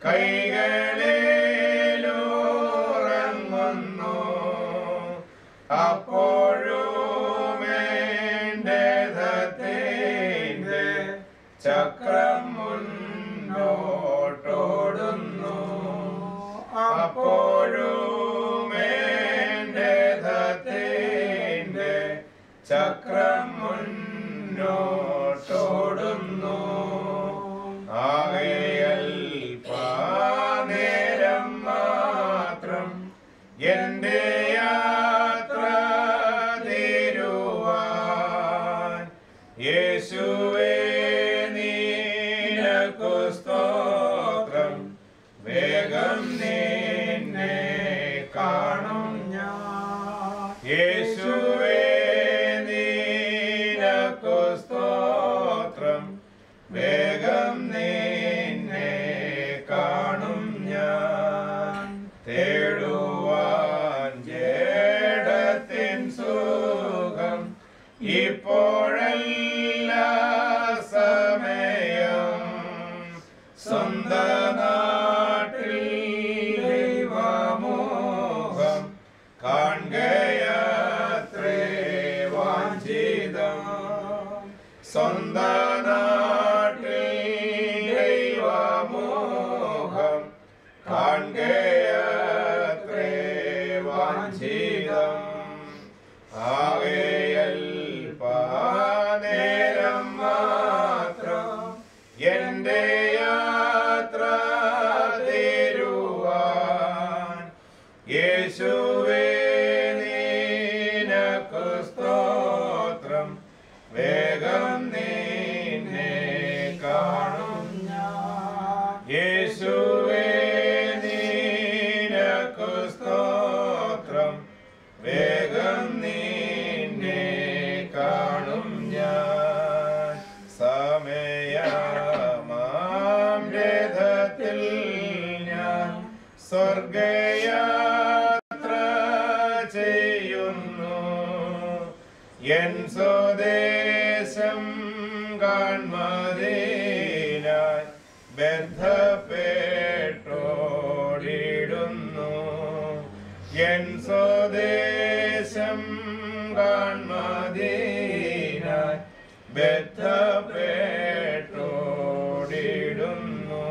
കൈകളിലുറങ്ങുന്നു അപ്പോഴും എൻ്റെ ദത്തേൻ്റെ ചക്രം മുന്നോട്ടോടുന്നു അപ്പോഴും എൻ്റെ ദത്തേൻ്റെ ചക്രം മുന്നോട്ടോടുന്നു ആകയാൽ പാനേരം മാത്രം എന്റെ യാത്ര തീരുവാൻ യേശുവേ നീനക്കു സ്തോത്രം വേഗം നിന്നെ കാണും ഞാൻ യേശുവേ നീനക്കു സ്തോത്രം വേഗം നിന്നെ കാണും ഞാൻ തേടുവാൻ ജേടത്തിൻ സുഖം ഇപ്പോഴല്ല സമയം സ്വന്ത നാട്ടിൽ ദൈവമോഹം കാണുകയത്രേ വാഞ്ചിതം സ്വന്ത നാട്ടിൽ ദൈവമോഹം കാണുകയത്രേ വാഞ്ചിതം ആകയൽ പാനേരം മാത്രം എന്റെ യാത്ര തീരുവാൻ യേശുവേ നീനക്കു സ്തോത്രം വേഗം നിന്നെ കാണും ഞാൻ യേശുവേ നീനക്കു സ്തോത്രം വേഗം നിന്നെ കാണും ഞാൻ സമയമാം രഥത്തിൽ ഞാൻ സ്വർഗയാത്ര ചെയ്യുന്നു എൻ സ്വദേശം കാൺമതിനായി ബന്ധപ്പെട്ടോടിടുന്നു എൻ സ്വദേശം കാൺമതിനായി ബന്ധപ്പെട്ടോടിടുന്നു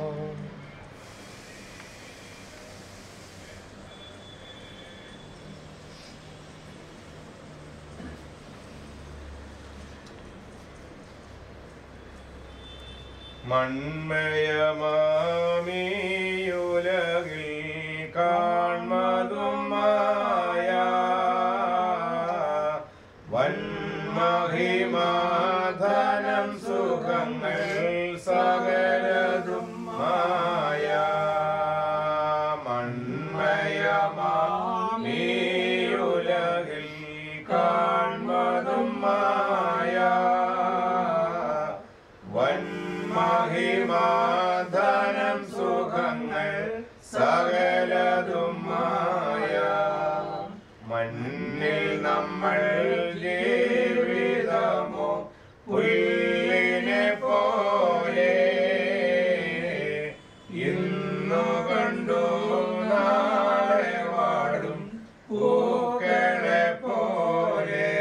മൺമയമാമിയുലകിൽ കാൺമതും മായ വന്മഹിമാധനം സുഖങ്ങൾ സകലതും മായ മൺമയമാമിയുലകിൽ കാൺമതും മായ വന്മഹിമാധനം സുഖങ്ങൾ സകലതും മായ മണ്ണിൽ നമ്മൾ ജീവിതമോ പുല്ലിനെ പോലെ ഇന്നു കണ്ടു നാളെ വാടും പൂക്കളെ പോലെ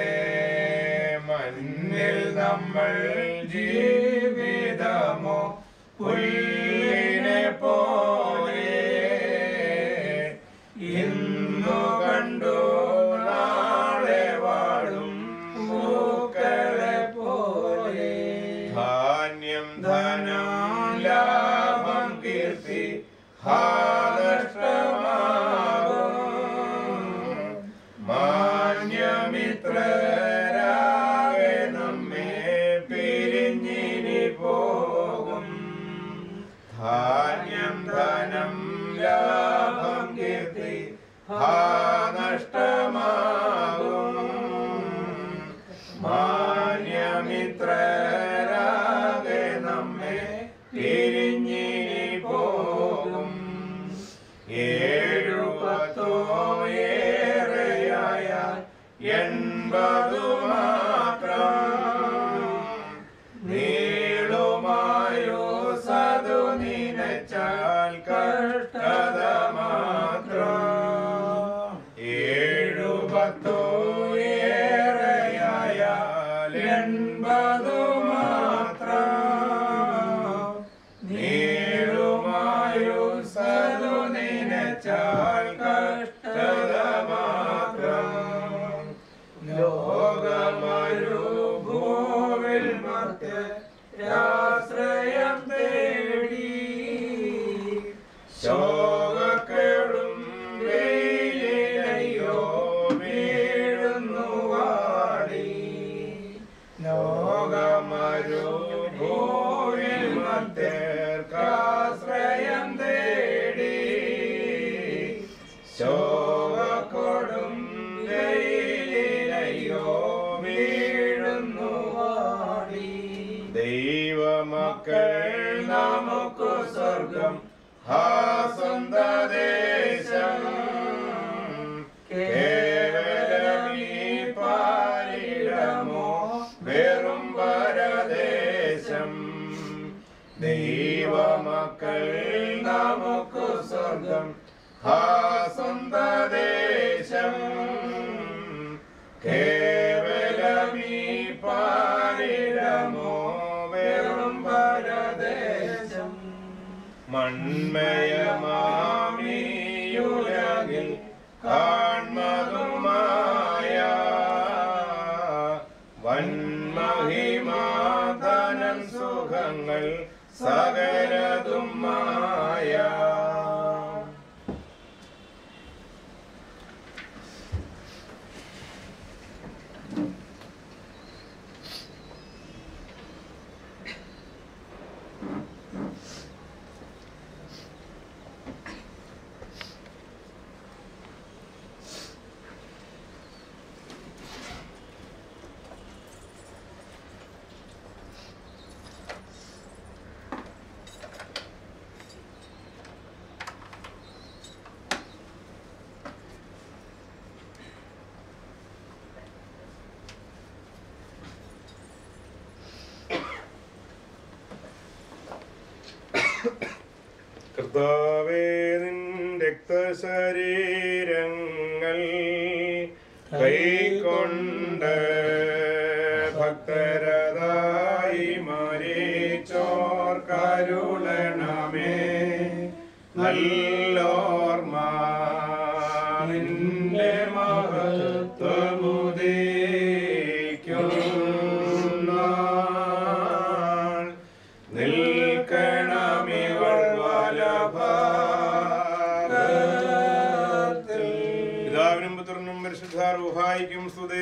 മണ്ണിൽ നമ്മൾ ജീവിതമോ പുല്ലിനെ പോലെ ഇന്നു കണ്ടു നാളെ വാടും പൂക്കളെ പോലെ ധാന്യം ധനം ലാഭം കീർത്തി ഹാനഷ്ടമാകും മാന്യമിത്രരാകെ നമ്മെ പിരിഞ്ഞിനി പോകും ധാന്യം ധനം ലാഭം കീർത്തി ഹാനഷ്ടമാകും മാന്യമിത്രരാകെ നമ്മെ പിരിഞ്ഞിനി പോകും ഏഴു പത്തോ ഏറെയായ എൺപതു മാത്രം നീളുമായോ സതു നിന നിനച്ചാൽ കഷ്ടത മാത്രം ഏഴു പത്തോ ഏറെയായാൽ എൺപതു മാത്രം നീളുമായു സതു നിനച്ചാൽ കഷ്ടത മാത്രം ലോകമരു ഭൂവിൽ മർത്യരാശ്രയം തേടി ശോകക്കേടും വെയിലയ്യോ വീഴുന്നു വാടി ലോകമരു ഭൂവിൽ മർത്യർക്കാശ്രയം തേടി ശോകക്കൊടും വെയിലയ്യോ വീഴുന്നു വാടി ദൈവമക്കൾ നമുക്ക് സ്വർഗം ഹാ സ്വന്തദേശം കേവലമീ പാരിടമോ വെറും പരദേശം ദൈവമക്കൾ നമുക്ക് സ്വർഗം ഹാ സ്വന്തദേശം കേവലമീ പാരിടമോ വെറും പരദേശം മൺമയമാമിയുലകിൽ കാൺമതുമായ വന്മഹിമാധനം സുഖങ്ങൾ സകലതും മായ കർത്താവേ നിൻ രക്തശരീരങ്ങൾ കൈക്കൊണ്ട് ഭക്തരതായി മരിച്ചോർ കരുളണമേ നല്ലോർമ്മ നിന്റെ മഹത്വമുദീക്കും നിൽക്കണമിവൾ വലഭാഗത്തിൽ പിതാവിനും പുത്രനും പരിശുദ്ധാരൂഹായിക്കും സ്തുതേ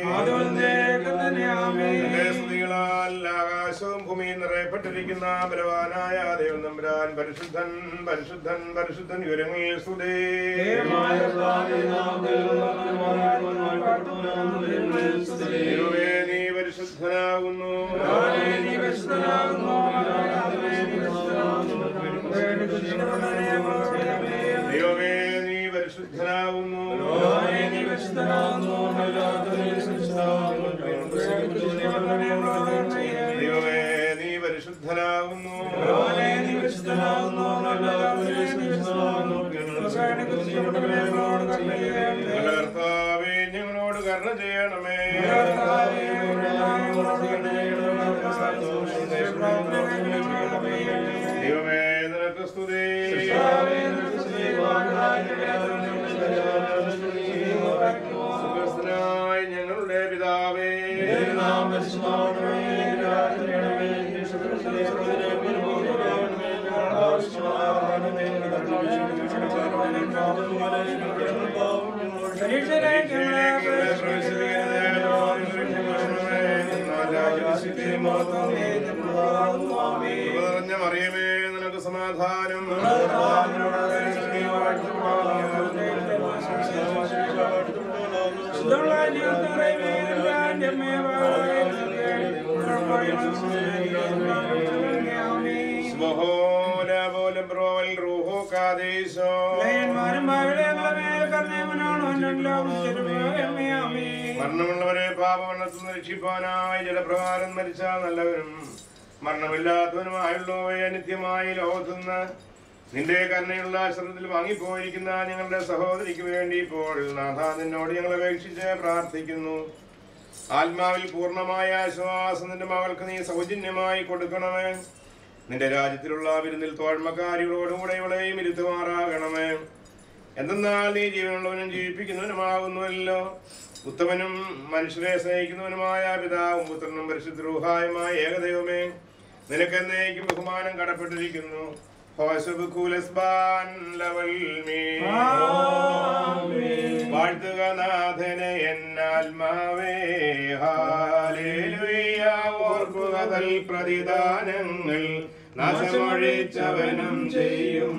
തന്റെ സ്തുതികളാൽ ആകാശവും ഭൂമിയും നിറയപ്പെട്ടിരിക്കുന്ന ബലവാനായ ദൈവം നമ്പുരാൻ പരിശുദ്ധൻ പരിശുദ്ധൻ പരിശുദ്ധൻ വിവരങ്ങളിൽ സ്തുതേ ദൈവമേ നീ പരിശുദ്ധനാകുന്നു ദൈവമേ നീ പരിശുദ്ധനാകുന്നു ദൈവമേ നീ പരിശുദ്ധനാകുന്നു ഞങ്ങളുടെ കർത്താവേ ഞങ്ങളോട് കരുണ ചെയ്യണമേ ദൈവമേ നിനക്ക് സ്തുതി സുഖസ്ഥനായ ഞങ്ങളുടെ പിതാവേ നിറഞ്ഞ മറിയമേ നിനക്ക് സമാധാനം സ്മഹോല പോലും ബ്രോവൽ റൂഹോ കാദേശോ മരണമുള്ളവരെ പാപമരണത്തിൽ നിന്ന് രക്ഷിപ്പാനായി ജലപ്രകാരം മരിച്ച നല്ലവരും മരണമില്ലാത്തവനുമായുള്ളവയെ നിത്യമായി ലോകത്തുനിന്ന് നിന്റെ കരുണയുള്ള ശ്രദ്ധത്തിൽ വാങ്ങിപ്പോയിരിക്കുന്ന ഞങ്ങളുടെ സഹോദരിക്ക് വേണ്ടി ഇപ്പോൾ നാഥ നിന്നോട് ഞങ്ങൾ അപേക്ഷിച്ച് പ്രാർത്ഥിക്കുന്നു ആത്മാവിൽ പൂർണ്ണമായ ആശ്വാസം നിന്റെ മകൾക്ക് നീ സൗജന്യമായി കൊടുക്കണമേ നിന്റെ രാജ്യത്തിലുള്ള വിരുന്നിൽ തോഴ്മക്കാരികളോടുകൂടെ ഇവളെയും ഇരുത്തുമാറാകണമേ എന്തെന്നാൽ നീ ജീവനുള്ളവനും ജീവിപ്പിക്കുന്നവനുമാകുന്നുവല്ലോ ഉത്തമനും മനുഷ്യരെ സ്നേഹിക്കുന്നവനുമായ പിതാവും പുത്രനും പരിശുദ്ധരൂഹായുമായ ഏകദൈവമേ നിനക്ക് എന്നേക്കും ബഹുമാനം കടപ്പെട്ടിരിക്കുന്നു ഹോസബ് കൂലസ്ബാൻ ലവൽ മീ. വാഴ്ത്തുക നാഥനെ എന്നാത്മാവേ ഹാലേലുയ്യ ഓർക്കുക തൽ പ്രതിദാനങ്ങൾ നാശമൊഴിച്ചവനും ചെയ്യും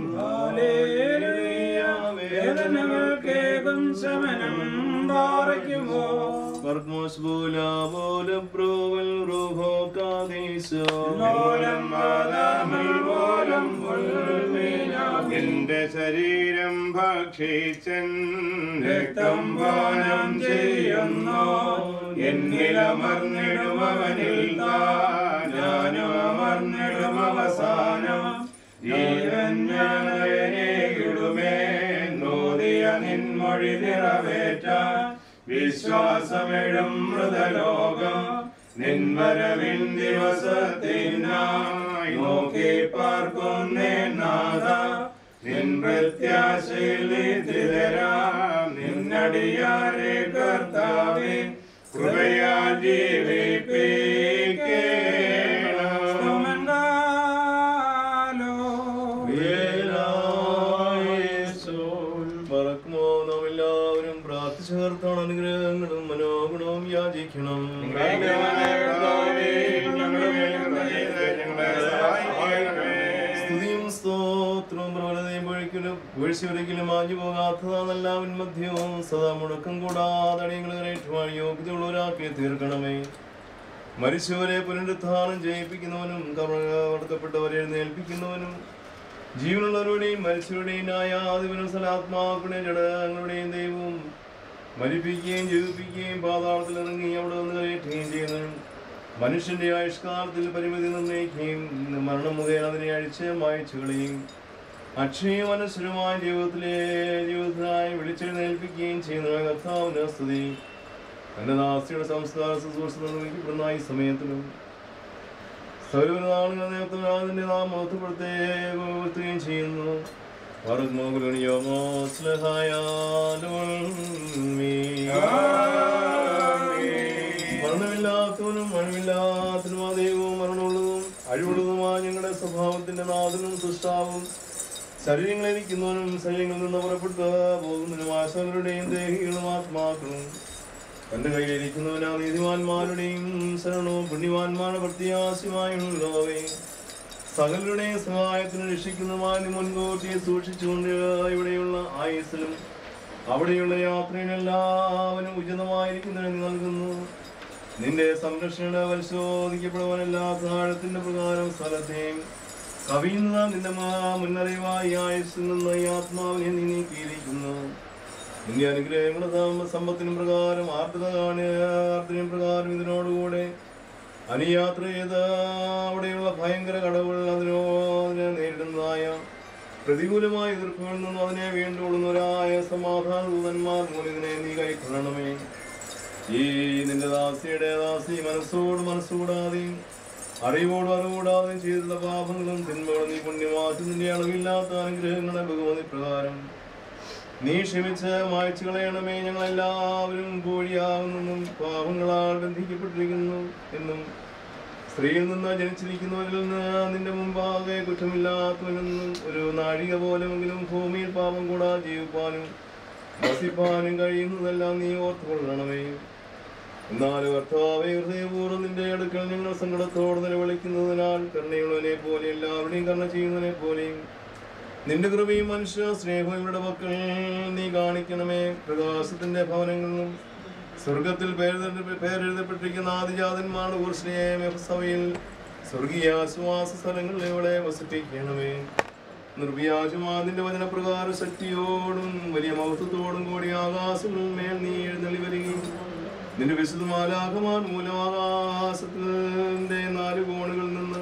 വേദനകൾക്കേകും ശമനം പാറയ്ക്കുമോ Barkmos bula bola provel roho kadisa. ലോലം വാദാമൽ പോലം ഉൾമീനാവിൽ എന്റെ ശരീരം ഭക്ഷിച്ചൻ രക്തം പാനം ചെയ്യുന്നു എന്നിലമർന്നിടും അവനിൽ താൻ ഞാനും അമർന്നിടും അവസാനം ജീവൻ ഞാനേകിടുമേ നോദിയ നിൻമൊഴി നിറവേറ്റാൻ വിശ്വാസമെഴും മൃതലോകം നിൻവരവിൻ ദിവസത്തിനായി നോക്കി പാർക്കുന്നേ നാഥ നിൻ പ്രത്യാശയിൽ നിത്യതരാം നിന്നടിയാരെ കർത്താവേ കൃപയാൽ ജീവിപ്പിക്കേണം പറക്കുമോ നാം എല്ലാവരും പ്രാർത്ഥിച്ചു ചേർത്താണ് അനുഗ്രഹങ്ങളും മനോഗുണവും യാചിക്കണം സ്തുതിയും സ്തോത്രവും പ്രബലതയും പൊഴിക്കലും വീഴ്ചയൊരിക്കലും മാഞ്ഞു പോകാത്തതാണെല്ലാവൻ മധ്യവും സദാ മുടക്കം കൂടാതെ അടിയങ്ങളെ ഏറ്റുവാൻ യോഗ്യതയുള്ളവരാക്കി തീർക്കണമേ മരിച്ചവരെ പുനരുദ്ധാനം ചെയ്യിപ്പിക്കുന്നവനും കടക്കപ്പെട്ടവരെ എഴുന്നേൽപ്പിക്കുന്നവനും ജീവനുള്ളവരുടെയും മരിച്ചവരുടെയും ന്യായാധിപനും സലാത്മാക്കളുടെ ജഡങ്ങളുടെയും ദൈവവും മരിപ്പിക്കുകയും ജീവിപ്പിക്കുകയും പാതാളത്തിൽ ഇറങ്ങി അവിടെ വന്ന് കയറ്റുകയും ചെയ്യുന്നവനും മനുഷ്യന്റെ ആയുഷ്കാലത്തിൽ പരിമിതി നിർണ്ണയിക്കുകയും മരണം മുഖേന അതിനെ അഴിച്ച് മായച്ചു കളയും അക്ഷയ മനസ്സരമായ ജീവിതത്തിലെ ജീവിതത്തിനായി വിളിച്ചെഴുന്നേൽപ്പിക്കുകയും ചെയ്യുന്ന കർത്താവിന് സ്തുതി തന്റെ ദാസിയുടെ സംസ്കാര ശുശ്രൂഷ നിർവഹിക്കപ്പെടുന്ന ഈ സമയത്തിലും സൗരനാളുകൾ നേതൃത്വത്തിന്റെ നാം മഹത്വപ്പെടുത്തുകയും ചെയ്യുന്നു മരണമില്ലാത്തവനും മരണമില്ലാത്തതിനും ദൈവവും മരണമുള്ളതും അഴിവുള്ളതുമായ ഞങ്ങളുടെ സ്വഭാവത്തിന്റെ നാഥനും സൃഷ്ടാവും ശരീരങ്ങളിരിക്കുന്നവനും ശരീരങ്ങളിൽ നിന്ന് പുറപ്പെട്ടു പോകുന്നതിനുമായ സകലരുടെയും ദേഹികളും ആത്മാക്കളും തന്റെ കയ്യിലിരിക്കുന്നവനാ നീതിമാന്മാരുടെയും ശരണവും പുണ്യവാന്മാരുടെ പ്രത്യാശയുമായുള്ളവേ സകലരുടെയും സഹായത്തിന് രക്ഷിക്കുന്നതുമായ നീ മുൻകൂട്ടി സൂക്ഷിച്ചുകൊണ്ട് ഇവിടെയുള്ള ആയുസ്സിലും അവിടെയുള്ള യാത്രയിലെല്ലാവരും ഉചിതമായിരിക്കുന്നതിന് നീ നൽകുന്നു നിന്റെ സംരക്ഷണ പരിശോധിക്കപ്പെടുവാനെല്ലാ താഴത്തിന്റെ പ്രകാരം സ്ഥലത്തെയും കവിയുന്ന നിന്റെ മാ- മുന്നറിവായി ആയുസ്സിൽ നിന്ന് ഈ ആത്മാവിനെ നീ നീക്കിയിരിക്കുന്നു നിന്റെ അനുഗ്രഹങ്ങളുടെ സാമ്പ- സമ്പത്തിനും പ്രകാരം ആർദ്രത കാണുക ആർദ്രയും പ്രകാരം ഇതിനോടുകൂടെ അനുയാത്ര ചെയ്ത് അവിടെയുള്ള ഭയങ്കര കടവുകൾ അതിനോ അതിനെ നേരിടുന്നതായ പ്രതികൂലമായ എതിർപ്പുകളിൽ നിന്നും അതിനെ വീണ്ടുകൊള്ളുന്നവരായ സമാധാന ദൂതന്മാർ മൂലം ഇതിനെ നീ കൈക്കൊള്ളണമേ ഈ നിന്റെ ദാസിയുടെ ദാസി മനസ്സോട് മനസ്സുകൂടാതെയും അറിവോട് അറിവുകൂടാതെയും ചെയ്തിട്ടുള്ള പാപങ്ങളും തിന്മകളും നീ പുണ്യമാറ്റി നിന്റെ അളവില്ലാത്ത അനുഗ്രഹങ്ങളുടെ ബഹുമതി പ്രകാരം നീ ക്ഷമിച്ച് മായ്ച്ചു കളയണമേ ഞങ്ങൾ എല്ലാവരും കോഴിയാകുന്നെന്നും പാപങ്ങളാൽ ബന്ധിക്കപ്പെട്ടിരിക്കുന്നു എന്നും സ്ത്രീയിൽ നിന്ന് ജനിച്ചിരിക്കുന്നവരിൽ നിന്ന് നിന്റെ മുമ്പാകെ കുറ്റമില്ലാത്തവനെന്നും ഒരു നാഴിക പോലെങ്കിലും ഭൂമിയിൽ പാപം കൂടാതെ ജീവിപ്പാനും വസിപ്പാനും കഴിയുന്നതെല്ലാം നീ ഓർത്തുകൊള്ളണമേ എന്നാൽ കർത്താവെ ഹൃദയപൂർവ്വം നിന്റെ അടുക്കൽ ഞങ്ങൾ സങ്കടത്തോടെ നിലവിളിക്കുന്നതിനാൽ കരുണയുള്ളവനെ പോലെ എല്ലാവരുടെയും കരുണ ചെയ്യുന്നതിനെ പോലെയും നിന്റെ കൃപയും മനുഷ്യ സ്നേഹവും ഇവരുടെ മക്കൾ നീ കാണിക്കണമേ പ്രകാശത്തിന്റെ ഭവനങ്ങളിലും സ്വർഗത്തിൽ പേരെഴുത- പേരെഴുതപ്പെട്ടിരിക്കുന്ന ആദിജാതന്മാരുടെ ഊർഷ്ണയെ സഭയിൽ സ്വർഗീയ ആശ്വാസ സ്ഥലങ്ങളിൽ ഇവിടെ വസിപ്പിക്കണമേ നിർവ്യാജമാതിന്റെ വചനപ്രകാര ശക്തിയോടും വലിയ മഹത്വത്തോടും കൂടി ആകാശങ്ങളിൽ മേൽ നീ എഴുന്നള്ളി വരികയും നിന്റെ വിശുദ്ധമാലാകമാൻ മൂലം ആകാശത്തിന്റെ നാല് കോണുകളിൽ നിന്ന്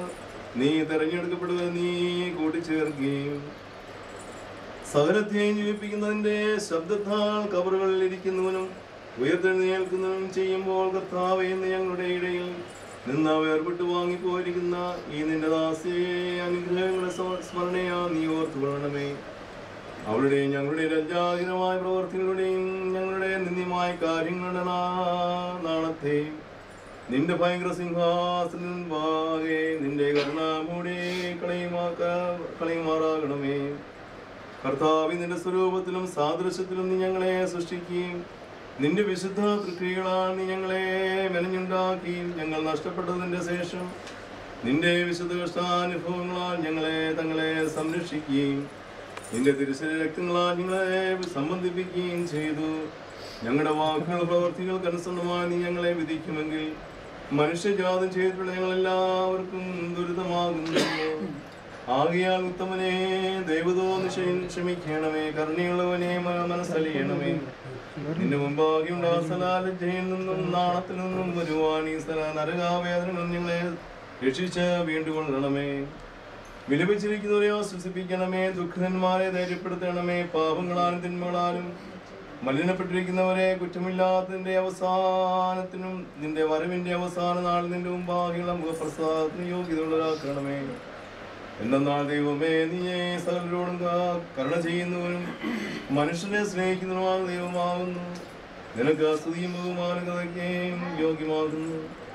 നീ തെരഞ്ഞെടുക്കപ്പെടുക നീ കൂട്ടിച്ചേർക്കുകയും സകലത്തെയും ജീവിപ്പിക്കുന്നതിന്റെ ശബ്ദത്താൽ കബറുകളിൽ ഇരിക്കുന്നവനും ഉയർത്തെഴുന്നേൽക്കുന്നവനും ചെയ്യുമ്പോൾ കർത്താവെ എന്ന് ഞങ്ങളുടെ ഇടയിൽ നിന്ന് വേർപെട്ട് വാങ്ങിപ്പോയിരിക്കുന്ന ഈ നിന്റെ ദാസിയെ അനുഗ്രഹങ്ങളെ സമ- സ്മരണയാ നീ ഓർത്തു കൊള്ളണമേ അവളുടെയും ഞങ്ങളുടെ ലജ്ജാഹീനമായ പ്രവർത്തികളുടെയും ഞങ്ങളുടെ നിന്ദ്യമായ കാര്യങ്ങളുടെ നാ- നാണത്തെയും നിന്റെ ഭയങ്കര സിംഹാസനം വാകെ നിന്റെ കരുണാമൂടെ കളയുമാക്ക കളയുമാറാകണമേ കർത്താവ് നിന്റെ സ്വരൂപത്തിലും സാദൃശ്യത്തിലും നീ ഞങ്ങളെ സൃഷ്ടിക്കുകയും നിന്റെ വിശുദ്ധ തൃക്രികളാൽ നീ ഞങ്ങളെ മെനഞ്ഞുണ്ടാക്കുകയും ഞങ്ങൾ നഷ്ടപ്പെട്ടതിന്റെ ശേഷം നിന്റെ വിശുദ്ധ കഷ്ടാനുഭവങ്ങളാൽ ഞങ്ങളെ തങ്ങളെ സംരക്ഷിക്കുകയും നിന്റെ തിരുശരീര രക്തങ്ങളാൽ ഞങ്ങളെ സംബന്ധിപ്പിക്കുകയും ചെയ്തു ഞങ്ങളുടെ വാക്കുകൾ പ്രവർത്തികൾക്ക് അനുസൃതമായി നീ ഞങ്ങളെ വിധിക്കുമെങ്കിൽ മനുഷ്യജാതം ചെയ്തിട്ടുള്ള ഞങ്ങളെല്ലാവർക്കും ദുരിതമാകുന്നു ആകിയാൽ ഉത്തമനെ ദൈവതോന്ന് ക്ഷമിക്കണമേ കരുണയുള്ളവനെ മ- മനസ്സലിയണമേ നിന്റെ മുമ്പാകെ ഉണ്ടാസലാലജയിൽ നിന്നും നാണത്തിൽ നിന്നും വരുവാൻ ഈ സ്ഥല നരകാവേദനകൾ ഞങ്ങളെ രക്ഷിച്ച് വീണ്ടുകൊള്ളണമേ വിലപിച്ചിരിക്കുന്നവരെ ആശ്വസിപ്പിക്കണമേ ദുഃഖിതന്മാരെ ധൈര്യപ്പെടുത്തണമേ പാപങ്ങളാലും തിന്മകളാലും മലിനപ്പെട്ടിരിക്കുന്നവരെ കുറ്റമില്ലാത്തതിന്റെ അവസാനത്തിനും നിന്റെ വരവിന്റെ അവസാന നാൾ നിന്റെ മുമ്പാകെയുള്ള മുഖപ്രസാദത്തിന് യോഗ്യതയുള്ളവരാക്കണമേ എന്നാൽ ദൈവമേ നീയെ സകലരോടും കാ- കരുണ ചെയ്യുന്നവനും മനുഷ്യനെ സ്നേഹിക്കുന്നവനുമായ ദൈവമാകുന്നു നിനക്ക് സ്തുതിയും ബഹുമാനകതയ്ക്കും യോഗ്യമാകുന്നു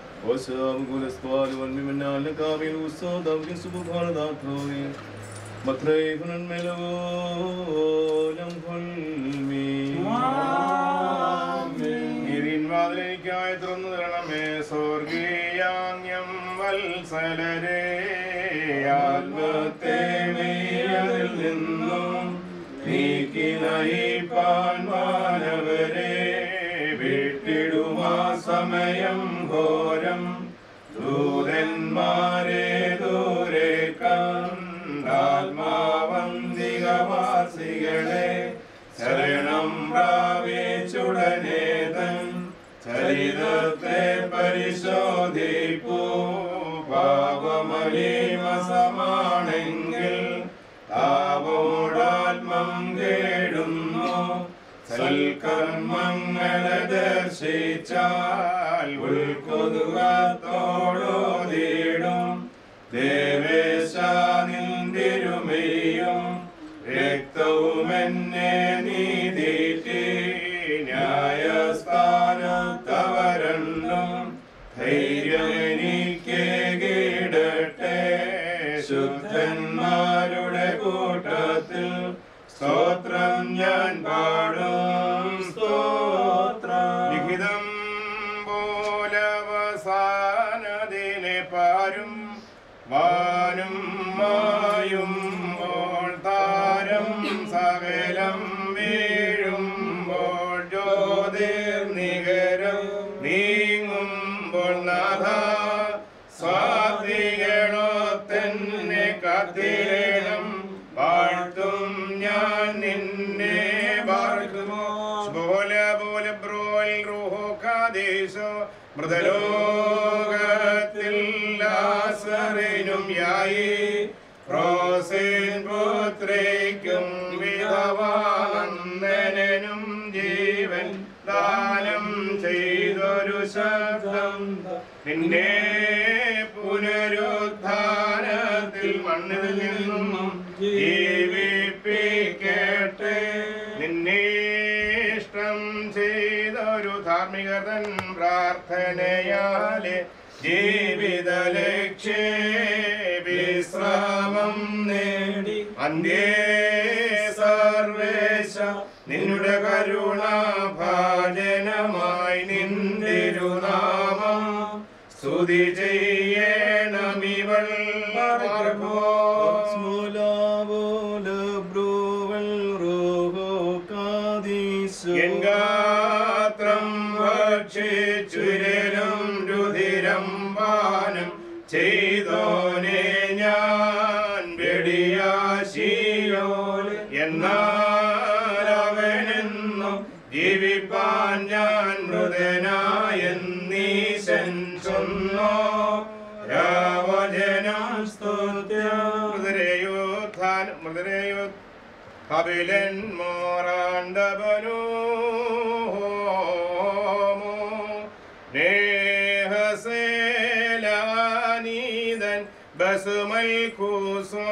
നീതിന്മാതിലേക്കായി തുറന്നു തരണമേ സ്വർഗീയാങ്യം വത്സലരേ ആത്മത്തെ മേയതിൽ നിന്നും നീക്കി നയിപ്പാൻ മാനവരെ വിട്ടിടുമാ സമയം ഘോരം ദൂതന്മാരെ ദൂരെ കണ്ടാത്മാവന്തികവാസികളെ ശരണം പ്രാപിച്ചുടനെ തൻ ചരിതത്തെ പരിശോധിപ്പൂ പാപമലീമസമാണെങ്കിൽ താപോടാത്മം കേടുന്നു സൽക്കർമ്മങ്ങളെ ദർശിച്ചാൽ ഉൾക്കൊതുകത്തോടോതിടും ദേവേശ നിന്തിരുമയും രക്തവും എന്നെ നീതിറ്റി ന്യായസ്ഥാനത്തവരണ്ടും ധൈര്യമെനിക്ക് കീടട്ടെ ശുദ്ധന്മാരുടെ കൂട്ടത്തിൽ സ്തോത്രം ഞാൻ പാടും സ്തോത്രം ലിഖിതം പോലവസാനതിനെ പാരും വാനും മായുമ്പോൾ താരം സകലം വീഴുമ്പോൾ ജ്യോതിർനികരം നീങ്ങുമ്പോൾ നാഥ സ്വാതികളോ തന്നെ കാത്തിരണം വാഴ്ത്തും ഞാൻ നിന്നെ വാഴ്ത്തുമോ പോലെ പോലെ ബ്രോൽ റൂഹോ കാദേശോ മൃതലോകത്തിൽ ആസറിനും യായി പ്രോസേൻ പുത്രയ്ക്കും വിധവാനന്ദനും ജീവൻ ദാനം ചെയ്തൊരു ശബ്ദം നിന്നെ പുനരുദ്ധാനത്തിൽ മണ്ണിൽ നിന്നും ജീവിപ്പിക്കട്ടെ നിന്നെ ഇഷ്ടം ചെയ്തൊരു ധാർമ്മികതൻ പ്രാർത്ഥനയാലെ ജീവിത ലക്ഷ്യ വിശ്രാമം നേടി അന്ത്യേ സർവേശ നിന്നുടെ കരുണ ഭാജനമായി നിന്തിരുനാമം സ്തുതി ചെയ്യണമിവൾ പാർപ്പോ എങ്കാത്രം ഭക്ഷിച്ചുരലും രുധിരം പാനം ചെയ്തോനെ ഞാൻ വെടിയാശിയോൽ എന്നാൽ അവനെന്നും ജീവിപ്പാൻ ഞാൻ മൃതനായെന്നീശൻ ചൊന്നോ രാവജനം സ്തോ യുത് ഹബിലൻ മോറാണ്ടബനു നേഹസേലാനീതൻ ബസുമൽ കൂസോ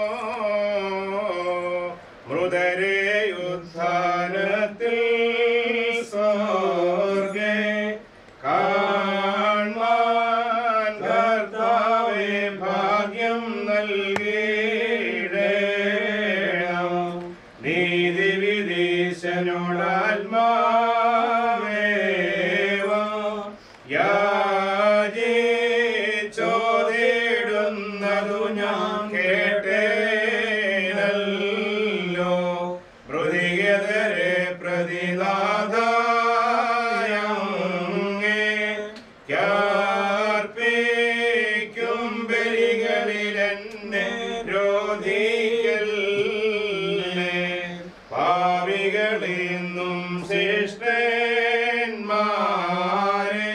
മൃദരേ യുദ്ധാനത്തിൽ സ്വർഗേ കാൺമാൻ കർത്താവേ ഭാഗ്യം നൽകിയിടേണം നീതി വിദേശനോടാത്മാവേവ യാചിച്ചോതിടുന്നതു ഞാൻ കേട്ടേനല്ലോ മൃതികതരെ പ്രതിനാഥായങ്ങേ യാർപ്പിക്കും ബലികളിലെന്നെ രോധിക്കല്ലേ പാവികളിന്നും ശ്രേഷ്ഠന്മാരെ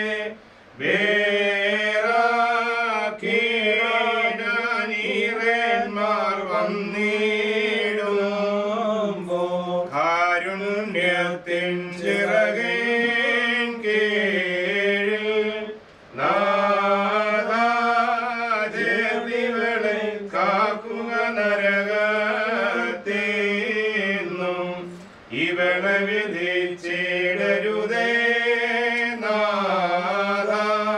വേറാക്കീടനീറന്മാർ വന്നിടുമ്പോ കാരുണ്യത്തിൻ ചിറകേൻ കീഴിൽ നാദാചേർത്തിവളെ കാക്കുക നരകത്തേന്നും ഇവളെ വിധിച്ചിടരുതേ നാദ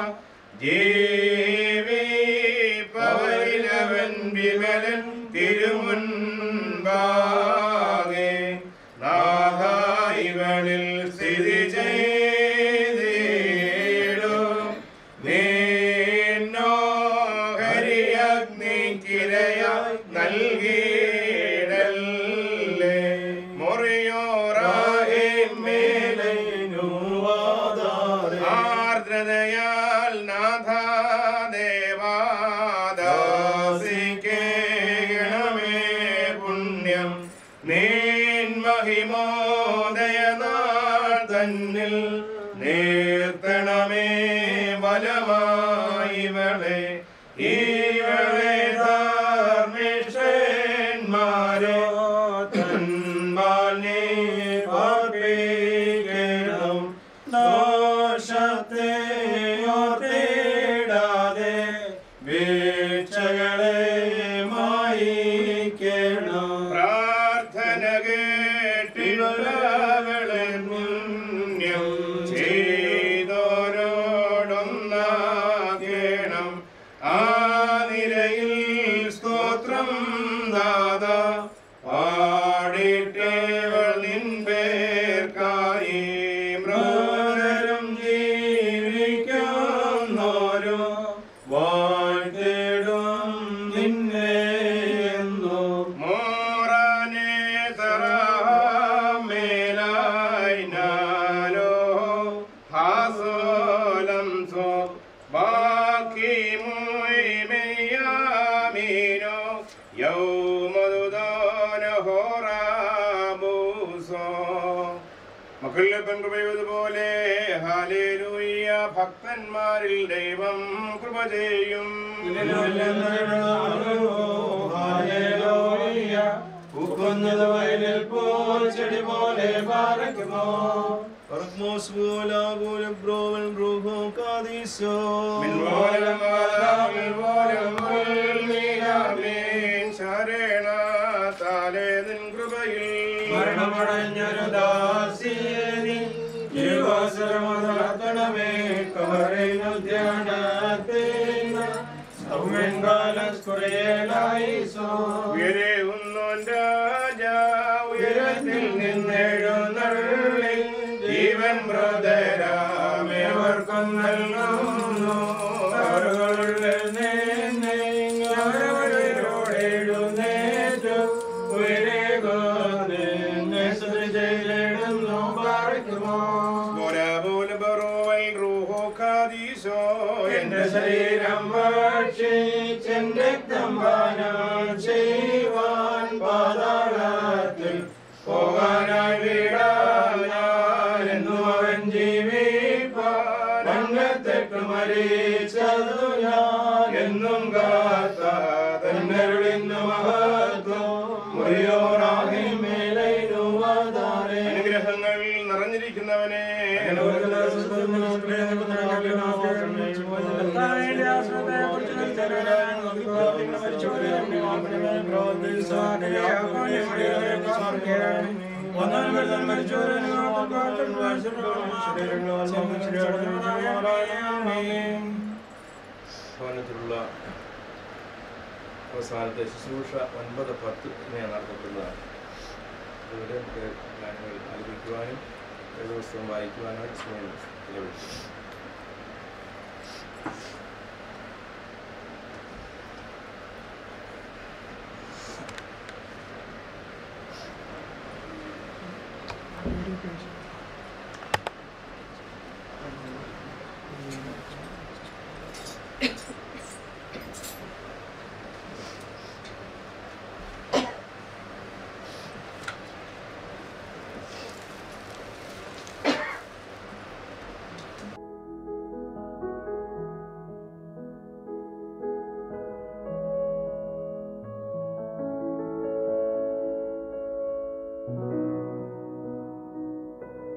ജീവിപ്പവരിലവൻ വിമലൻ തിരുമുൻപാകെ നാഥ ഇവളിൽ സ്ഥിതി ചെയ്തിടും നിന്നോ ഹരിയഗ്നിക്കിരയ നൽകിയിടല്ലേ മുറിയോറാഹേ മേലെ ആർദ്രതയാൽ നാഥാദേവാദാസിക്കേണമേ പുണ്യം നീൻ മഹിമോദയനാൾ തന്നിൽ നീർത്തണമേ ബലമായിവളെ ഇവളെ ധാർമ്മിഷന്മാരെ തന്മാൽ നീ പാർപ്പിക്കണം ദോഷത്തെ ഓർത്തിടാതെ വീഴ്ചകളെ മായിക്കണം പ്രാർത്ഥന കേട്ടിവളെ പുണ്യം ചെയ്തോരോടൊന്നാകണം ആ നിരയിൽ സ്തോത്രം ദാദ പാടിട്ടേവൾ നിൻ പേർക്കായി മൃതരും ജീവിക്കുന്നോരോ വാഴ്ത്തിടും നിന്നെ എന്നും മോറാനെ തറാമേലായി നാലോ ഹാസോലം സോ ബാക്കി muy മെയ്യാമീനോ യൗമദുദാന ഹോറാബൂസോ മക്കളിലെ പെൺകൃപയതുപോലെ ഹാലേലൂയ ഭക്തന്മാരിൽ ദൈവം കൃപ ചെയ്യും പൂക്കുന്നത് വയലിൽ പോൽ ചെടി പോലെ പാറയ്ക്കുമോ Parkmos vola vola brovel brujo cadiso. മിൻവോലം വാദാമിൽ വോലം ഉൾമീനാമീൻ ശരണ താലേ നിൻ കൃപയിൽ മരണമടഞ്ഞൊരു ദാസിയെ നീ ജീവാസുരമതളർത്തണമേ കവറിനു ധ്യാനത്തേന സൗമ്യങ്കാലസ്കുറേലായിസോ ഉയരേകുന്നോൻ രാജാ ഉയരത്തിൽ നിന്നെഴുന്നള്ളി ജീവൻ ബ്രദരാമേവർക്കും നൽകുന്നു അവരുടെ നിന്നെ അവരവരോട് എഴുന്നേറ്റു ഉയരേകോനെ സ്തുതി ചെയ്തിടുന്നു പാറിക്കുമോ ബോലാബോല ബറോവൽ റൂഹോ ഖാദീശോ എന്റെ ശരീരം ഭക്ഷിച്ചെന്റെ രക്തം പാനം ചെയ്യുവാൻ ഭവനത്തിലുള്ള അവസാനത്തെ ശുശ്രൂഷ ഒൻപത് പത്ത് ഇങ്ങനെ നടത്തപ്പെടുന്നതാണ് ഇവിടെ നമുക്ക് ഗാനങ്ങൾ ആലപിക്കുവാനും ദിവസവും വായിക്കുവാനായിട്ട് സമയം ചിലവഴിക്കും ും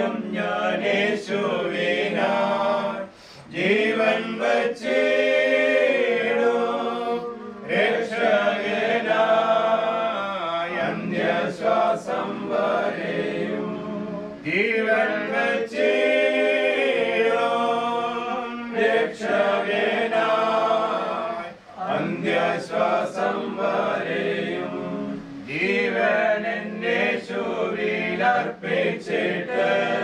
വച്ചിടും ഞാൻ യേശുവിനാ ജീവൻ വച്ചിടും രക്ഷകനായ അന്ത്യശ്വാസം വരെയും ജീവൻ വച്ചിടും രക്ഷകനായ അന്ത്യശ്വാസം വരെയും ജീവൻ എന്നെ ശൂരിലർപ്പിച്ചിട്ട്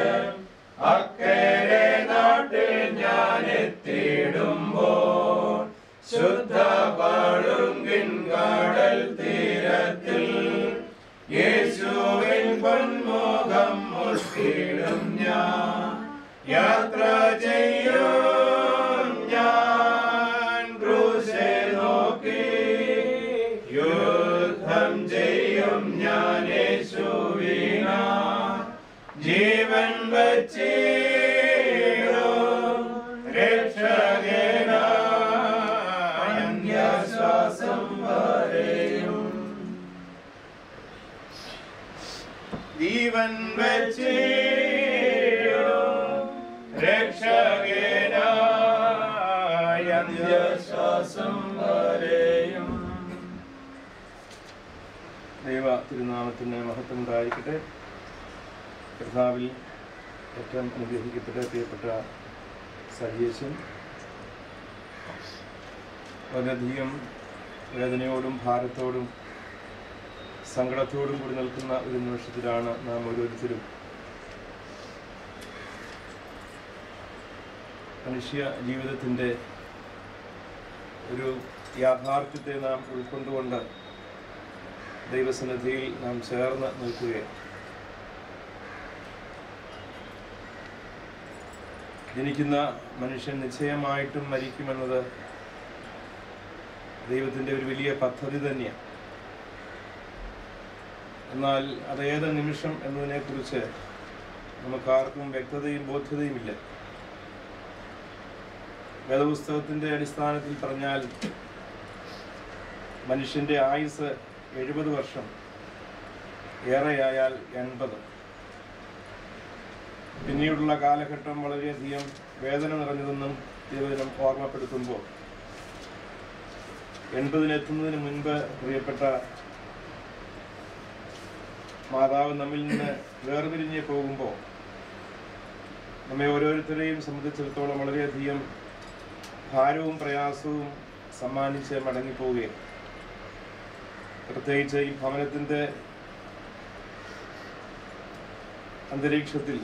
അക്കരെ നാട്ടിൽ ഞാൻ എത്തിയിടുമ്പോൾ ശുദ്ധ പളുങ്കിൻ കടൽ തീരത്തിൽ യേശുവിൻ പൊന്മുഖം മുട്ടിടും ഞാൻ യാത്ര ചെയ്യും ഞാൻ ക്രൂശെ നോക്കി യുദ്ധം ചെയ്യും ഞാൻ യേശുവിന ജീവൻ വച്ചിടും രക്ഷകനായ അന്ത്യശ്വാസം വരെയും ജീവൻ വച്ചിടും രക്ഷകനായ അന്ത്യശ്വാസം വരെയും ദൈവ തിരുനാമത്തിന് മഹത്വം ഉണ്ടായിരിക്കട്ടെ കർത്താവിൽ ഏറ്റവും അനുഗ്രഹിക്കപ്പെട്ട പ്രിയപ്പെട്ട സജീശൻ വളരെയധികം വേദനയോടും ഭാരത്തോടും സങ്കടത്തോടും കൂടി നിൽക്കുന്ന ഒരു നിമിഷത്തിലാണ് നാം ഓരോരുത്തരും മനുഷ്യ ജീവിതത്തിൻ്റെ ഒരു യാഥാർത്ഥ്യത്തെ നാം ഉൾക്കൊണ്ടുകൊണ്ട് ദൈവസന്നിധിയിൽ നാം ചേർന്ന് നിൽക്കുകയാണ് ജനിക്കുന്ന മനുഷ്യൻ നിശ്ചയമായിട്ടും മരിക്കുമെന്നത് ദൈവത്തിൻ്റെ ഒരു വലിയ പദ്ധതി തന്നെയാണ് എന്നാൽ അത് ഏത് നിമിഷം എന്നതിനെക്കുറിച്ച് നമുക്കാർക്കും വ്യക്തതയും ബോധ്യതയുമില്ല വേദപുസ്തകത്തിൻ്റെ അടിസ്ഥാനത്തിൽ പറഞ്ഞാൽ മനുഷ്യൻ്റെ ആയുസ് എഴുപത് വർഷം ഏറെയായാൽ എൺപത് പിന്നീടുള്ള കാലഘട്ടം വളരെയധികം വേദന നിറഞ്ഞതെന്നും തിരുവചനം ഓർമ്മപ്പെടുത്തുമ്പോൾ എൺപതിനെത്തുന്നതിന് മുൻപ് പ്രിയപ്പെട്ട മാതാവ് നമ്മിൽ നിന്ന് വേർപിരിഞ്ഞ് പോകുമ്പോൾ നമ്മെ ഓരോരുത്തരെയും സംബന്ധിച്ചിടത്തോളം വളരെയധികം ഭാരവും പ്രയാസവും സമ്മാനിച്ച് മടങ്ങിപ്പോവുകയാണ് പ്രത്യേകിച്ച് ഈ ഭവനത്തിൻ്റെ അന്തരീക്ഷത്തിൽ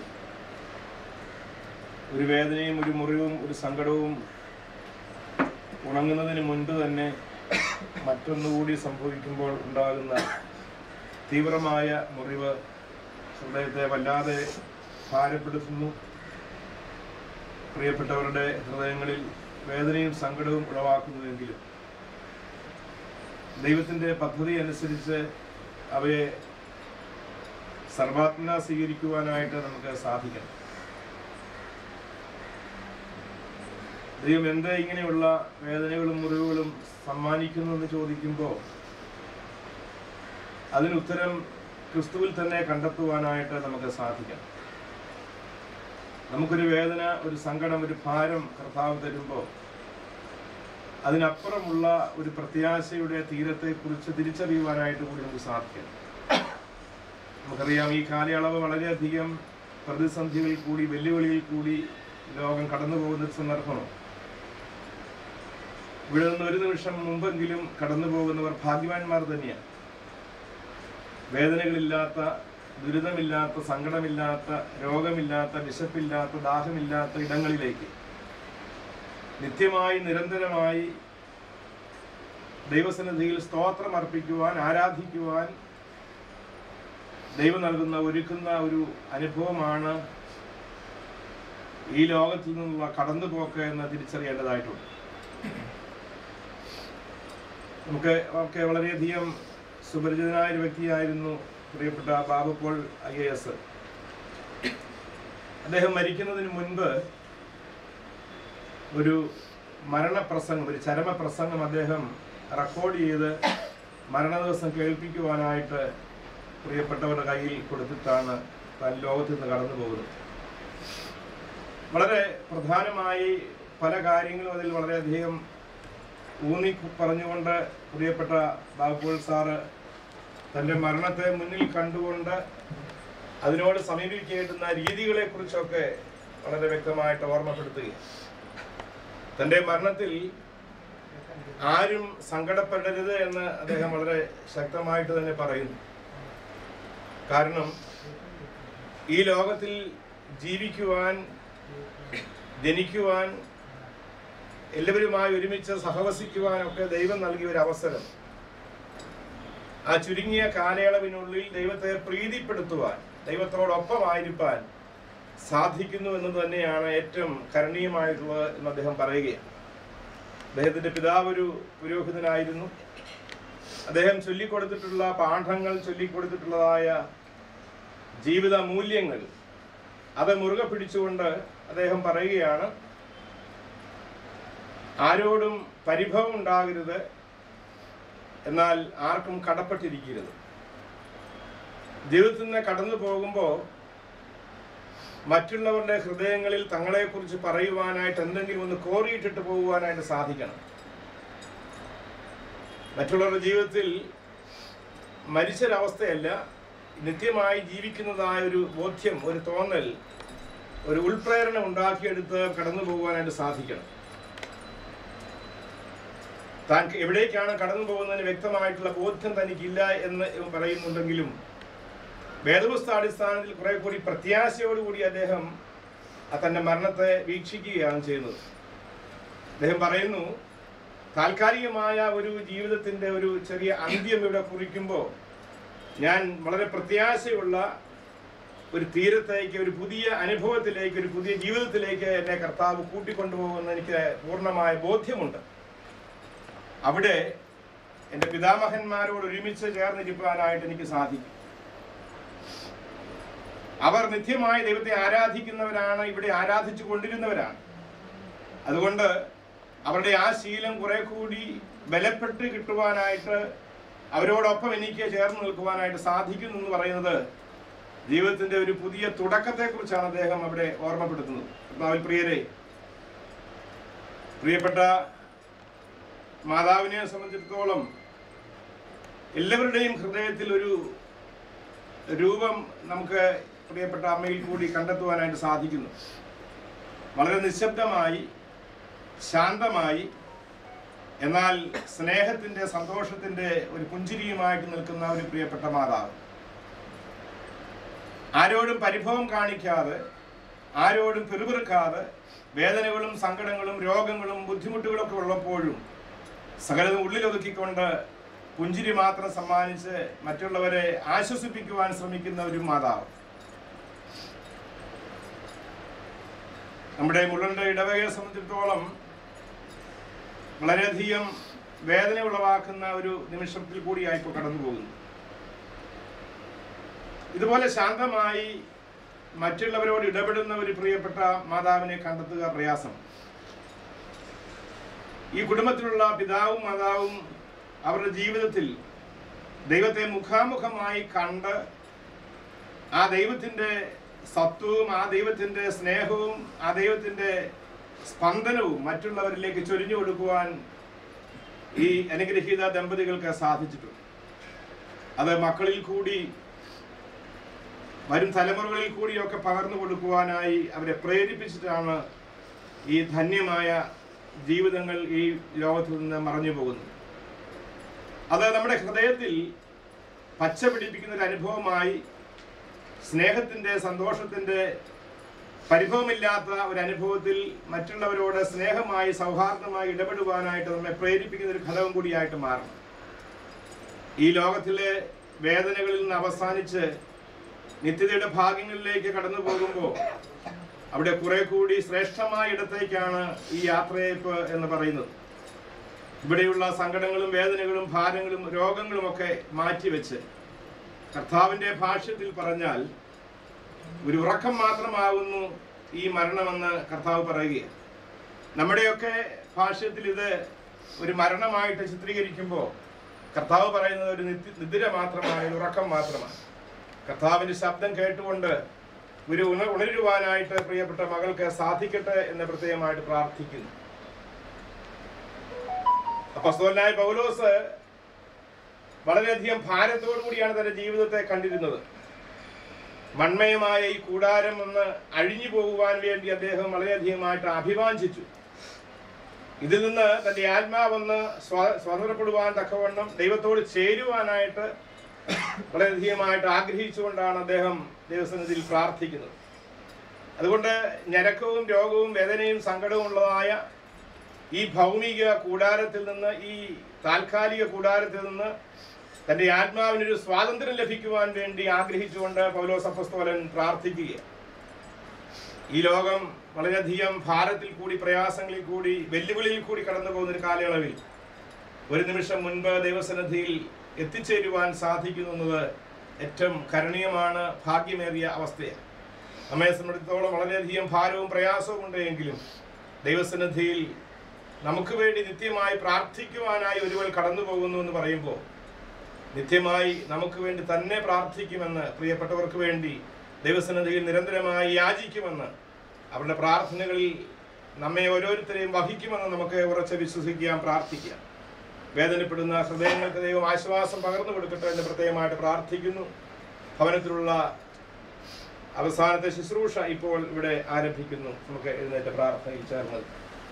ഒരു വേദനയും ഒരു മുറിവും ഒരു സങ്കടവും ഉണങ്ങുന്നതിന് മുൻപ് തന്നെ മറ്റൊന്നുകൂടി സംഭവിക്കുമ്പോൾ ഉണ്ടാകുന്ന തീവ്രമായ മുറിവ് ഹൃദയത്തെ വല്ലാതെ ഭാരപ്പെടുത്തുന്നു പ്രിയപ്പെട്ടവരുടെ ഹൃദയങ്ങളിൽ വേദനയും സങ്കടവും ഉളവാക്കുന്നുവെങ്കിലും ദൈവത്തിൻ്റെ പദ്ധതി അനുസരിച്ച് അവയെ സർവാത്മന സ്വീകരിക്കുവാനായിട്ട് നമുക്ക് സാധിക്കണം ദൈവം എന്താ ഇങ്ങനെയുള്ള വേദനകളും മുറിവുകളും സമ്മാനിക്കുന്നു എന്ന് ചോദിക്കുമ്പോൾ അതിനുത്തരം ക്രിസ്തുവിൽ തന്നെ കണ്ടെത്തുവാനായിട്ട് നമുക്ക് സാധിക്കണം നമുക്കൊരു വേദന ഒരു സങ്കടം ഒരു ഭാരം കർത്താവ് തരുമ്പോൾ അതിനപ്പുറമുള്ള ഒരു പ്രത്യാശയുടെ തീരത്തെക്കുറിച്ച് തിരിച്ചറിയുവാനായിട്ട് കൂടി നമുക്ക് സാധിക്കണം നമുക്കറിയാം ഈ കാലയളവ് വളരെയധികം പ്രതിസന്ധികളിൽ കൂടി വെല്ലുവിളിയിൽ കൂടി ലോകം കടന്നു പോകുന്ന ഒരു സന്ദർഭമാണ് ഇവിടെ നിന്ന് ഒരു നിമിഷം മുമ്പെങ്കിലും കടന്നു പോകുന്നവർ ഭാഗ്യവാന്മാർ തന്നെയാണ് വേദനകളില്ലാത്ത ദുരിതമില്ലാത്ത സങ്കടമില്ലാത്ത രോഗമില്ലാത്ത വിശപ്പില്ലാത്ത ദാഹമില്ലാത്ത ഇടങ്ങളിലേക്ക് നിത്യമായി നിരന്തരമായി ദൈവസന്നിധിയിൽ സ്തോത്രം അർപ്പിക്കുവാൻ ആരാധിക്കുവാൻ ദൈവം നൽകുന്ന ഒരുക്കുന്ന ഒരു അനുഭവമാണ് ഈ ലോകത്തിൽ നിന്നുള്ള കടന്നുപോക്ക് എന്ന് തിരിച്ചറിയേണ്ടതായിട്ടുണ്ട് നമുക്ക് ഒക്കെ വളരെയധികം സുപരിചിതനായ ഒരു വ്യക്തിയായിരുന്നു പ്രിയപ്പെട്ട Babu Paul I A S അദ്ദേഹം മരിക്കുന്നതിന് മുൻപ് ഒരു മരണപ്രസംഗം ഒരു ചരമപ്രസംഗം അദ്ദേഹം റെക്കോർഡ് ചെയ്ത് മരണ ദിവസം കേൾപ്പിക്കുവാനായിട്ട് പ്രിയപ്പെട്ടവരുടെ കയ്യിൽ കൊടുത്തിട്ടാണ് താൻ ലോകത്തിൽ നിന്ന് കടന്നു പോകുന്നത് വളരെ പ്രധാനമായി പല കാര്യങ്ങളും അതിൽ വളരെയധികം ഊന്നി പറഞ്ഞുകൊണ്ട് പ്രിയപ്പെട്ട ബാബുപോൾ സാറ് തൻ്റെ മരണത്തെ മുന്നിൽ കണ്ടുകൊണ്ട് അതിനോട് സമീപിക്കേണ്ടുന്ന രീതികളെ കുറിച്ചൊക്കെ വളരെ വ്യക്തമായിട്ട് ഓർമ്മപ്പെടുത്തുകയും തൻ്റെ മരണത്തിൽ ആരും സങ്കടപ്പെടരുത് എന്ന് അദ്ദേഹം വളരെ ശക്തമായിട്ട് തന്നെ പറയുന്നു കാരണം ഈ ലോകത്തിൽ ജീവിക്കുവാൻ ജനിക്കുവാൻ എല്ലാവരുമായി ഒരുമിച്ച് സഹവസിക്കുവാനൊക്കെ ദൈവം നൽകിയ ഒരു അവസരം ആ ചുരുങ്ങിയ കാലയളവിനുള്ളിൽ ദൈവത്തെ പ്രീതിപ്പെടുത്തുവാൻ ദൈവത്തോടൊപ്പമായിരിക്കാൻ സാധിക്കുന്നു എന്ന് തന്നെയാണ് ഏറ്റവും കരണീയമായിട്ടുള്ളത് എന്ന് അദ്ദേഹം പറയുകയാണ് അദ്ദേഹത്തിന്റെ പിതാവ് ഒരു പുരോഹിതനായിരുന്നു അദ്ദേഹം ചൊല്ലിക്കൊടുത്തിട്ടുള്ള പാഠങ്ങൾ ചൊല്ലിക്കൊടുത്തിട്ടുള്ളതായ ജീവിത മൂല്യങ്ങൾ അത് മുറുകെ പിടിച്ചുകൊണ്ട് അദ്ദേഹം പറയുകയാണ് ആരോടും പരിഭവം ഉണ്ടാകരുത് എന്നാൽ ആർക്കും കടപ്പെട്ടിരിക്കരുത് ജീവിതത്തിൽ നിന്ന് കടന്നു പോകുമ്പോൾ മറ്റുള്ളവരുടെ ഹൃദയങ്ങളിൽ തങ്ങളെക്കുറിച്ച് പറയുവാനായിട്ട് എന്തെങ്കിലും ഒന്ന് കോറിയിട്ടിട്ട് പോകുവാനായിട്ട് സാധിക്കണം മറ്റുള്ളവരുടെ ജീവിതത്തിൽ മരിച്ചൊരവസ്ഥയല്ല നിത്യമായി ജീവിക്കുന്നതായ ഒരു ബോധ്യം ഒരു തോന്നൽ ഒരു ഉൾപ്രേരണ ഉണ്ടാക്കിയെടുത്ത് കടന്നു പോകുവാനായിട്ട് സാധിക്കണം താൻ എവിടേക്കാണ് കടന്നു പോകുന്നതിന് വ്യക്തമായിട്ടുള്ള ബോധ്യം തനിക്കില്ല എന്ന് പറയുന്നുണ്ടെങ്കിലും വേദപുസ്താടിസ്ഥാനത്തിൽ കുറെ കൂടി പ്രത്യാശയോടുകൂടി അദ്ദേഹം ആ തന്റെ മരണത്തെ വീക്ഷിക്കുകയാണ് ചെയ്യുന്നത് അദ്ദേഹം പറയുന്നു താൽക്കാലികമായ ഒരു ജീവിതത്തിന്റെ ഒരു ചെറിയ അന്ത്യം ഇവിടെ കുറിക്കുമ്പോൾ ഞാൻ വളരെ പ്രത്യാശയുള്ള ഒരു തീരത്തേക്ക് ഒരു പുതിയ അനുഭവത്തിലേക്ക് ഒരു പുതിയ ജീവിതത്തിലേക്ക് എന്നെ കർത്താവ് കൂട്ടിക്കൊണ്ടുപോകുമെന്ന് എനിക്ക് പൂർണ്ണമായ ബോധ്യമുണ്ട് അവിടെ എൻ്റെ പിതാമഹന്മാരോട് ഒരുമിച്ച് ചേർന്നിരിക്കാനായിട്ട് എനിക്ക് സാധിക്കും അവർ നിത്യമായി ദൈവത്തെ ആരാധിക്കുന്നവരാണ് ഇവിടെ ആരാധിച്ചു കൊണ്ടിരുന്നവരാണ് അതുകൊണ്ട് അവരുടെ ആ ശീലം കുറെ കൂടി ബലപ്പെട്ട് കിട്ടുവാനായിട്ട് അവരോടൊപ്പം എനിക്ക് ചേർന്ന് നിൽക്കുവാനായിട്ട് സാധിക്കുന്നു എന്ന് പറയുന്നത് ജീവിതത്തിന്റെ ഒരു പുതിയ തുടക്കത്തെ കുറിച്ചാണ് അദ്ദേഹം അവിടെ ഓർമ്മപ്പെടുത്തുന്നത് കർത്താവിൽ പ്രിയരെ പ്രിയപ്പെട്ട മാതാവിനെ സംബന്ധിച്ചിടത്തോളം എല്ലാവരുടെയും ഹൃദയത്തിൽ ഒരു രൂപം നമുക്ക് പ്രിയപ്പെട്ട അമ്മയിൽ കൂടി കണ്ടെത്തുവാനായിട്ട് സാധിക്കുന്നു വളരെ നിശബ്ദമായി ശാന്തമായി എന്നാൽ സ്നേഹത്തിന്റെ സന്തോഷത്തിന്റെ ഒരു പുഞ്ചിരിയുമായിട്ട് നിൽക്കുന്ന ഒരു പ്രിയപ്പെട്ട മാതാവ് ആരോടും പരിഭവം കാണിക്കാതെ ആരോടും പിറുപിറുക്കാതെ വേദനകളും സങ്കടങ്ങളും രോഗങ്ങളും ബുദ്ധിമുട്ടുകളും ഒക്കെ ഉള്ളപ്പോഴും സകലതും ഉള്ളിലൊതുക്കിക്കൊണ്ട് പുഞ്ചിരി മാത്രം സമ്മാനിച്ച് മറ്റുള്ളവരെ ആശ്വസിപ്പിക്കുവാൻ ശ്രമിക്കുന്ന ഒരു മാതാവ് നമ്മുടെ മുള്ളന്റെ ഇടവകയെ സംബന്ധിച്ചിടത്തോളം വളരെയധികം വേദന ഉളവാക്കുന്ന ഒരു നിമിഷത്തിൽ കൂടിയായി ഇപ്പോൾ കടന്നു പോകുന്നു ഇതുപോലെ ശാന്തമായി മറ്റുള്ളവരോട് ഇടപെടുന്ന ഒരു പ്രിയപ്പെട്ട മാതാവിനെ കണ്ടെത്തുക പ്രയാസം ഈ കുടുംബത്തിലുള്ള പിതാവും മാതാവും അവരുടെ ജീവിതത്തിൽ ദൈവത്തെ മുഖാമുഖമായി കണ്ട് ആ ദൈവത്തിൻ്റെ സത്വവും ആ ദൈവത്തിൻ്റെ സ്നേഹവും ആ ദൈവത്തിൻ്റെ സ്പന്ദനവും മറ്റുള്ളവരിലേക്ക് ചൊരിഞ്ഞു കൊടുക്കുവാൻ ഈ അനുഗ്രഹീത ദമ്പതികൾക്ക് സാധിച്ചിട്ടുണ്ട് അത് മക്കളിൽ കൂടി വരും തലമുറകളിൽ കൂടിയൊക്കെ പകർന്നു കൊടുക്കുവാനായി അവരെ പ്രേരിപ്പിച്ചിട്ടാണ് ഈ ധന്യമായ ജീവിതങ്ങൾ ഈ ലോകത്തിൽ നിന്ന് മറഞ്ഞു പോകുന്നത് അത് നമ്മുടെ ഹൃദയത്തിൽ പച്ച പിടിപ്പിക്കുന്ന ഒരു അനുഭവമായി സ്നേഹത്തിൻ്റെ സന്തോഷത്തിൻ്റെ പരിഭവമില്ലാത്ത ഒരു അനുഭവത്തിൽ മറ്റുള്ളവരോട് സ്നേഹമായി സൗഹാർദ്ദമായി ഇടപെടുവാനായിട്ട് നമ്മെ പ്രേരിപ്പിക്കുന്ന ഒരു ഘടകം കൂടിയായിട്ട് മാറണം ഈ ലോകത്തിലെ വേദനകളിൽ നിന്ന് അവസാനിച്ച് നിത്യതയുടെ ഭാഗ്യങ്ങളിലേക്ക് കടന്നു പോകുമ്പോൾ അവിടെ കുറെ കൂടി ശ്രേഷ്ഠമായ ഇടത്തേക്കാണ് ഈ യാത്രയയപ്പ് എന്ന് പറയുന്നത് ഇവിടെയുള്ള സങ്കടങ്ങളും വേദനകളും ഭാരങ്ങളും രോഗങ്ങളും ഒക്കെ മാറ്റിവെച്ച് കർത്താവിൻ്റെ ഭാഷ്യത്തിൽ പറഞ്ഞാൽ ഒരു ഉറക്കം മാത്രമാകുന്നു ഈ മരണമെന്ന് കർത്താവ് പറയുകയാണ് നമ്മുടെയൊക്കെ ഭാഷ്യത്തിൽ ഇത് ഒരു മരണമായിട്ട് ചിത്രീകരിക്കുമ്പോൾ കർത്താവ് പറയുന്നത് ഒരു നിത്യ നിദ്ര മാത്രമാണ് ഒരു ഉറക്കം മാത്രമാണ് കർത്താവിൻ്റെ ശബ്ദം കേട്ടുകൊണ്ട് ഒരു ഉണ ഉണരുവാനായിട്ട് പ്രിയപ്പെട്ട മകൾക്ക് സാധിക്കട്ടെ എന്ന് പ്രത്യേകമായിട്ട് പ്രാർത്ഥിക്കുന്നു അപ്പസ്തോലനായ പൗലോസ് വളരെയധികം ഭാരത്തോടു കൂടിയാണ് തന്റെ ജീവിതത്തെ കണ്ടിരുന്നത് മൺമയമായ ഈ കൂടാരം ഒന്ന് അഴിഞ്ഞു പോകുവാൻ വേണ്ടി അദ്ദേഹം വളരെയധികമായിട്ട് അഭിവാഞ്ചിച്ചു ഇതിൽ നിന്ന് തന്റെ ആത്മാവൊന്ന് സ്വ- സ്വതന്ത്രപ്പെടുവാൻ തക്കവണ്ണം ദൈവത്തോട് ചേരുവാനായിട്ട് വളരെയധികമായിട്ട് ആഗ്രഹിച്ചുകൊണ്ടാണ് അദ്ദേഹം ദൈവസന്നിധിയിൽ പ്രാർത്ഥിക്കുന്നത് അതുകൊണ്ട് ഞരക്കവും രോഗവും വേദനയും സങ്കടവും ഉള്ളതായ ഈ ഭൗമിക കൂടാരത്തിൽ നിന്ന് ഈ താൽക്കാലിക കൂടാരത്തിൽ നിന്ന് തന്റെ ആത്മാവിനൊരു സ്വാതന്ത്ര്യം ലഭിക്കുവാൻ വേണ്ടി ആഗ്രഹിച്ചുകൊണ്ട് പൗലോസ് അപ്പസ്തോലൻ പ്രാർത്ഥിക്കുകയാണ് ഈ ലോകം വളരെയധികം ഭാരത്തിൽ കൂടി പ്രയാസങ്ങളിൽ കൂടി വെല്ലുവിളിയിൽ കൂടി കടന്നു പോകുന്ന ഒരു കാലയളവിൽ ഒരു നിമിഷം മുൻപ് ദൈവസന്നിധിയിൽ എത്തിച്ചേരുവാൻ സാധിക്കുന്നു എന്നത് ഏറ്റവും കരണീയമാണ് ഭാഗ്യമേറിയ അവസ്ഥയാണ് നമ്മെ സംബന്ധിച്ചിടത്തോളം വളരെയധികം ഭാരവും പ്രയാസവും ഉണ്ട് എങ്കിലും ദൈവസന്നിധിയിൽ നമുക്ക് വേണ്ടി നിത്യമായി പ്രാർത്ഥിക്കുവാനായി ഒരുവൾ കടന്നു പോകുന്നു എന്ന് പറയുമ്പോൾ നിത്യമായി നമുക്ക് വേണ്ടി തന്നെ പ്രാർത്ഥിക്കുമെന്ന് പ്രിയപ്പെട്ടവർക്ക് വേണ്ടി ദൈവസന്നിധിയിൽ നിരന്തരമായി യാചിക്കുമെന്ന് അവരുടെ പ്രാർത്ഥനകളിൽ നമ്മെ ഓരോരുത്തരെയും വഹിക്കുമെന്ന് നമുക്ക് ഉറച്ച് വിശ്വസിക്കാം പ്രാർത്ഥിക്കാം വേദനപ്പെടുന്ന ഹൃദയങ്ങൾക്ക് ദൈവം ആശ്വാസം പകർന്നു കൊടുക്കട്ടെ എന്ന് പ്രത്യേകമായിട്ട് പ്രാർത്ഥിക്കുന്നു ഭവനത്തിലുള്ള അവസാനത്തെ ശുശ്രൂഷ ഇപ്പോൾ ഇവിടെ ആരംഭിക്കുന്നു നമുക്ക് എഴുന്നേറ്റ് പ്രാർത്ഥനയിൽ ചേർന്നത്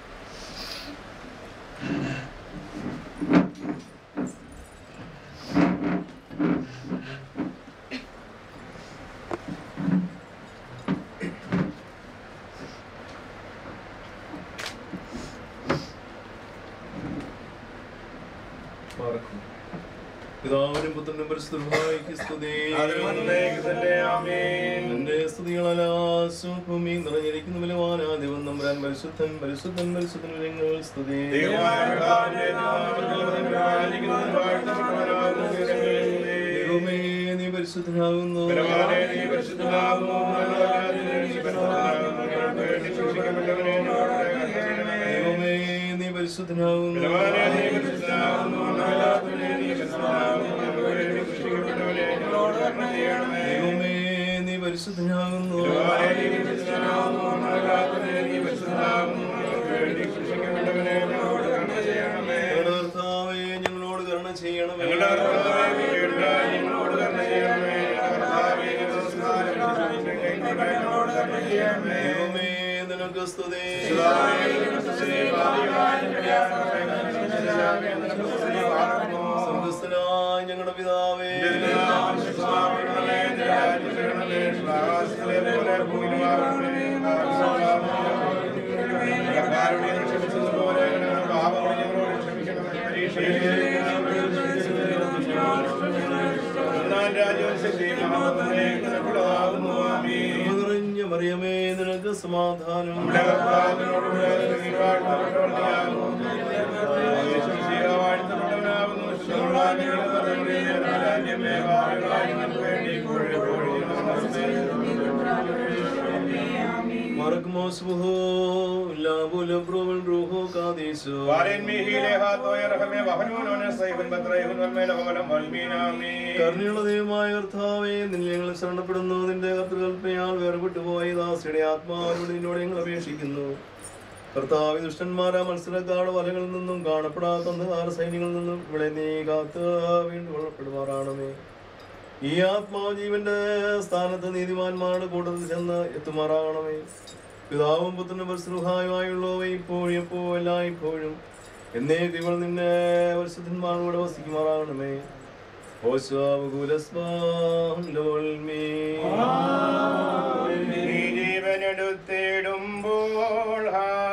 പാർക്കും. പിതാവിനും പുത്രനും പരിശുദ്ധനുമായിക്ക് സ്തുതി അതിൽ വന്നേക്ക് തന്നെ ആമേൻ. നിന്റെ സ്തുതികളാലാശം ഭൂമി നിറഞ്ഞിരിക്കുന്ന ബലവാനാ ദൈവം നമ്പരാൻ പരിശുദ്ധൻ പരിശുദ്ധൻ പരിശുദ്ധൻ ഞങ്ങൾ സ്തുതി ദൈവമായ കർത്താവിന്റെ നാമത്തിൽ വന്നിരിക്കുന്നവൻ വാഴ്ത്തപ്പെട്ടവനാകുന്നു ഉയരങ്ങളിൽ സ്തുതി. ദൈവമേ നീ പരിശുദ്ധനാകുന്നു ബലവാനേ, നീ പരിശുദ്ധനാകുന്നു. നല്ലവനായ നീ പരിശുദ്ധനാകുന്നു. ഞങ്ങൾക്ക് വേണ്ടി സൂക്ഷിക്കപ്പെട്ടവനെ ഞങ്ങളോട് ദയ ചെയ്യണമേ. ദൈവമേ നീ പരിശുദ്ധനാകുന്നു ബലവാനേ, നീ പരിശുദ്ധനാകുന്നു. നല്ലവനായ നീ പരിശുദ്ധനാകുന്നു. ഞങ്ങൾക്ക് വേണ്ടി സൂക്ഷിക്കപ്പെട്ടവനെ ഞങ്ങളോട് കരുണ ചെയ്യണമേ. ദൈവമേ നീ പരിശുദ്ധനാകുന്നു ബലവാനേ, നീ പരിശുദ്ധനാകുന്നു. നല്ലവനായ നീ പരിശുദ്ധനാകുന്നു. ഞങ്ങൾക്ക് വേണ്ടി സൂക്ഷിക്കപ്പെട്ടവനെ ഞങ്ങളോട് കരുണ ചെയ്യണമേ. ഞങ്ങളുടെ കർത്താവേ ഞങ്ങളോട് കരുണ ചെയ്യണമേ ഞങ്ങളുടെ കർത്താവേ, കേട്ട് ഞങ്ങളോട് കരുണ ചെയ്യണമേ. ഞങ്ങളുടെ കർത്താവേ, ഞങ്ങളുടെ സംസ്കാരം വിശ്വസിക്കണമേ. ഞങ്ങളോട് കരുണ ചെയ്യണമേ. ദൈവമേ നിനക്ക് സ്തുതി പിതാവേ, നിനക്ക് സ്തുതി. ഭാവിയായ പ്രയാസങ്ങളെ നിനക്ക് നിനക്ക് സ്തുതി. പാർക്കുന്നു. സ്വർഗ്ഗസ്ഥനായ ഞങ്ങളുടെ പിതാവേ നിന്റെ നാമം വിശുദ്ധമാക്കണമേ. നിന്റെ രാജ്യം വരണമേ. ആകാശത്തിലെ പോലെ ഭൂമിയിലുമാകണമേ. ഞങ്ങളുടെ കാരുണ്യം ക്ഷമിച്ചതുപോലെ ഞങ്ങളുടെ പാപങ്ങൾ ഞങ്ങളോട് ക്ഷമിക്കണമേ. പരീക്ഷയിൽ ഒന്നാം രാജ്യവും ശക്തിയും മഹത്വവും നിനക്കുള്ളതാകുന്നു. ആമേൻ. കൃപ നിറഞ്ഞ മറിയമേ നിനക്ക് സമാധാനം നമ്മുടെ കർത്താവിനോടുകൂടെ സ്ത്രീകൾ വാഴ്ത്തപ്പെട്ടവളാകുന്നു. യേശുമിശിഹ വാഴ്ത്തപ്പെട്ടവനാകുന്നു. ശുദ്ധമുള്ളവനായ ദൈവമേ, രാജ്യമേ, ഭാവികളായി ഞങ്ങൾക്ക് വേണ്ടി ഇപ്പോഴും എപ്പോഴും നമസ്തേ. മറക്കുമോസ്ബുഹോ ലാബുലബ്രോവൽ റൂഹോ കാദീസോ വാരൻ മീഹിലെ ഹാത്തോയ റഹമേ വഹനോനോനെ സൈബൻ ബത്രൈഹുൻ വൽമേല ഹോലം വൽമീനാമീൻ. കരുണയുള്ള ദൈവമായ കർത്താവേ നിന്നെ ഞങ്ങൾ ശരണപ്പെടുന്നു നിന്റെ കർത്തൃകൽപ്പയാൽ വേർപെട്ടു പോയ ദാസിയുടെ ആത്മാവിനോട് നിന്നോട് ഞങ്ങൾ അപേക്ഷിക്കുന്നു കർത്താവ് ദുഷ്ടന്മാരാ മത്സരക്കാരുടെ വലകളിൽ നിന്നും കാണപ്പെടാത്ത അന്ധകാര സൈന്യങ്ങളിൽ നിന്നും ഇവിടെ നീ കാത്ത് വീണ്ടും കൊള്ളപ്പെടുമാറാണമേ ഈ ആത്മാവ് ജീവന്റെ സ്ഥാനത്ത് നീതിമാന്മാരുടെ കൂട്ടത്തിൽ ചെന്ന് എത്തുമാറാകണമേ പിതാവും പുത്രനും പരിശ്രുഹായുമായുള്ളവ ഇപ്പോഴും എപ്പോ എല്ലായ്പ്പോഴും എന്നേ ദിവൾ നിന്നെ പരിശുദ്ധന്മാരോട് വസിക്കുമാറാകണമേ നീ ജീവനെടുത്തിടുമ്പോൾ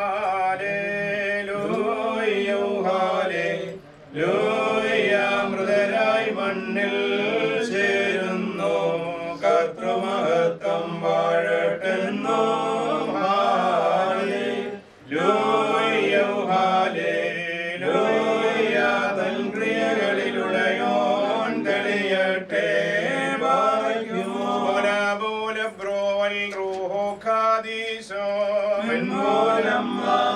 ഹാലേലൂയ്യോ ഹാലേലൂയ മൃതരായി മണ്ണിൽ ചേരുന്നു കർത്തൃമഹത്വം വാഴട്ടെന്നോ ഹാലേലൂയ്യോ ഹാലേലൂയ തൻ ക്രിയകളിലുടയോൻ തെളിയട്ടെ വായിക്കുമോ പോല ബ്രോവൽ റൂഹോ ഖാദീശോ മെൻമോലം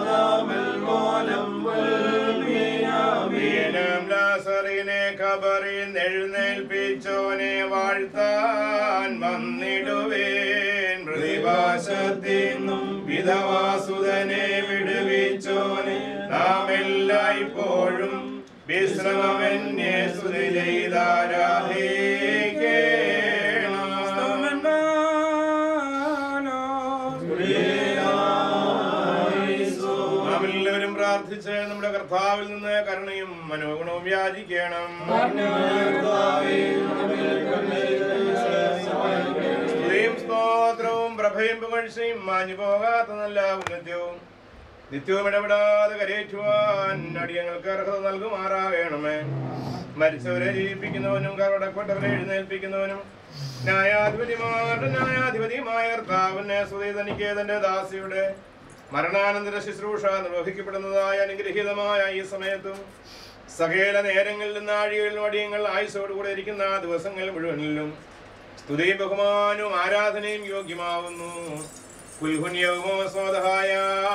വീണം ലാസറിനെ കബറിൽ എഴുന്നേൽപ്പിച്ചോനെ വാഴ്ത്താൻ വന്നിടുവേൻ പാശത്തിന്നും വിധവാസുതനെ വിടുവിച്ചോനെ നാം എല്ലായ്പ്പോഴും വിശ്രമമെന്നെ സ്തുതി ചെയ്താരാധിക്കണം നാം എല്ലാവരും പ്രാർത്ഥിച്ച് നമ്മുടെ കർത്താവിൽ നിന്ന് കരുണയും മനോഗുണവും യാചിക്കണം സ്തുതിയും സ്തോത്രവും പ്രഭയും പുകഴ്ചയും മാഞ്ഞു പോകാത്ത നല്ല ഉന്നത്യവും നിത്യവും ഇടപെടാതെ കരയേറ്റുവാൻ അടിയങ്ങൾക്ക് അർഹത നൽകുമാറാകണമേ മരിച്ചവരെ ജീവിപ്പിക്കുന്നവനും കറടപ്പെട്ടവരെ എഴുന്നേൽപ്പിക്കുന്നവനും ന്യായാധിപതിമാരുടെ ന്യായാധിപതിയുമായ കർത്താവിനെ സ്തുതി തനിക്ക് തന്റെ ദാസിയുടെ മരണാനന്തര ശുശ്രൂഷ നിർവഹിക്കപ്പെടുന്നതായ അനുഗ്രഹീതമായ ഈ സമയത്തും സകല നേരങ്ങളിലും നാഴികളിലും അടിയങ്ങൾ ആയുസോടുകൂടെ ഇരിക്കുന്ന ആ ദിവസങ്ങൾ മുഴുവനിലും സ്തുതിയും ബഹുമാനവും ആരാധനയും യോഗ്യമാവുന്നു കുൽഹുന്യവുമോ സ്വതഹായ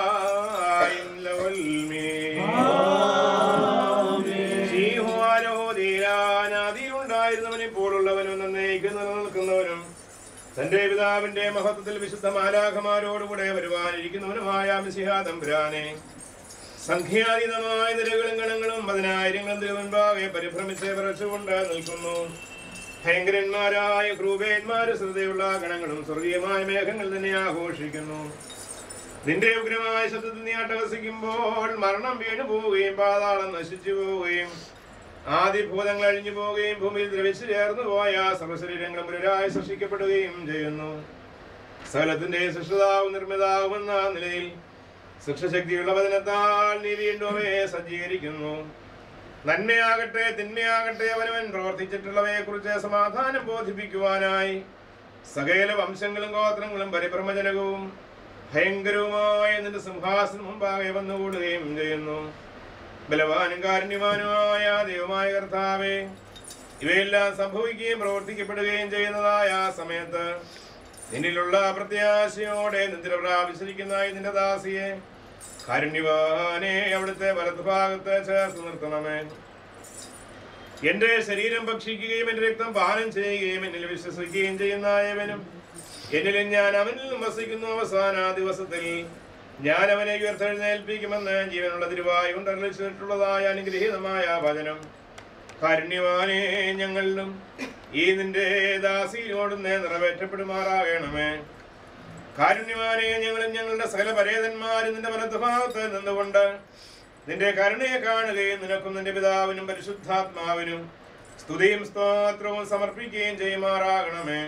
ഉണ്ടായിരുന്നവനെ പോലുള്ളവനും നന്നേക്ക് നിലനിൽക്കുന്നവനും തന്റെ പിതാവിന്റെ മഹത്വത്തിൽ വിശുദ്ധ മാലാഖമാരോടുകൂടെ വരുവാനിരിക്കുന്നവനുമായ മിസിഹാദംപുരാനെ സംഖ്യാതീതമായ നിരകളും ഗണങ്ങളും പതിനായിരങ്ങളും തിരുവൻപാകെ പരിഭ്രമിച്ച് വിറച്ചുകൊണ്ട് നിൽക്കുന്നു ഭയങ്കരന്മാരായ ക്രൂപേന്മാര് ശ്രദ്ധയുള്ള ഗണങ്ങളും സ്വർഗീയമായ മേഘങ്ങൾ തന്നെ ആഘോഷിക്കുന്നു നിന്റെ ഉഗ്രമായ ശബ്ദത്തിൽ നീ അട്ടഹസിക്കുമ്പോൾ മരണം വീണു പോവുകയും പാതാളം നശിച്ചു പോവുകയും ആദിഭൂതങ്ങൾ അഴിഞ്ഞു പോവുകയും ഭൂമിയിൽ ദ്രവിച്ചു ചേർന്നു പോയ സർവശരീരങ്ങളും പുനരായി സൃഷ്ടിക്കപ്പെടുകയും ചെയ്യുന്നു സകലത്തിന്റെ സൃഷ്ടിതാവും നിർമ്മിതാവുമെന്ന നിലയിൽ ശിക്ഷശക്തിയുള്ള വചനത്താൽ നീ വീണ്ടും അവയെ സജ്ജീകരിക്കുന്നു നന്മയാകട്ടെ തിന്മയാകട്ടെ അവനവൻ പ്രവർത്തിച്ചിട്ടുള്ളവയെ കുറിച്ച് സമാധാനം ബോധിപ്പിക്കുവാനായി സകല വംശങ്ങളും ഗോത്രങ്ങളും പരിഭ്രമജനകവും ഭയങ്കരവുമായ നിന്റെ സിംഹാസനം മുമ്പാകെ വന്നുകൂടുകയും ചെയ്യുന്നു ബലവാനും കാരുണ്യവാനുമായ ദൈവമായ കർത്താവേ ഇവയെല്ലാം സംഭവിക്കുകയും പ്രവർത്തിക്കപ്പെടുകയും ചെയ്യുന്നതായ ആ സമയത്ത് നിന്നിലുള്ള പ്രത്യാശയോടെ നിദ്ര പ്രാപിച്ചിരിക്കുന്ന ഈ നിന്റെ ദാസിയെ കാരുണ്യവാനെ അവിടുത്തെ വലതുഭാഗത്ത് ചേർത്ത് നിർത്തണമേ എന്റെ ശരീരം ഭക്ഷിക്കുകയും എന്റെ രക്തം പാനം ചെയ്യുകയും എന്നിൽ വിശ്വസിക്കുകയും ചെയ്യുന്ന ഏവനും എന്നിലും ഞാൻ അവനിലും വസിക്കുന്നു അവസാന ദിവസത്തിൽ ഞാൻ അവനെ ഉയർത്തെഴുന്നേൽപ്പിക്കുമെന്ന് ജീവനുള്ള തിരുവായി കൊണ്ടറിയിച്ചിട്ടുള്ളതായ അനുഗ്രഹീതമായ വചനം കാരുണ്യവാനെ ഞങ്ങളിലും ഈ നിന്റെ ദാസിയോടുന്ന് നിറവേറ്റപ്പെടുമാറാകണമേ കാരുണ്യവാനെ ഞങ്ങളും ഞങ്ങളുടെ സകല പരേതന്മാരും നിന്റെ വലതുഭാഗത്ത് നിന്നുകൊണ്ട് നിന്റെ കരുണയെ കാണുകയും നിനക്കും നിന്റെ പിതാവിനും പരിശുദ്ധാത്മാവിനും സ്തുതിയും സ്തോത്രവും സമർപ്പിക്കുകയും ചെയ്യുമാറാകണമേ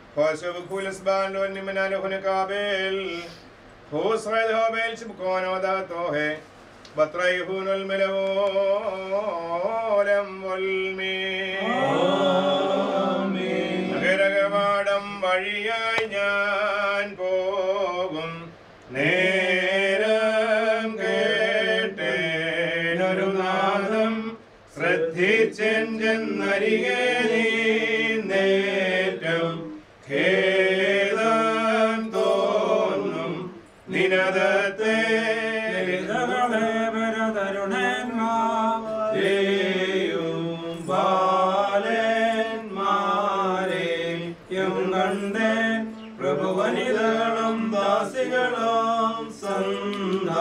നഗരകവാടം വഴിയായി ഞാൻ പോകും നേരം കേട്ടേനൊരു നാദം ശ്രദ്ധിച്ചെന്നരികെ നീന്നേറ്റം ഖേദം തോന്നും നിനദത്തെ പ്രഭുവനിതകളും ദാസികളും സന്ത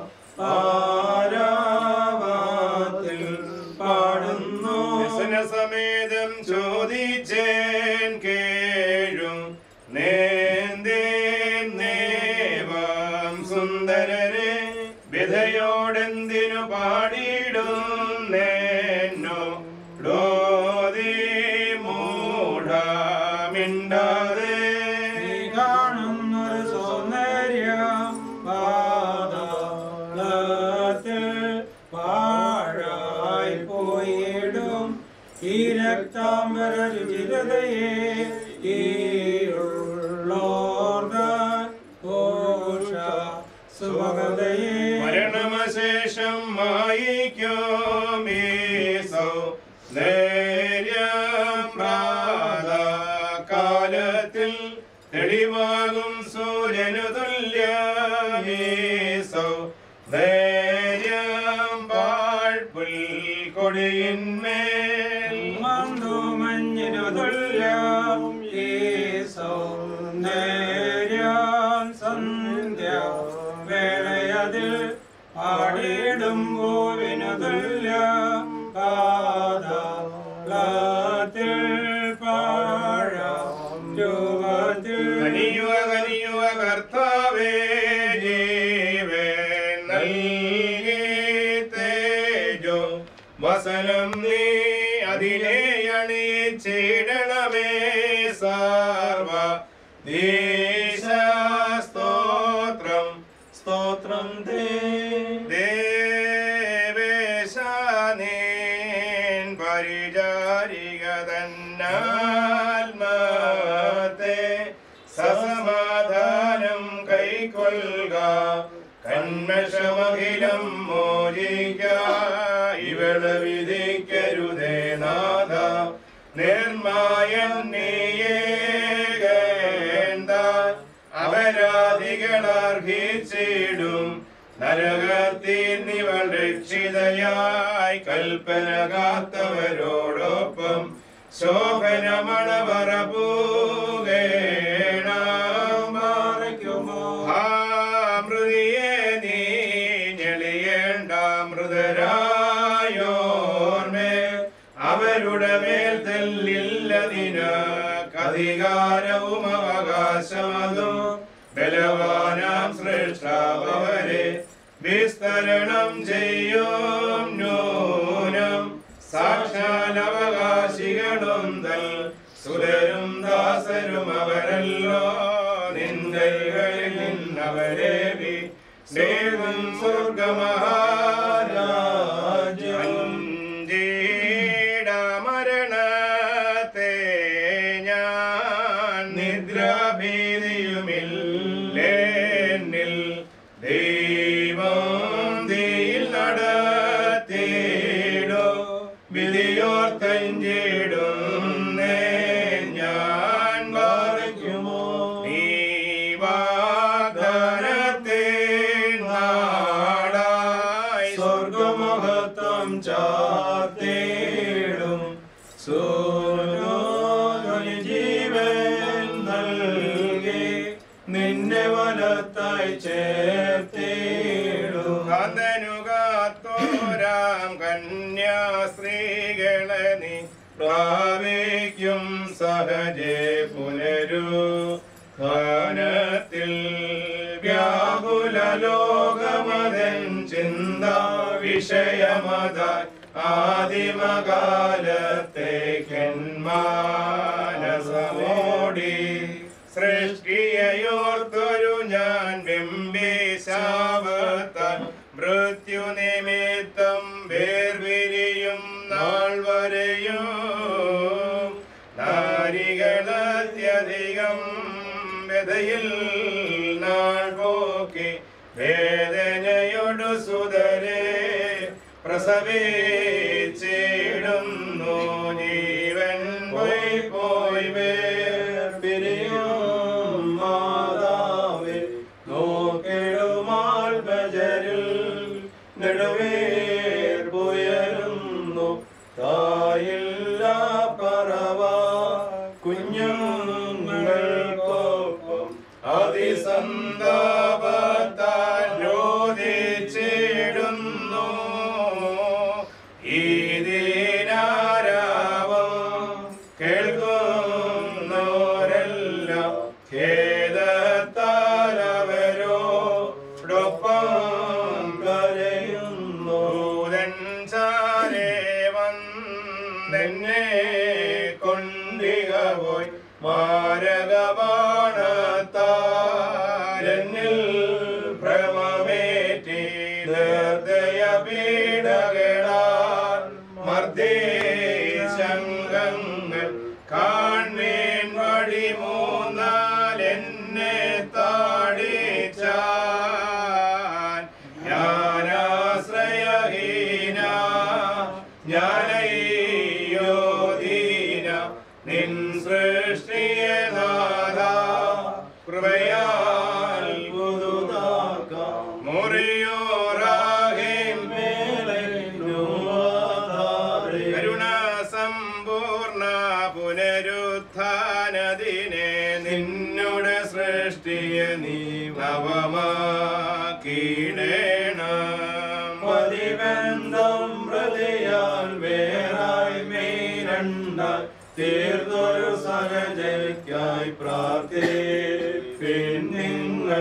ആരാവാത്തിൽ പാടുന്നു സമേതം ചോദിച്ചേൻ കേഴും നേന്തേൻ നേവം സുന്ദരരെ വിധയോടെന്തിനു പാടിയിടും നേന്നോ ഡോതി മൂഢമിണ്ടാതെ കാണുന്നൊരു സൗന്ദര്യം പാതാളത്തിൽ പാഴായി പോയിടും ഈ രക്താംബര രുചിരതയെ ഈയുള്ളോർഗൻ ഘോഷ സുഭഗതയെ മരണമശേഷം മായിക്കോമീസോ നേര്യം പ്രാതകാലത്തിൽ തെളിവാകും സൂര്യനു തുല്യമീസോ നേര്യം പാഴ്പുൽ കൊടിയിന്മേൽ മന്ദുമഞ്ഞിനു തുല്യം ഈ സൗന്ദര്യം കനിയുക കനിയുക കർത്താവേ ജീവൻ നൽകി തേജോ വസനം നീ അതിനെ അണിയിച്ചിടണമേ സർവ ദേശസ്തോത്രം സ്തോത്രം തേ ദേവേശാനേൻ പരിചാരിക തന്നാത്മത്തെ സസമാധാനം കൈക്കൊള്ളുക കന്മഷമഖിലം മോചിക്ക ഇവളെ വിധിക്കരുതേ നാഥ നിർമായൻ നീയേകേണ്ട അപരാധികളർഹിച്ചിടും നരകത്തിൽ നിവൾ രക്ഷിതയായി കൽപ്പന കാത്തവരോടൊപ്പം ശോഭനമണവറ പൂകേണമാറയ്ക്കുമോ മൃതിയെ നീ ഞെളിയേണ്ട മൃതരായോർമേ അവരുടെ മേൽ തെല്ലില്ലതിന് അധികാരവും അവകാശമതും ബലവാനാം സൃഷ്ടാവരെ വിസ്തരണം ചെയ്യും നൂനം സാക്ഷാൽ അവകാശികളും തൽ സുരരും ദാസരും അവരല്ലോ നിന്ദൈകളിൽ നിന്നവരെ വി സ്നേഹം സ്വർഗമഹാരാജ്യം ജീട മരണത്തെ ഞാൻ നിദ്രാഭീതിയുമില്ലേന്നിൽ ദൈവം തീയിൽ നടത്തിയിടോ വിധിയോർത്തഞ്ചിടുന്നേ ഞാൻ വായിക്കുമോ നീ വാഗ്ദാനത്തെ നാടായി സ്വർഗമഹത്വം ചാർത്തേടും സൂര്യോദയ ജീവൻ നൽകി നിന്നെ വലത്തായി ചേർത്തേടും കാന്തനുകാത്തോരാം കന്യാസ്ത്രീകളെ നീ പ്രാപിക്കും സഹജേ പുനരു ധാനത്തിൽ വ്യാകുല ലോകമതൻ ചിന്ത വിഷയമത ആദിമകാലത്തേക്കെന്മാനസമോടി സൃഷ്ടിയോർത്തൊരു ഞാൻ ബിംബിശാവത്ത മൃത്യു നിമിത്തം വേർപിരിയും നാൾ വരെയും നാരികളത്യധികം വ്യതയിൽ നാൾ പോക്കി വേദനയൊടു സുതരെ പ്രസവിച്ചിടുന്നു ജീവൻ പോയി പോയി പിരിയും മാതാവേ നോക്കിടുമാൽ ബജരിൽ നെടുവേർപ്പുയരുന്നു തായില്ല പറവ കുഞ്ഞുങ്ങൾക്കൊപ്പം അതിസന്താപത്താൽ രോധിച്ചിടുന്നു ഈ ദീനാരാവം കേൾക്കുന്നോരെല്ലാം ഖേദത്താൽ അവരോടൊപ്പം കരയുന്നു ദൂതൻ ചാരേ വന്നെന്നെ കൊണ്ടിക പോയി മാരകബാണത്താരനിൽ ഭ്രമമേറ്റി നിർദ്ദയ പീഡകളാൽ മർദ്ദേശങ്ങൾ കാൺമേൻ വഴി മൂന്നാൽ എന്നെ താടിച്ചാൻ ഞാനാശ്രയഹീന ഞാനയ്യോദീന നിൻ സൃഷ്ടിയെ നാഥ കൃപയാൽ പുതുതാക്കാം മുറിയോറാകേൻ കരുണ സമ്പൂർണ പുനരുത്ഥാനദിനെ നിന്നുടെ സൃഷ്ടിയെ നീ നവമാക്കിടേണം മതിബന്ധം ഹൃദയാൽ വേറായി മേൽ രണ്ടായി തീർന്നൊരു സഹജയ്ക്കായി പ്രാർത്ഥിപ്പിൻ നിങ്ങൾ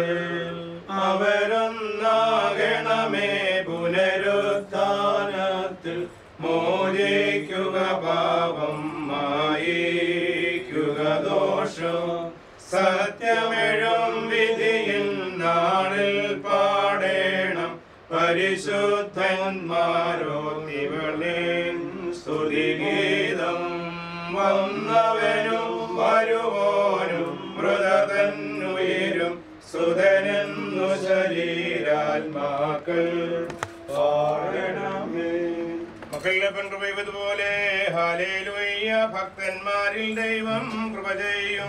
അവരൊന്നാകണമേ പുനരുത്ഥാനത്തിൽ മോചിക്കുക പാപം മായിക്കുക ദോഷം സത്യമെഴും വിധിയിൽ നാളിൽ പാടേണം പരിശുദ്ധന്മാരോ നിവളിൻ സ്തുതിഗീതം വന്നവനും വരുവോനും മൃതതന്നുയരും സുതനെന്നു ശരീരാത്മാക്കൾ പാടണമേ മക്കളുടെ പെൺകൃപയതുപോലെ ഹാലേലുയ്യ ഭക്തന്മാരിൽ ദൈവം കൃപ ചെയ്യും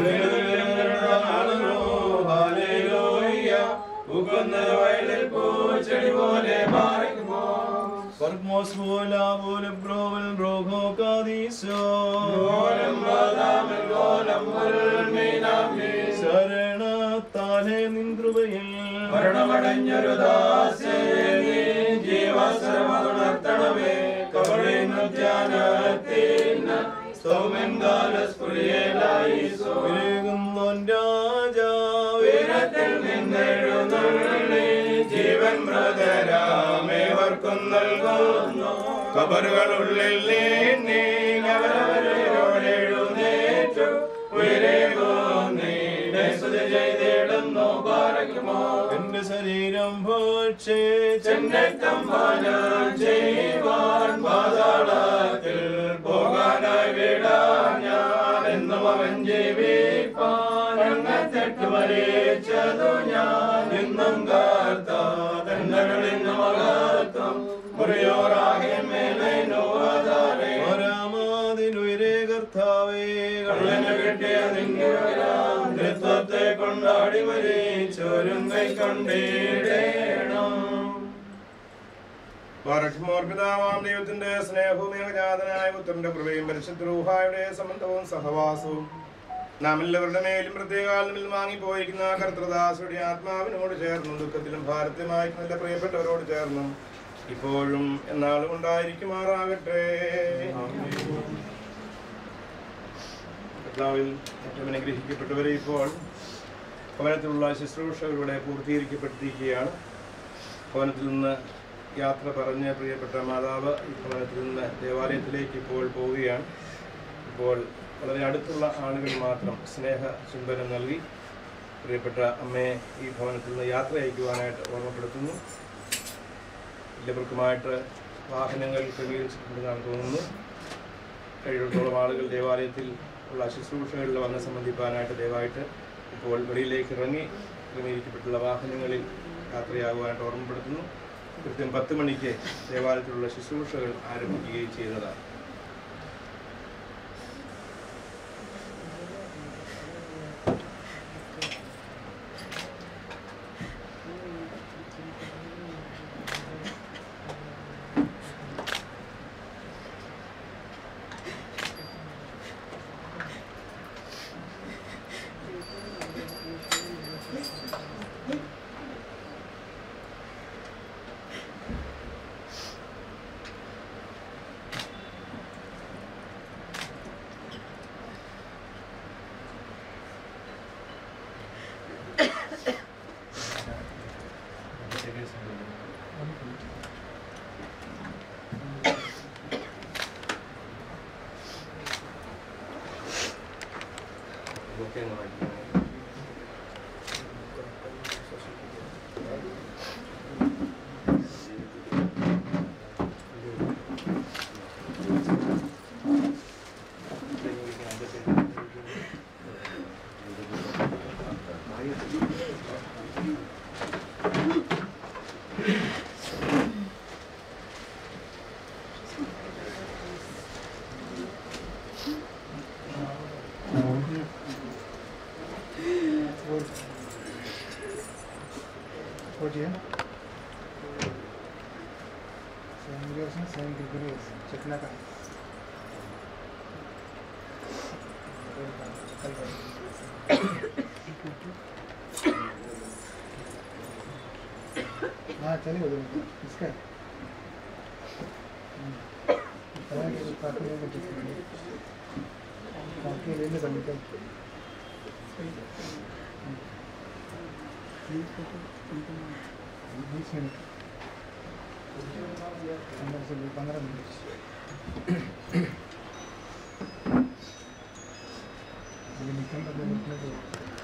വയലിൽ പൂച്ചെടി പോലെ മാറിക്കുമോ Corpus vola vole brovel brogo cadiso Golem badamel golem vulminami ശരണത്താലെ നിൻ കൃപയിൽ മരണമടഞ്ഞൊരു ദാസേ നീ ജീവശ്രമതുണർത്തണമേ കബറിനു ധ്യാനത്തിന് സൗമൻ കാലസ്പുരിയലായിസോ വിരകുന്നോൻ രാജാ ഉയരത്തിൽ നിന്നെഴുന്നള്ളി ജീവൻ മൃതരാമേവർക്കും നൽകുന്നു കബറുകളുള്ളിൽ നീ അവരവരോടെഴുന്നേറ്റു ഉയരേകോന്നീടെ സ്തുതി ചെയ്തിടുന്നു പാരക്കുമോ എന്റെ ശരീരം ഭക്ഷിച്ചെന്റെ കമ്പാനം ചെയ്യുവാൻ പാതാളത്തിൽ പോകാനായി വിടാൻ ഞാൻ എന്നും അവൻ ജീവിപ്പാൻ അങ്ങത്തെട്ട് മരിച്ചതു ഞാൻ ഇന്നും കാർത്ത തന്നകളിന്ന് മകത്വം മുറിയോറാകെ മേലെ നോവാതാരേ ഒരാമാതിനുയരേ കർത്താവേ കള്ളന് കിട്ടിയ നിങ്ങരാം തൃത്വത്തെ കൊണ്ടാടി മരിച്ചോരും കൈ കൊണ്ടിടേണം പാരക്ഷമോർ പിതാവാം ദൈവത്തിന്റെ സ്നേഹവും ഏകജാതനായ പുത്രന്റെ കൃപയും പരിശുദ്ധ റൂഹായുടെ സംബന്ധവും സഹവാസവും നാം എല്ലാവരുടെ മേലും പ്രത്യേകാലമിൽ വാങ്ങിപ്പോയിരിക്കുന്ന കർത്തൃദാസുടെ ആത്മാവിനോട് ചേർന്നും ദുഃഖത്തിലും ഭാരത്യമായി നല്ല പ്രിയപ്പെട്ടവരോട് ചേർന്നും ഇപ്പോഴും എന്നാളും ഉണ്ടായിരിക്കുമാറാകട്ടെ കർത്താവിൽ ഏറ്റവും അനുഗ്രഹിക്കപ്പെട്ടവരെ ഇപ്പോൾ ഭവനത്തിലുള്ള ശുശ്രൂഷകളുടെ പൂർത്തീകരിക്കപ്പെട്ടിരിക്കുകയാണ് ഭവനത്തിൽ നിന്ന് യാത്ര പറഞ്ഞ് പ്രിയപ്പെട്ട മാതാവ് ഈ ഭവനത്തിൽ നിന്ന് ദേവാലയത്തിലേക്ക് ഇപ്പോൾ പോവുകയാണ് ഇപ്പോൾ വളരെ അടുത്തുള്ള ആളുകൾ മാത്രം സ്നേഹ ചുംബനം നൽകി പ്രിയപ്പെട്ട അമ്മയെ ഈ ഭവനത്തിൽ നിന്ന് യാത്ര അയക്കുവാനായിട്ട് ഓർമ്മപ്പെടുത്തുന്നു എല്ലാവർക്കുമായിട്ട് വാഹനങ്ങൾ ക്രമീകരിച്ചിട്ടുണ്ടെന്നാണ് തോന്നുന്നു കഴിയുന്നിടത്തോളം ആളുകൾ ദേവാലയത്തിൽ ഉള്ള ശുശ്രൂഷകളിൽ വന്ന് സംബന്ധിക്കാനായിട്ട് ദയവായിട്ട് ഇപ്പോൾ വെളിയിലേക്ക് ഇറങ്ങി ക്രമീകരിക്കപ്പെട്ടുള്ള വാഹനങ്ങളിൽ യാത്രയാകുവാനായിട്ട് ഓർമ്മപ്പെടുത്തുന്നു കൃത്യം പത്ത് മണിക്ക് ദേവാലയത്തിലുള്ള ശുശ്രൂഷകൾ ആരംഭിക്കുകയും ചെയ്യുന്നതാണ് ഇതൊക്കെ ഒന്ന് വായിക്കാം. What year? Seven years and seven degrees. Chakla ka. हाँ चलिए उधर इसका हम्म। काफी लेने की काफी लेने का निकल बीस मिनट पंद्रह से पंद्रह मिनट अभी निकल रहा है निकलने को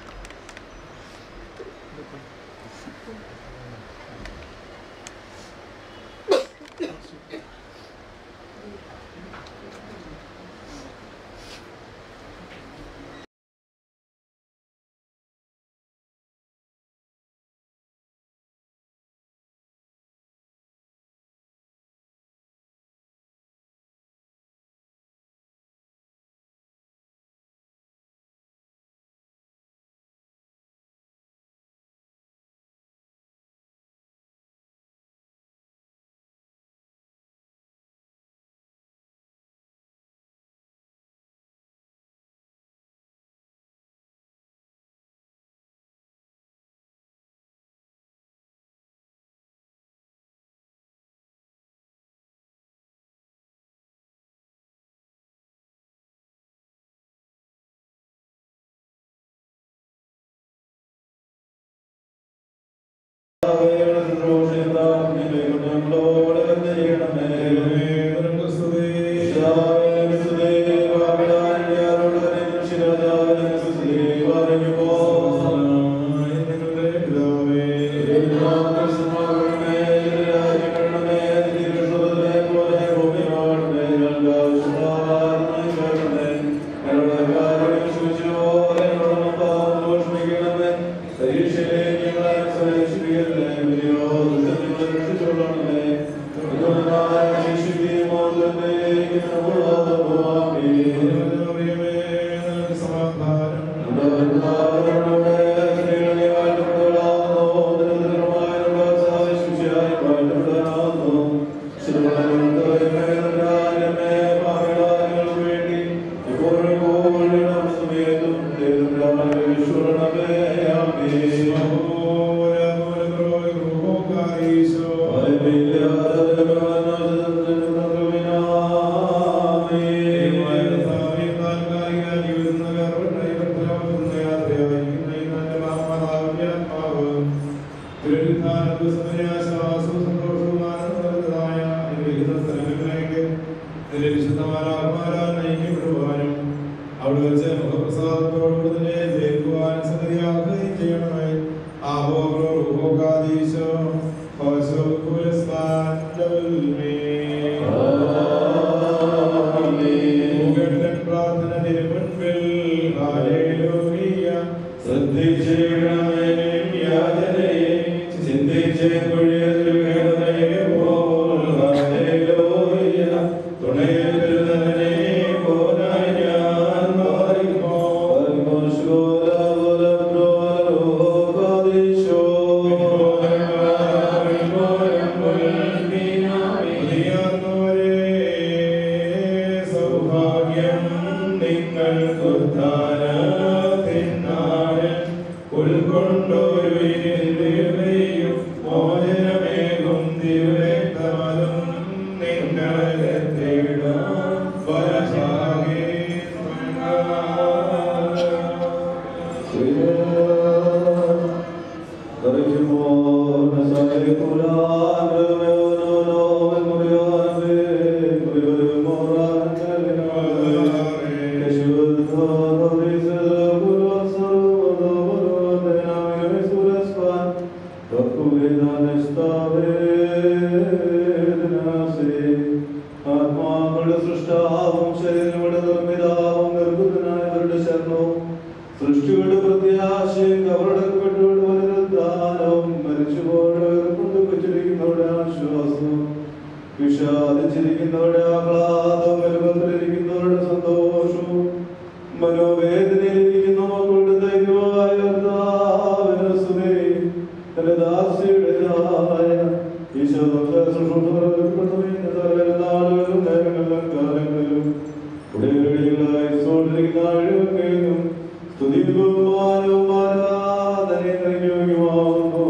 അവിടെ വെച്ച് മുഖപ്രസാദത്തോടുകൂടി തന്നെ ജയിക്കുവാൻ സംഗതിയാക്കുകയും ചെയ്യണമേ ആഹോ റൂഹോകാദീശോ ഹോശോ കുലസ്മാൻ മുകട്ടൻ പ്രാർത്ഥന തിരുമുൻപിൽ ഹാലേലൂയ ശ്രദ്ധിച്ചിടണമേ യാതനയെ ചിന്തിച്ച് കുഴിയതിരുകേണമേ പോൽ ഹാലേലൂയ തുണയേറ്റരുന്നവനെ പോലായി ഞാൻ മാറിപ്പോ സൗഭാഗ്യം നിങ്ങൾക്ക് ഉൾക്കൊണ്ടൊരു മോചനമേകും തിരുരക്തമതും നിങ്ങളെ തേടാം വരശാകേ ആത്മാക്കളുടെ സൃഷ്ടാവും ശരീരങ്ങളുടെ നിർമ്മിതാവും ഗർഭത്തിനായവരുടെ ശരണവും സൃഷ്ടിയുടെ പ്രത്യാശയും കവറടക്കപ്പെട്ടവരുടെ പുനരുദ്ധാനവും മരിച്ചുപോയവരെ കൊണ്ട് വെച്ചിരിക്കുന്നവരുടെ ആശ്വാസവും വിഷാദിച്ചിരിക്കുന്നവരുടെ ആഹ്ലാദവും ഗർഭത്തിലിരിക്കുന്നവരുടെ സന്തോഷവും മനോവേദനയിലിരിക്കുന്ന മക്കളുടെ ധൈര്യമായ കർത്താവിന് സ്തുതി. തന്റെ ദാസിയുടേതായ ഈശോദോഷ ശുശ്രൂഷകൾപ്പെട്ടവയെ സകല നാളുകളിലും നേരങ്ങളിലും കാലങ്ങളിലും ഉടയടികളായി സോദരിക്കുന്ന അഴിവൊക്കെയും സ്തുതിയും ബഹുമാനവും ആരാധനയും യോഗ്യമാകുന്നു.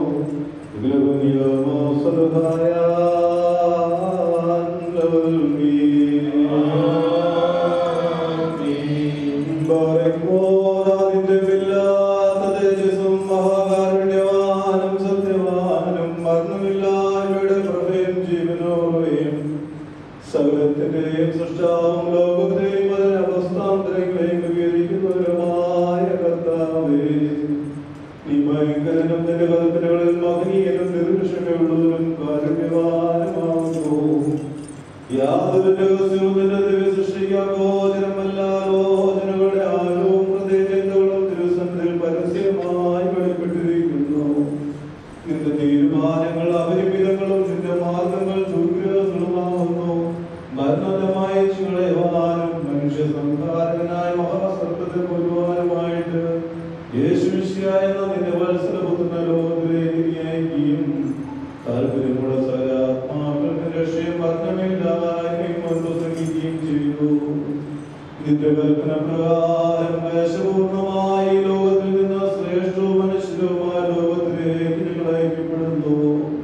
ഇതിലൊന്നിയമോ സദായ നൽകി. നിന്റെ കൽപ്പന പ്രകാരം വേഷപൂർണമായി ലോകത്തിൽ നിന്ന് ശ്രേഷ്ഠവും മനുഷ്യരുമായ ലോകത്തിലേക്ക് ഞങ്ങൾ അയക്കപ്പെടുന്നു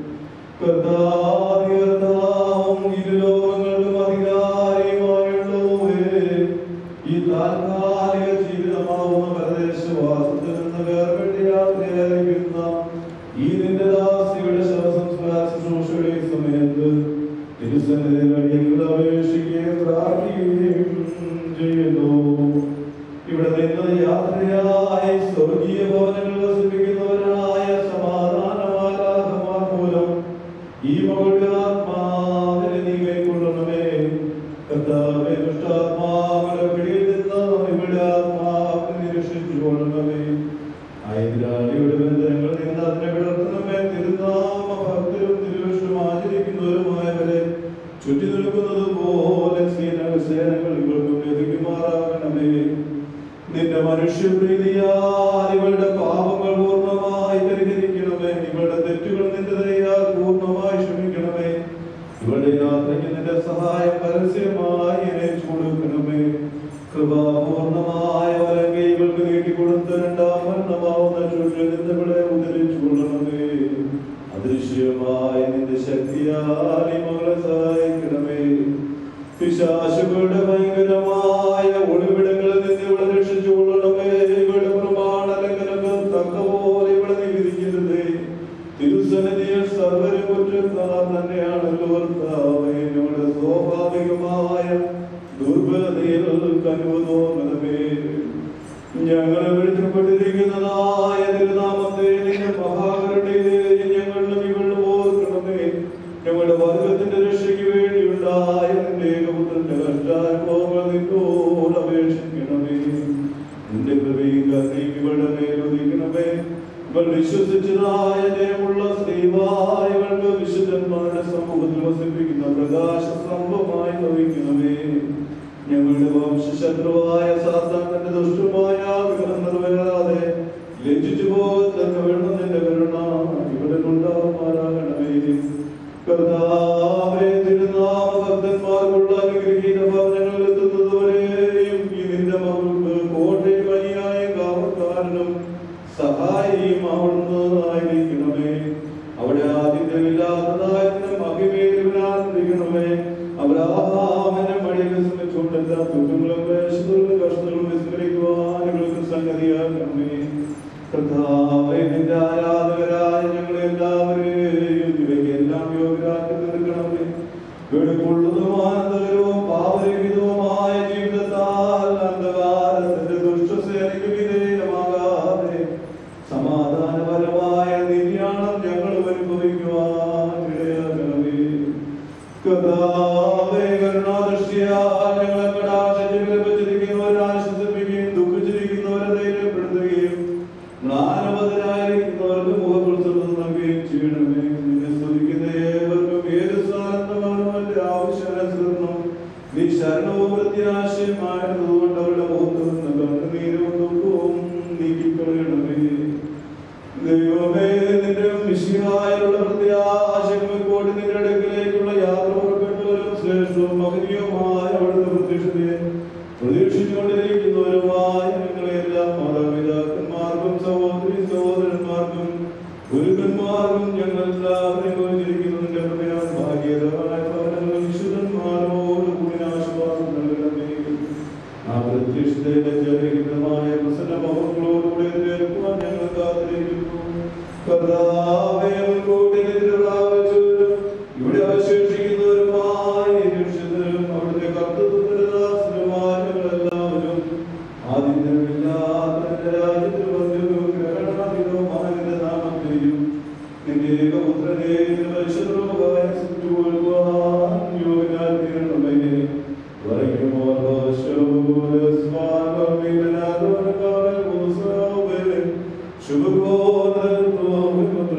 കർത്താവേ, കർത്താവും ഇരു ലോകങ്ങൾക്കും അധികാരിയുമായുള്ളവേ, ഈ താൽക്കാലിക ജീവിതമാവുന്ന പരദേശവാസത്തിൽ നിന്ന് വേർപെട്ട് യാത്രയായിരിക്കുന്ന ഈ നിന്റെ ദാസിയുടെ ശവസംസ്കാര ശുശ്രൂഷയുടെ ഈ സമയത്ത് തിരുസന്നിധിയിൽ അടിയങ്ങൾ അപേക്ഷിക്കുകയും പ്രാർത്ഥിക്കുകയും ചെയ്യുന്നു ഇവിടെ നിന്ന് യാത്രയായി സ്വർഗീയ ഭവനങ്ങൾ വസിപ്പിക്കുന്നവരായ സമാധാനമാലാഹമാർ മൂലം ഈ മകളുടെ ആത്മാവിനെ നീ കൈക്കൊള്ളണമേ കർത്താവേ ദുഷ്ടാത്മാവിന്റെ പിടിയിൽ നിന്ന് ഇവരുടെ ആത്മാവിനെ നിരീക്ഷിച്ചു കൊള്ളണമേ ആയതിരാളിയുടെ ബന്ധനങ്ങളിൽ നിന്ന് അതിനെ വിടർത്തണമേ തിരുനാമ ഭക്തരും തിരുവിഷ്ണു ആചരിക്കുന്നവരുമായവരെ ചുറ്റി നിൽക്കുന്നത് പോലെ സേന സേനകൾ ഇവൾക്കും ലഭിക്കുമാറാകണമേ നിന്റെ മനുഷ്യപ്രീതിയാൽ ഇവളുടെ പാപങ്ങൾ പൂർണ്ണമായി പരിഹരിക്കണമേ ഇവളുടെ തെറ്റുകൾ നിന്റെ ദയാൽ പൂർണ്ണമായി ക്ഷമിക്കണമേ ഇവളുടെ യാത്രയ്ക്ക് നിന്റെ സഹായം പരസ്യമായി അയച്ചു കൊടുക്കണമേ കൃപാപൂർണമായ വലങ്കை ഇവൾക്ക് നീട്ടിക്കൊടുത്ത രണ്ടാം മരണമാവുന്ന ചുറ്റിൽ നിന്ന് ഇവളെ ഉദ്ധരിച്ചു കൊള്ളണമേ അദൃശ്യമായ നിന്റെ ശക്തിയാൽ ഈ മകളെ സഹായിക്കണമേ പിശാശുകളുടെ ഭയങ്കരമായ ഒളിവിടങ്ങളിൽ നിന്ന് ഇവിടെ രക്ഷിച്ചു കൊള്ളണമേ ഇവിടെ പ്രമാണ ലംഘനങ്ങൾ തക്കപോലെ ഇവിടെ നികുതിക്കരുതേ തിരുസന്നിധിയിൽ സർവരും കുറ്റക്കാർ തന്നെയാണല്ലോ ഭർത്താവേ ഞങ്ങളുടെ സ്വാഭാവികമായ ദുർബലതയിൽ കനുവ് തോന്നണമേ ഞങ്ങളെ വിളിക്കപ്പെട്ടിരിക്കുന്നതായ തിരുനാമത്തെ നിന്റെ മഹാകരുണയിലെ ഞങ്ങളിലും ഇവളും ഓർക്കണമേ ഞങ്ങളുടെ വർഗത്തിന്റെ രക്ഷയ്ക്ക് വേണ്ടിയുണ്ടായ നിന്റെ ഏകപുത്രന്റെ കഷ്ടാനുഭവങ്ങൾ നിന്നോട് അപേക്ഷിക്കണമേ നിന്റെ കൃപയും കരുണയും ഇവളുടെ മേലൊതുക്കണമേ ഇവൾ വിശ്വസിച്ചതായ ജയമുള്ള സ്ത്രീവായവൾക്ക് വിശുദ്ധന്മാരുടെ സമൂഹത്തിൽ വസിപ്പിക്കുന്ന പ്രകാശ സ്തംഭമായി ഭവിക്കണമേ ഞങ്ങളുടെ വംശശത്രുവായ സാത്താന്റെ ദുഷ്ടമായ ആഗ്രഹം നിറവേറാതെ ലജ്ജിച്ചു പോകത്തക്ക വേണം നിന്റെ കരുണ ഇവിടെ ഉണ്ടാകുമാറാകണമേ കർത്താവേ തിരുനാമ ഭക്തന്മാർക്കുള്ള അനുഗ്രഹീത ഭവനങ്ങളിൽ എത്തുന്നതുവരെയും ഈ നിന്റെ മകൾക്ക് കോട്ടയും കനിയായ കാവൽക്കാരനും സഹായിയും അവിടുന്ന് ആയിരിക്കണമേ അവിടെ ആദിത്യമില്ലാത്തതായ നിന്റെ മഹിമയിൽ ആനന്ദിക്കണമേ അബ്രാഹാമിനെ മടിയിൽ ശ്രമിച്ചുകൊണ്ട് എല്ലാ കുറ്റങ്ങളും വേഷങ്ങളും കഷ്ടങ്ങളും വിസ്മരിക്കുവാൻ ഇവൾക്ക് സംഗതിയാക്കണമേ കർത്താവേ നിന്റെ ആരാധകരായ ഞങ്ങളെ എല്ലാവരെയും ഇവയ്ക്ക് എല്ലാം യോഗ്യരാക്കി തീർക്കണമേ വെടുപ്പുള്ളതും ആനന്ദകരവും പാവരഹിതവുമായ ജീവിതത്താൽ അന്ധകാരത്തിന്റെ ദുഷ്ടസേനയ്ക്ക് വിധേയമാകാതെ സമാധാനപരമായ നിര്യാണം ഞങ്ങൾ അനുഭവിക്കുവാൻ ഇടയാകണമേ കർത്താവേ കരുണാദൃഷ്ടിയാൽ ഞങ്ങളെ കടാക്ഷിച്ച് വിലപിച്ചിരിക്കുന്നവരെ ആശ്വസിപ്പിക്കുകയും ദുഃഖിച്ചിരിക്കുന്നവരെ ധൈര്യപ്പെടുത്തുകയും ജ്ഞാനവതരായിരിക്കുന്നവർക്ക് മുഖപ്രസവം നൽകുകയും ചെയ്യണമേ നിന്നെ സ്തുതിക്കുന്ന ഏവർക്കും ഏത് സ്ഥാനത്തും അവന്റെ ആവശ്യാനുസരണം നീ ശരണവും പ്രത്യാശയുമായതുകൊണ്ട് അവരുടെ മുഖത്ത് നിന്ന് കണ്ണുനീരും ദുഃഖവും നീക്കിക്കളയണമേ ദൈവമേ നിന്റെ മിശിഹായുള്ള പ്രത്യാശകൾ കൂടി നിന്റെ അടുക്കിലേക്കുള്ള യാത്ര പുറപ്പെട്ടവരും ശ്രേഷ്ഠവും മഹനീയവുമായ അവിടുത്തെ പ്രത്യക്ഷതയെ പ്രതീക്ഷിച്ചുകൊണ്ടിരിക്കുന്നവരുമായ നിങ്ങളെല്ലാം മാതാപിതാക്കന്മാർക്കും സഹോദരി സഹോദരന്മാർക്കും ഗുരുക്കന്മാർക്കും ഞങ്ങൾ എല്ലാവരെയും കുറിച്ചിരിക്കുന്നു നിന്റെ കൃപയാൽ ഭാഗ്യതമായ ഭവനങ്ങൾ വിശുദ്ധന്മാരോട് കൂടി ആശ്വാസം നൽകണമേ ആ പ്രത്യക്ഷതയുടെ ജനഹിതമായ പ്രസന്ന മഹങ്ങളോടുകൂടി കേൾക്കുവാൻ ഞങ്ങൾ കാത്തിരിക്കുന്നു കർത്താവേ മുൻകൂട്ടി നിദ്രപ്രാപിച്ചവരും ഇവിടെ അവശേഷിക്കുന്നവരുമായി രക്ഷിതരും അവിടുത്തെ കർത്തൃത്വത്തിന്റെ ദാസരുമായ ഞങ്ങളെല്ലാവരും ആദിത്യമില്ലാത്ത നിന്റെ രാജ്യത്തിൽ വന്ധ്യവും ഗ്രഹണാതീതവുമായ നിന്റെ നാമത്തെയും നിന്റെ ഏകപുത്രനെ നിന്റെ പരിശുദ്ധമായ കൊള്ളുവാൻ യോഗ്യനായി തീരണമേ വരയ്ക്കുമോ ശുഭ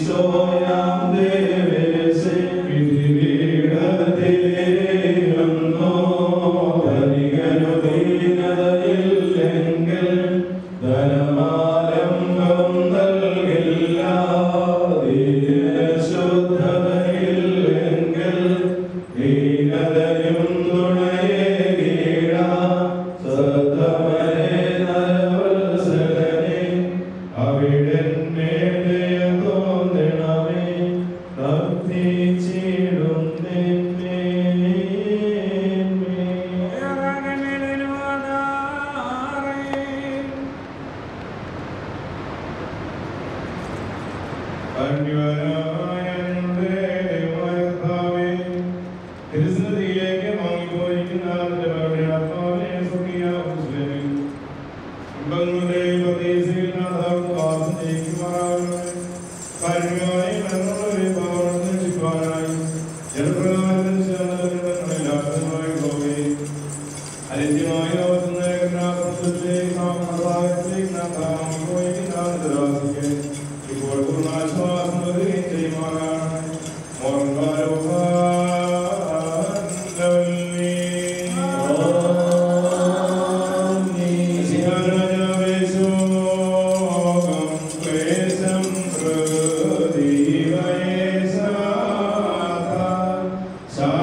തിരുസന്നിധിയിലേക്ക് വാങ്ങിപ്പോയിരിക്കുന്ന അതിന്റെ മകളുടെ ആത്മാവിനെ സ്വർഗീയ മുസ്ലിമിൽ ഇമ്പങ്ങളുടെ പ്രതീക്ഷയിൽ നാഥാവ് വാസം ചെയ്യിക്കുമാറാകണമേ. കാരുണ്യമായി ഞങ്ങളുടെ പാവം രക്ഷിപ്പാനായി ജനപ്രകാരത്തിൽ ചേർന്നവരിടങ്ങളിലാക്കുന്നതായി പോവുകയും അനിത്യമായി ലോകത്തുന്ന ഏകനാഥത്തിലേക്ക് നാം സഹായത്തിലേക്ക് നാം താമം പോയിരിക്കുന്ന ദുരാസിക്ക് ഇപ്പോൾ പൂർണ്ണാശ്വാസം നൽകുകയും ചെയ്യുമാറാകണമേ. ശാ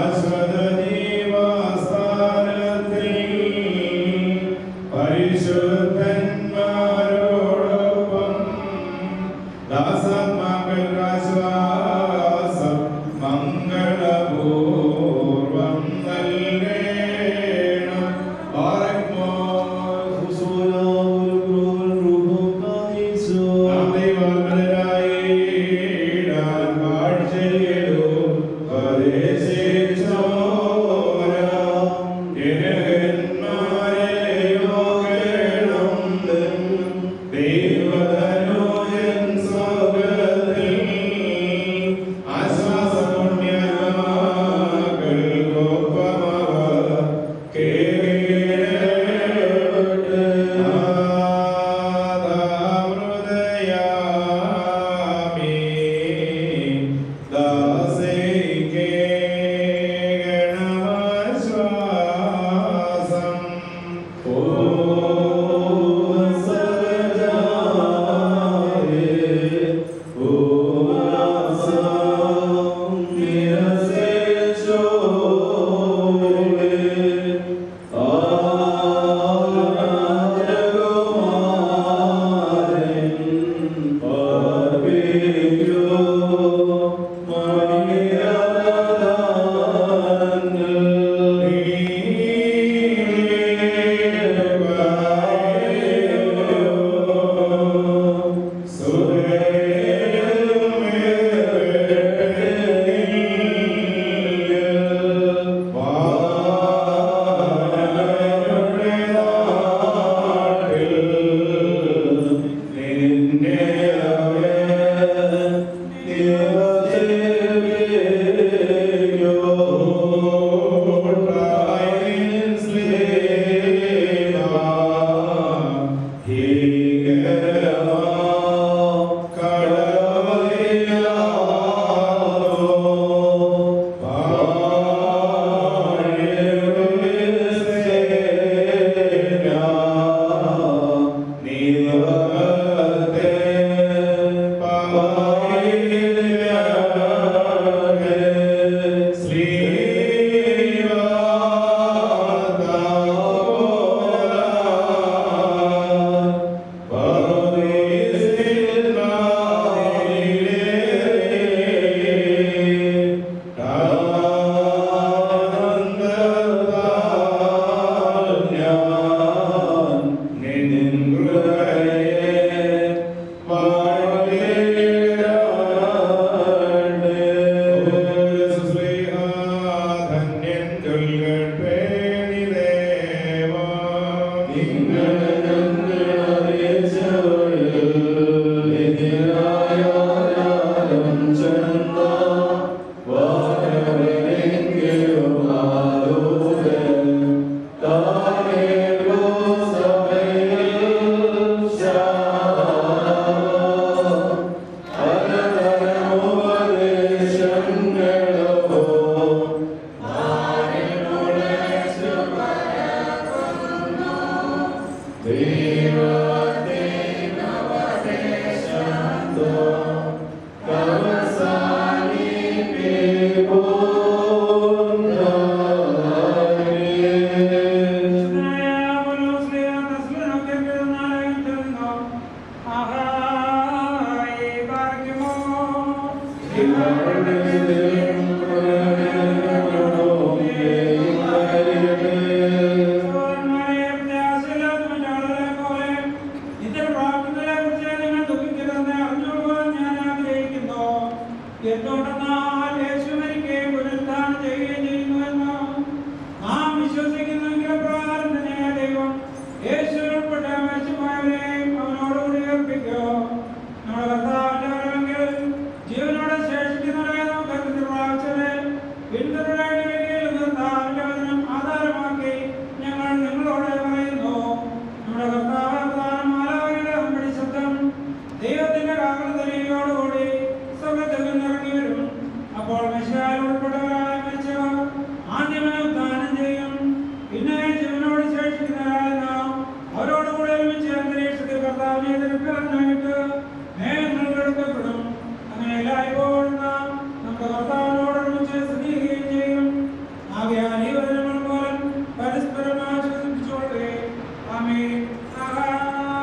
എന്തുകൊണ്ടെന്നാൽ യേശു മരിക്കുകയും പുനരുദ്ധാനം ചെയ്യുകയും ചെയ്യുന്നുവെന്ന് നാം വിശ്വസിക്കുന്നെങ്കിൽ പ്രകാരം തന്നെ ദൈവം യേശു ഉൾപ്പെട്ട മരിച്ചുപോയവരെയും അവനോടുകൂടി ഏൽപ്പിക്കും നമ്മുടെ കർത്താവിന്റെ വരവെങ്കിൽ ജീവനോടെ ശേഷിക്കുന്നവരെ നമുക്ക് എന്ത് പ്രാപിച്ചവരെ പിന്തുടരേണ്ടി വരികയിൽ കർത്താവിന്റെ വചനം ആധാരമാക്കി ഞങ്ങൾ നിങ്ങളോട് പറയുന്നു നമ്മുടെ കർത്താവ് പ്രധാന മാലാവിയുടെ നമ്മുടെ ശബ്ദം ദൈവത്തിന്റെ കാവലതരിയോടുകൂടി സ്വർഗത്തിൽ നിന്നിറങ്ങി വരും അപ്പോൾ മെസ്സിയാൽ ഉൾപ്പെട്ടവരായ മരിച്ചവർ ആദ്യമേ ഉദ്ധാനം ചെയ്യും പിന്നെ ജീവനോട് ശേഷിക്കുന്നവരായ നാം അവരോടുകൂടെ ഒരുമിച്ച് അന്തരീക്ഷത്തിൽ കർത്താവിനെ എതിർക്കാനായിട്ട് മേഘങ്ങൾ എടുക്കപ്പെടും അങ്ങനെ എല്ലായ്പ്പോഴും നാം നമ്മുടെ കർത്താവിനോട് ഒരുമിച്ച് സ്ഥിരീകരിക്കുകയും ചെയ്യും ആകയാൽ ഈ വചനങ്ങൾ മൂലം പരസ്പരം ആശ്വസിപ്പിച്ചുകൊള്ളുകയും ആമേൻ സഹായ്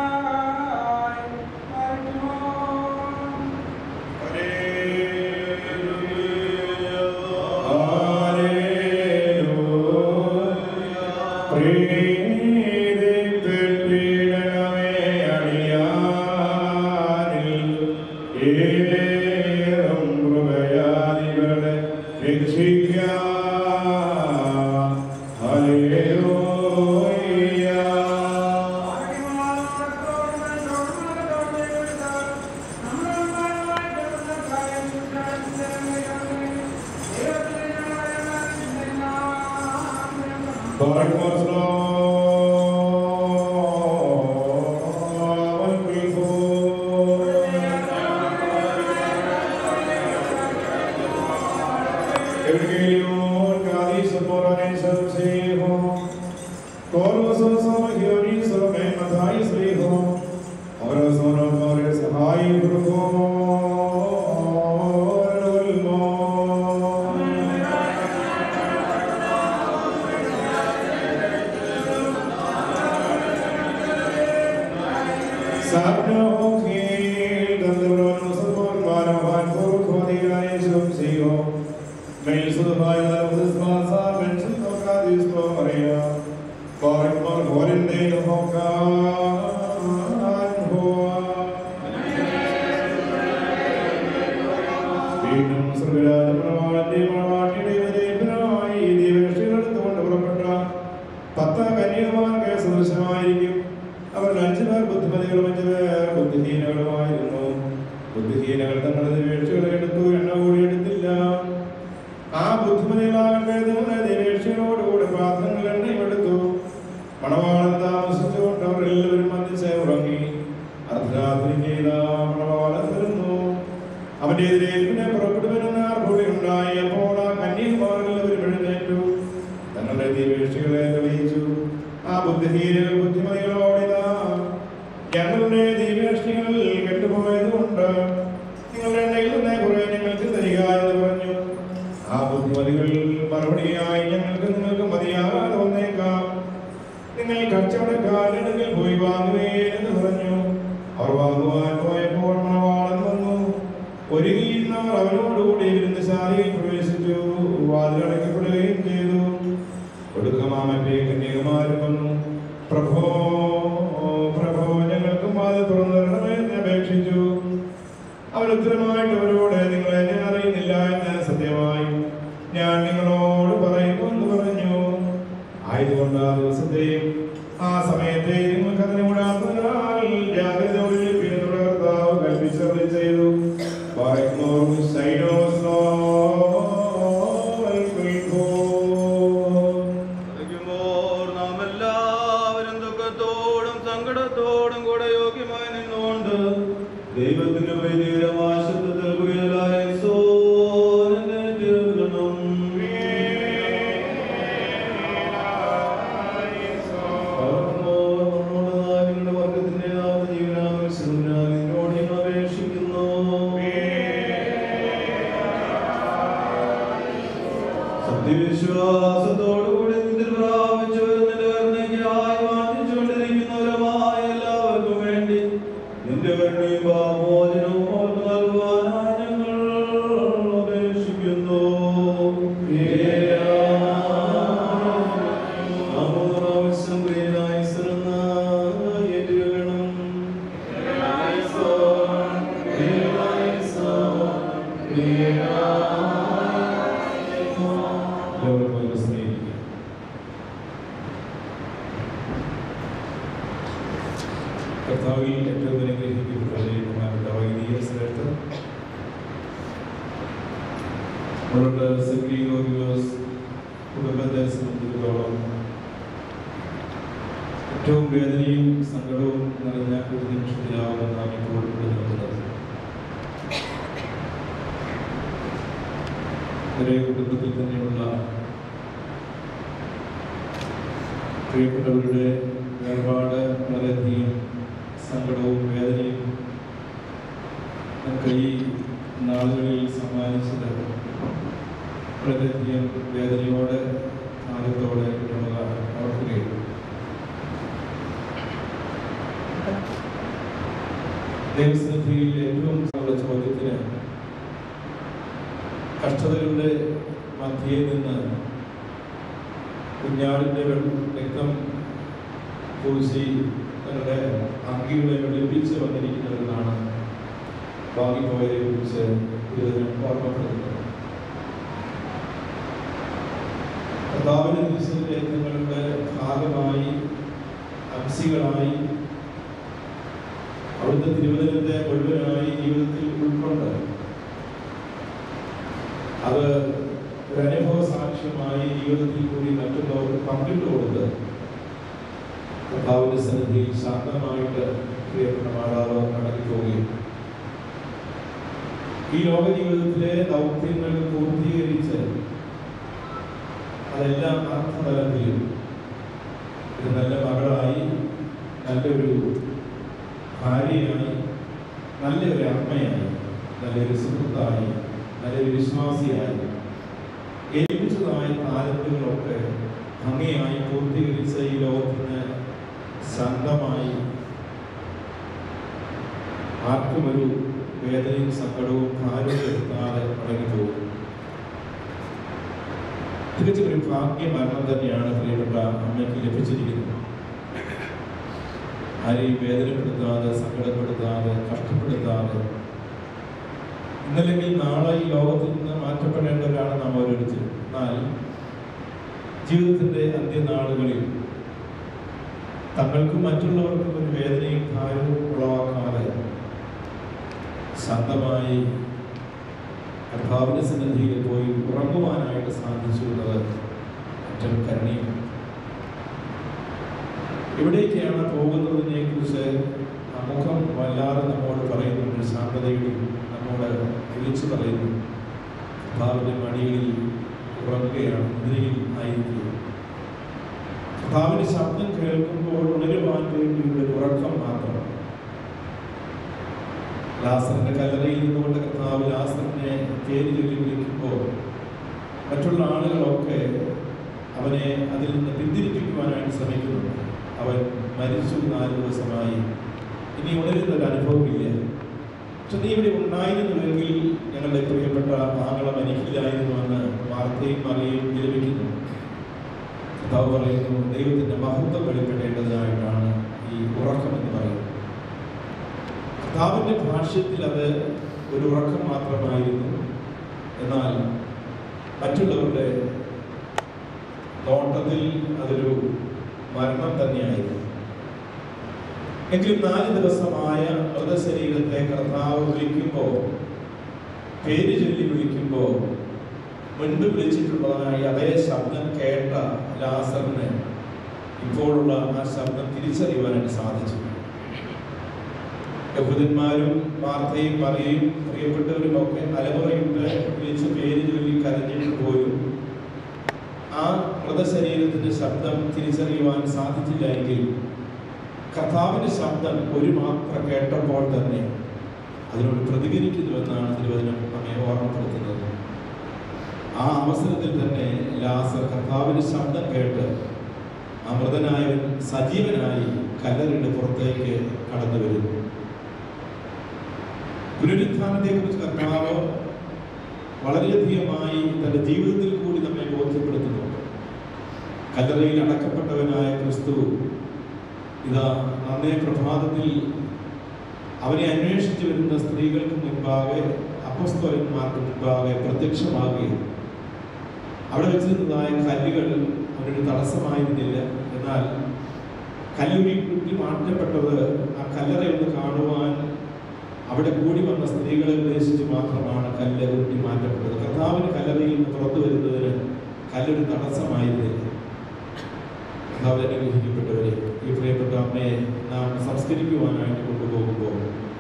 പാർക്കുമോ വീണ്ടും സർവരാജപ്രമാണന്റെ മണവാട്ടിയുടെ വിജയത്തിനായി ദൈവരക്ഷകളെടുത്തുകൊണ്ട് പുറപ്പെട്ട പത്ത് കന്യകമാർക്ക് സദൃശമായിരിക്കും അവർ അഞ്ചു പേർ ബുദ്ധിമതികളും അഞ്ചു പേർ ബുദ്ധിഹീനകളുമായിരുന്നു ബുദ്ധിഹീനകൾ തങ്ങളുടെ വീഴ്ചകളെ എടുത്തു എണ്ണ കൂടി എടുത്തില്ല ആ ബുദ്ധിമതികളാകട്ടെ നിങ്ങളുടെ ദൈവേക്ഷകളോടുകൂടെ പാത്രങ്ങൾ എണ്ണയും എടുത്തു മണവാളൻ താമസിച്ചുകൊണ്ട് അവർ എല്ലാവരും മന്ദിച്ച് ഉറങ്ങി അർദ്ധരാത്രി ചെയ്ത മണവാളൻ വരുന്നു അവന്റെ എതിരേൽപ്പിനെ പുറപ്പെടുവരുന്ന ആർഭൂടി ഉണ്ടായി അപ്പോൾ ആ കന്യകുമാരെല്ലാവരും എഴുന്നേറ്റു തങ്ങളുടെ ദീപേക്ഷികളെ തെളിയിച്ചു ആ ബുദ്ധിഹീനകൾ ബുദ്ധിമതികളോടിതാ ഞങ്ങളുടെ ദീപേക്ഷികൾ കെട്ടുപോയത് കൊണ്ട് നിങ്ങളുടെ എണ്ണയിൽ നിന്ന് കുറെ ഞങ്ങൾക്ക് തരിക എന്ന് പറഞ്ഞു ആ ബുദ്ധിമതികൾ മറുപടിയായി ഞങ്ങൾക്ക് നിങ്ങൾക്ക് മതിയാകാതെ വന്നേക്കാം നിങ്ങൾ കച്ചവടക്കാരനെങ്കിൽ പോയി വാങ്ങുവേ എന്ന് പറഞ്ഞു അവർ വാങ്ങുവാൻ പോയപ്പോൾ മണവാളൻ വന്നു ഒരുങ്ങിയിരുന്നവർ അവനോടുകൂടി വിരുന്നശാലയിൽ പ്രവേശിച്ചു വാതിലടയ്ക്കപ്പെടുകയും ചെയ്തു ഒടുക്കമാ മറ്റേ കന്യകുമാരും വന്നു പ്രഭോ പ്രഭോ ഞങ്ങൾക്കും വാതിൽ തുറന്നു തരണമേ എന്ന് അപേക്ഷിച്ചു അവൻ ഉത്തരമായിട്ട് അവരോട് നിങ്ങൾ എന്നെ അറിയുന്നില്ല എന്ന് സത്യമായി ഞാൻ നിങ്ങളോട് പറയുന്നു എന്ന് പറഞ്ഞു ആയതുകൊണ്ട് ആ ദിവസത്തെയും ആ സമയത്തെയും നിങ്ങൾക്ക് അതിനൂടാത്തതിനാൽ ജാഗ്രത ഒഴിപ്പിനുള്ള കർത്താവ് കൽപ്പിച്ചത് ചെയ്തു പറയുന്നോർ സൈനോസ്നോ ിക്കുമ്പോൾ നാം എല്ലാവരും ദുഃഖത്തോടും സങ്കടത്തോടും കൂടെ യോഗ്യമായി നിന്നുകൊണ്ട് ദൈവത്തിന്റെ വൈദികരമായ ശബ്ദത്തിൽ കുയലായി സോനം നിങ്ങളുടെ വർഗത്തിന്റെ ജീവനാവശ്യം നിന്നോട് ഞങ്ങൾ അപേക്ഷിക്കുന്നു സത്യവിശ്വാസത്തോടുകൂടി നിദ്ര പ്രാപിച്ചു നിന്റെ കരുണയ്ക്കായി വാദിച്ചുകൊണ്ടിരിക്കുന്നവരുമായ എല്ലാവർക്കും വേണ്ടി നിന്റെ കരുണയും പാമോചനവും അവർക്ക് നൽകുവാനായി ഞങ്ങൾ എല്ലാവർക്കും അതിനെ സ്നേഹിക്കുക കർത്താവിൽ ഏറ്റവും അനുഗ്രഹിക്കപ്പെട്ടവരെ നമ്മുടെ വൈദിക സ്ഥലത്ത് നമ്മളുടെ സിറ്റി ഓറിയോസ് കുടുംബത്തെ സംബന്ധിച്ചിടത്തോളം ഏറ്റവും വേദനയും സങ്കടവും നിറഞ്ഞ ഒരു നിമിഷത്തിലാവുന്ന നാം ഇപ്പോൾ ഇവിടെ നിൽക്കുന്നത് ഒരേ കുടുംബത്തിൽ തന്നെയുള്ള പ്രിയപ്പെട്ടവരുടെ വേർപാട് വളരെയധികം സങ്കടവും വേദനയും നമുക്ക് ഈ നാളുകളിൽ സമ്മാനിച്ചത് വളരെയധികം വേദനയോടെ ആനന്ദത്തോടെ നമ്മൾ ഓർക്കുകയും ദൈവസന്നിധിയിൽ ഏറ്റവും നമ്മുടെ ചോദ്യത്തിന് കഷ്ടതകളുടെ മധ്യയിൽ നിന്ന് കുഞ്ഞാടിൻ്റെ വെള്ളം രക്തം പൂശി തങ്ങളുടെ അങ്കികളെ വെളുപ്പിച്ച് വന്നിരിക്കുന്നതെന്നാണ് വാങ്ങിപ്പോയതിനെ കുറിച്ച് ഇതിനെ ഓർമ്മപ്പെടുത്തുന്നത് കർത്താവിന്റെ തിരുസന്നിധിങ്ങളുടെ ഭാഗമായി അംശികളായി അവിടുത്തെ തിരുവനന്തപുരത്തെ മുഴുവനായി ജീവിതത്തിൽ ഉൾക്കൊണ്ട് അത് ഒരു അനുഭവ സാക്ഷ്യമായി ജീവിതത്തിൽ കൂടി മറ്റുള്ളവർക്ക് പങ്കിട്ടു കൊടുത്ത് കർത്താവിന്റെ സന്നിധിയിൽ ശാന്തമായിട്ട് പ്രിയപ്പെട്ട മാതാവ് മടങ്ങിപ്പോവുകയും ഈ ലോക ജീവിതത്തിലെ ദൗത്യങ്ങൾ പൂർത്തീകരിച്ച് അതെല്ലാം അർത്ഥതലത്തിലും ഒരു നല്ല മകളായി നല്ലൊരു ഭാര്യയായി നല്ലൊരു അമ്മയായി നല്ലൊരു സുഹൃത്തായി നല്ലൊരു വിശ്വാസിയായി ഏൽപ്പിച്ചതായ താലന്തുകളൊക്കെ ഭംഗിയായി പൂർത്തീകരിച്ച ഈ ലോകത്തിന് ശാന്തമായി ആർക്കും ഒരു വേദനയും സങ്കടവും ഭാരവും എടുക്കാതെ മടങ്ങിപ്പോകും തികച്ചും ഒരു ഭാഗ്യമരണം തന്നെയാണ് പ്രിയപ്പെട്ട അമ്മയ്ക്ക് ലഭിച്ചിരിക്കുന്നത് ആരെയും വേദനപ്പെടുത്താതെ സങ്കടപ്പെടുത്താതെ കഷ്ടപ്പെടുത്താതെ ഇന്നല്ലെങ്കിൽ നാളെ ഈ ലോകത്തിൽ നിന്ന് മാറ്റപ്പെടേണ്ടവരാണ് നാം ഓരോരുത്തരും എന്നാൽ ജീവിതത്തിന്റെ അന്ത്യനാളുകളിൽ തങ്ങൾക്കും മറ്റുള്ളവർക്കും ഒരു വേദനയും ഭാരവും ഉളവാക്കാതെ ശാന്തമായി കർത്താവിന്റെ സന്നിധിയിൽ പോയി ഉറങ്ങുവാനായിട്ട് സാധിച്ചു എന്നത് ഏറ്റവും കരുണീയം എവിടേക്കാണ് പോകുന്നതിനെ കുറിച്ച് മുഖം വല്ലാതെ നമ്മോട് പറയുന്നുണ്ട് ശാന്തതയുടെ നമ്മോട് വിളിച്ചു പറയുന്നു കർത്താവിന്റെ മടിയിൽ ഉറങ്ങുകയാണ് നിദ്രയിൽ ആയിരിക്കുക കർത്താവിന്റെ ശബ്ദം കേൾക്കുമ്പോൾ ഉണരുവാൻ വേണ്ടിയുള്ള ഒരു ഉറക്കം മാത്രം ലാസറിന്റെ കല്ലറയിൽ നിന്നുകൊണ്ട് കർത്താവ് ലാസറിനെ പേര് ചൊല്ലി വിളിക്കുമ്പോൾ മറ്റുള്ള ആളുകളൊക്കെ അവനെ അതിൽ നിന്ന് പിന്തിരിപ്പിക്കുവാനായിട്ട് ശ്രമിക്കുന്നുണ്ട് അവൻ മരിച്ചു നാല് ദിവസമായി ഇനി ഉണരുന്ന ഒരു അനുഭവമില്ല പക്ഷെ നീ ഇവിടെ ഉണ്ടായിരുന്നുവെങ്കിൽ ഞങ്ങളുടെ പ്രിയപ്പെട്ട ആങ്ങളെ മരിക്കില്ലായിരുന്നുവെന്ന് വാർത്തയും അറിയും വിലപിക്കുന്നു കർത്താവ് പറയുന്നു ദൈവത്തിന്റെ മഹത്വം വെളിപ്പെടേണ്ടതായിട്ടാണ് ഈ ഉറക്കം എന്ന് പറയുന്നത് കർത്താവിന്റെ ഭാഷ്യത്തിൽ അത് ഒരു ഉറക്കം മാത്രമായിരുന്നു എന്നാൽ മറ്റുള്ളവരുടെ നോട്ടത്തിൽ അതൊരു മരണം തന്നെയായിരുന്നു എങ്കിലും നാല് ദിവസമായ മൃതശരീരത്തെ കർത്താവ് വിളിക്കുമ്പോൾ പേര് ചൊല്ലി വിളിക്കുമ്പോൾ മുൻപ് വിളിച്ചിട്ടുള്ളതായ അതേ ശബ്ദം കേട്ട ലാസറിന് ഇപ്പോഴുള്ള ആ ശബ്ദം തിരിച്ചറിയുവാനായിട്ട് സാധിച്ചു യഹൂദന്മാരും വാർത്തയും പറയുകയും പ്രിയപ്പെട്ടവരും ഒക്കെ തലമുറയിട്ട് വിളിച്ച് പേര് ചൊല്ലി കരഞ്ഞിട്ട് പോലും ആ മൃതശരീരത്തിന്റെ ശബ്ദം തിരിച്ചറിയുവാൻ സാധിച്ചില്ല എങ്കിൽ കർത്താവിന്റെ ശബ്ദം ഒരു മാത്രം കേട്ടപ്പോൾ തന്നെ അതിനോട് പ്രതികരിക്കുന്നുവെന്നാണ് തിരുവചനം നമ്മെ ഓർമ്മപ്പെടുത്തുന്നത് ആ അവസരത്തിൽ തന്നെ ലാസർ കർത്താവിന്റെ ശബ്ദം കേട്ട് അമൃതനായവൻ സജീവനായി കല്ലറിയുടെ പുറത്തേക്ക് കടന്നു വരുന്നു പുനരുത്ഥാനത്തെ കുറിച്ച് കർത്താവ് വളരെയധികമായി തന്റെ ജീവിതത്തിൽ കൂടി നമ്മെ ബോധ്യപ്പെടുത്തുന്നുണ്ട് കല്ലറയിൽ അടക്കപ്പെട്ടവനായ ക്രിസ്തു ഇതാ അന്നേ പ്രഭാതത്തിൽ അവനെ അന്വേഷിച്ചു വരുന്ന സ്ത്രീകൾക്ക് മുൻപാകെ അപ്പസ്തോലന്മാർക്ക് മുമ്പാകെ പ്രത്യക്ഷമാകുകയും അവിടെ വെച്ചിരുന്നതായ കല്ലുകൾ അവനൊരു തടസ്സമായിരുന്നില്ല എന്നാൽ കല്ലുരുട്ടി മാറ്റപ്പെട്ടത് ആ കല്ലറയൊന്ന് കാണുവാൻ അവിടെ കൂടി വന്ന സ്ത്രീകളെ ഉദ്ദേശിച്ച് മാത്രമാണ് കല്ല് ഉരുട്ടി മാറ്റപ്പെട്ടത് കർത്താവിന് കല്ലറയിൽ നിന്ന് പുറത്തു വരുന്നതിന് കല്ലൊരു തടസ്സമായിരുന്നില്ല കർത്താവ് അനുഗ്രഹിക്കപ്പെട്ടവരെ ഈ പ്രിയപ്പെട്ട അമ്മയെ നാം സംസ്കരിക്കുവാനായിട്ട് കൊണ്ടുപോകുമ്പോൾ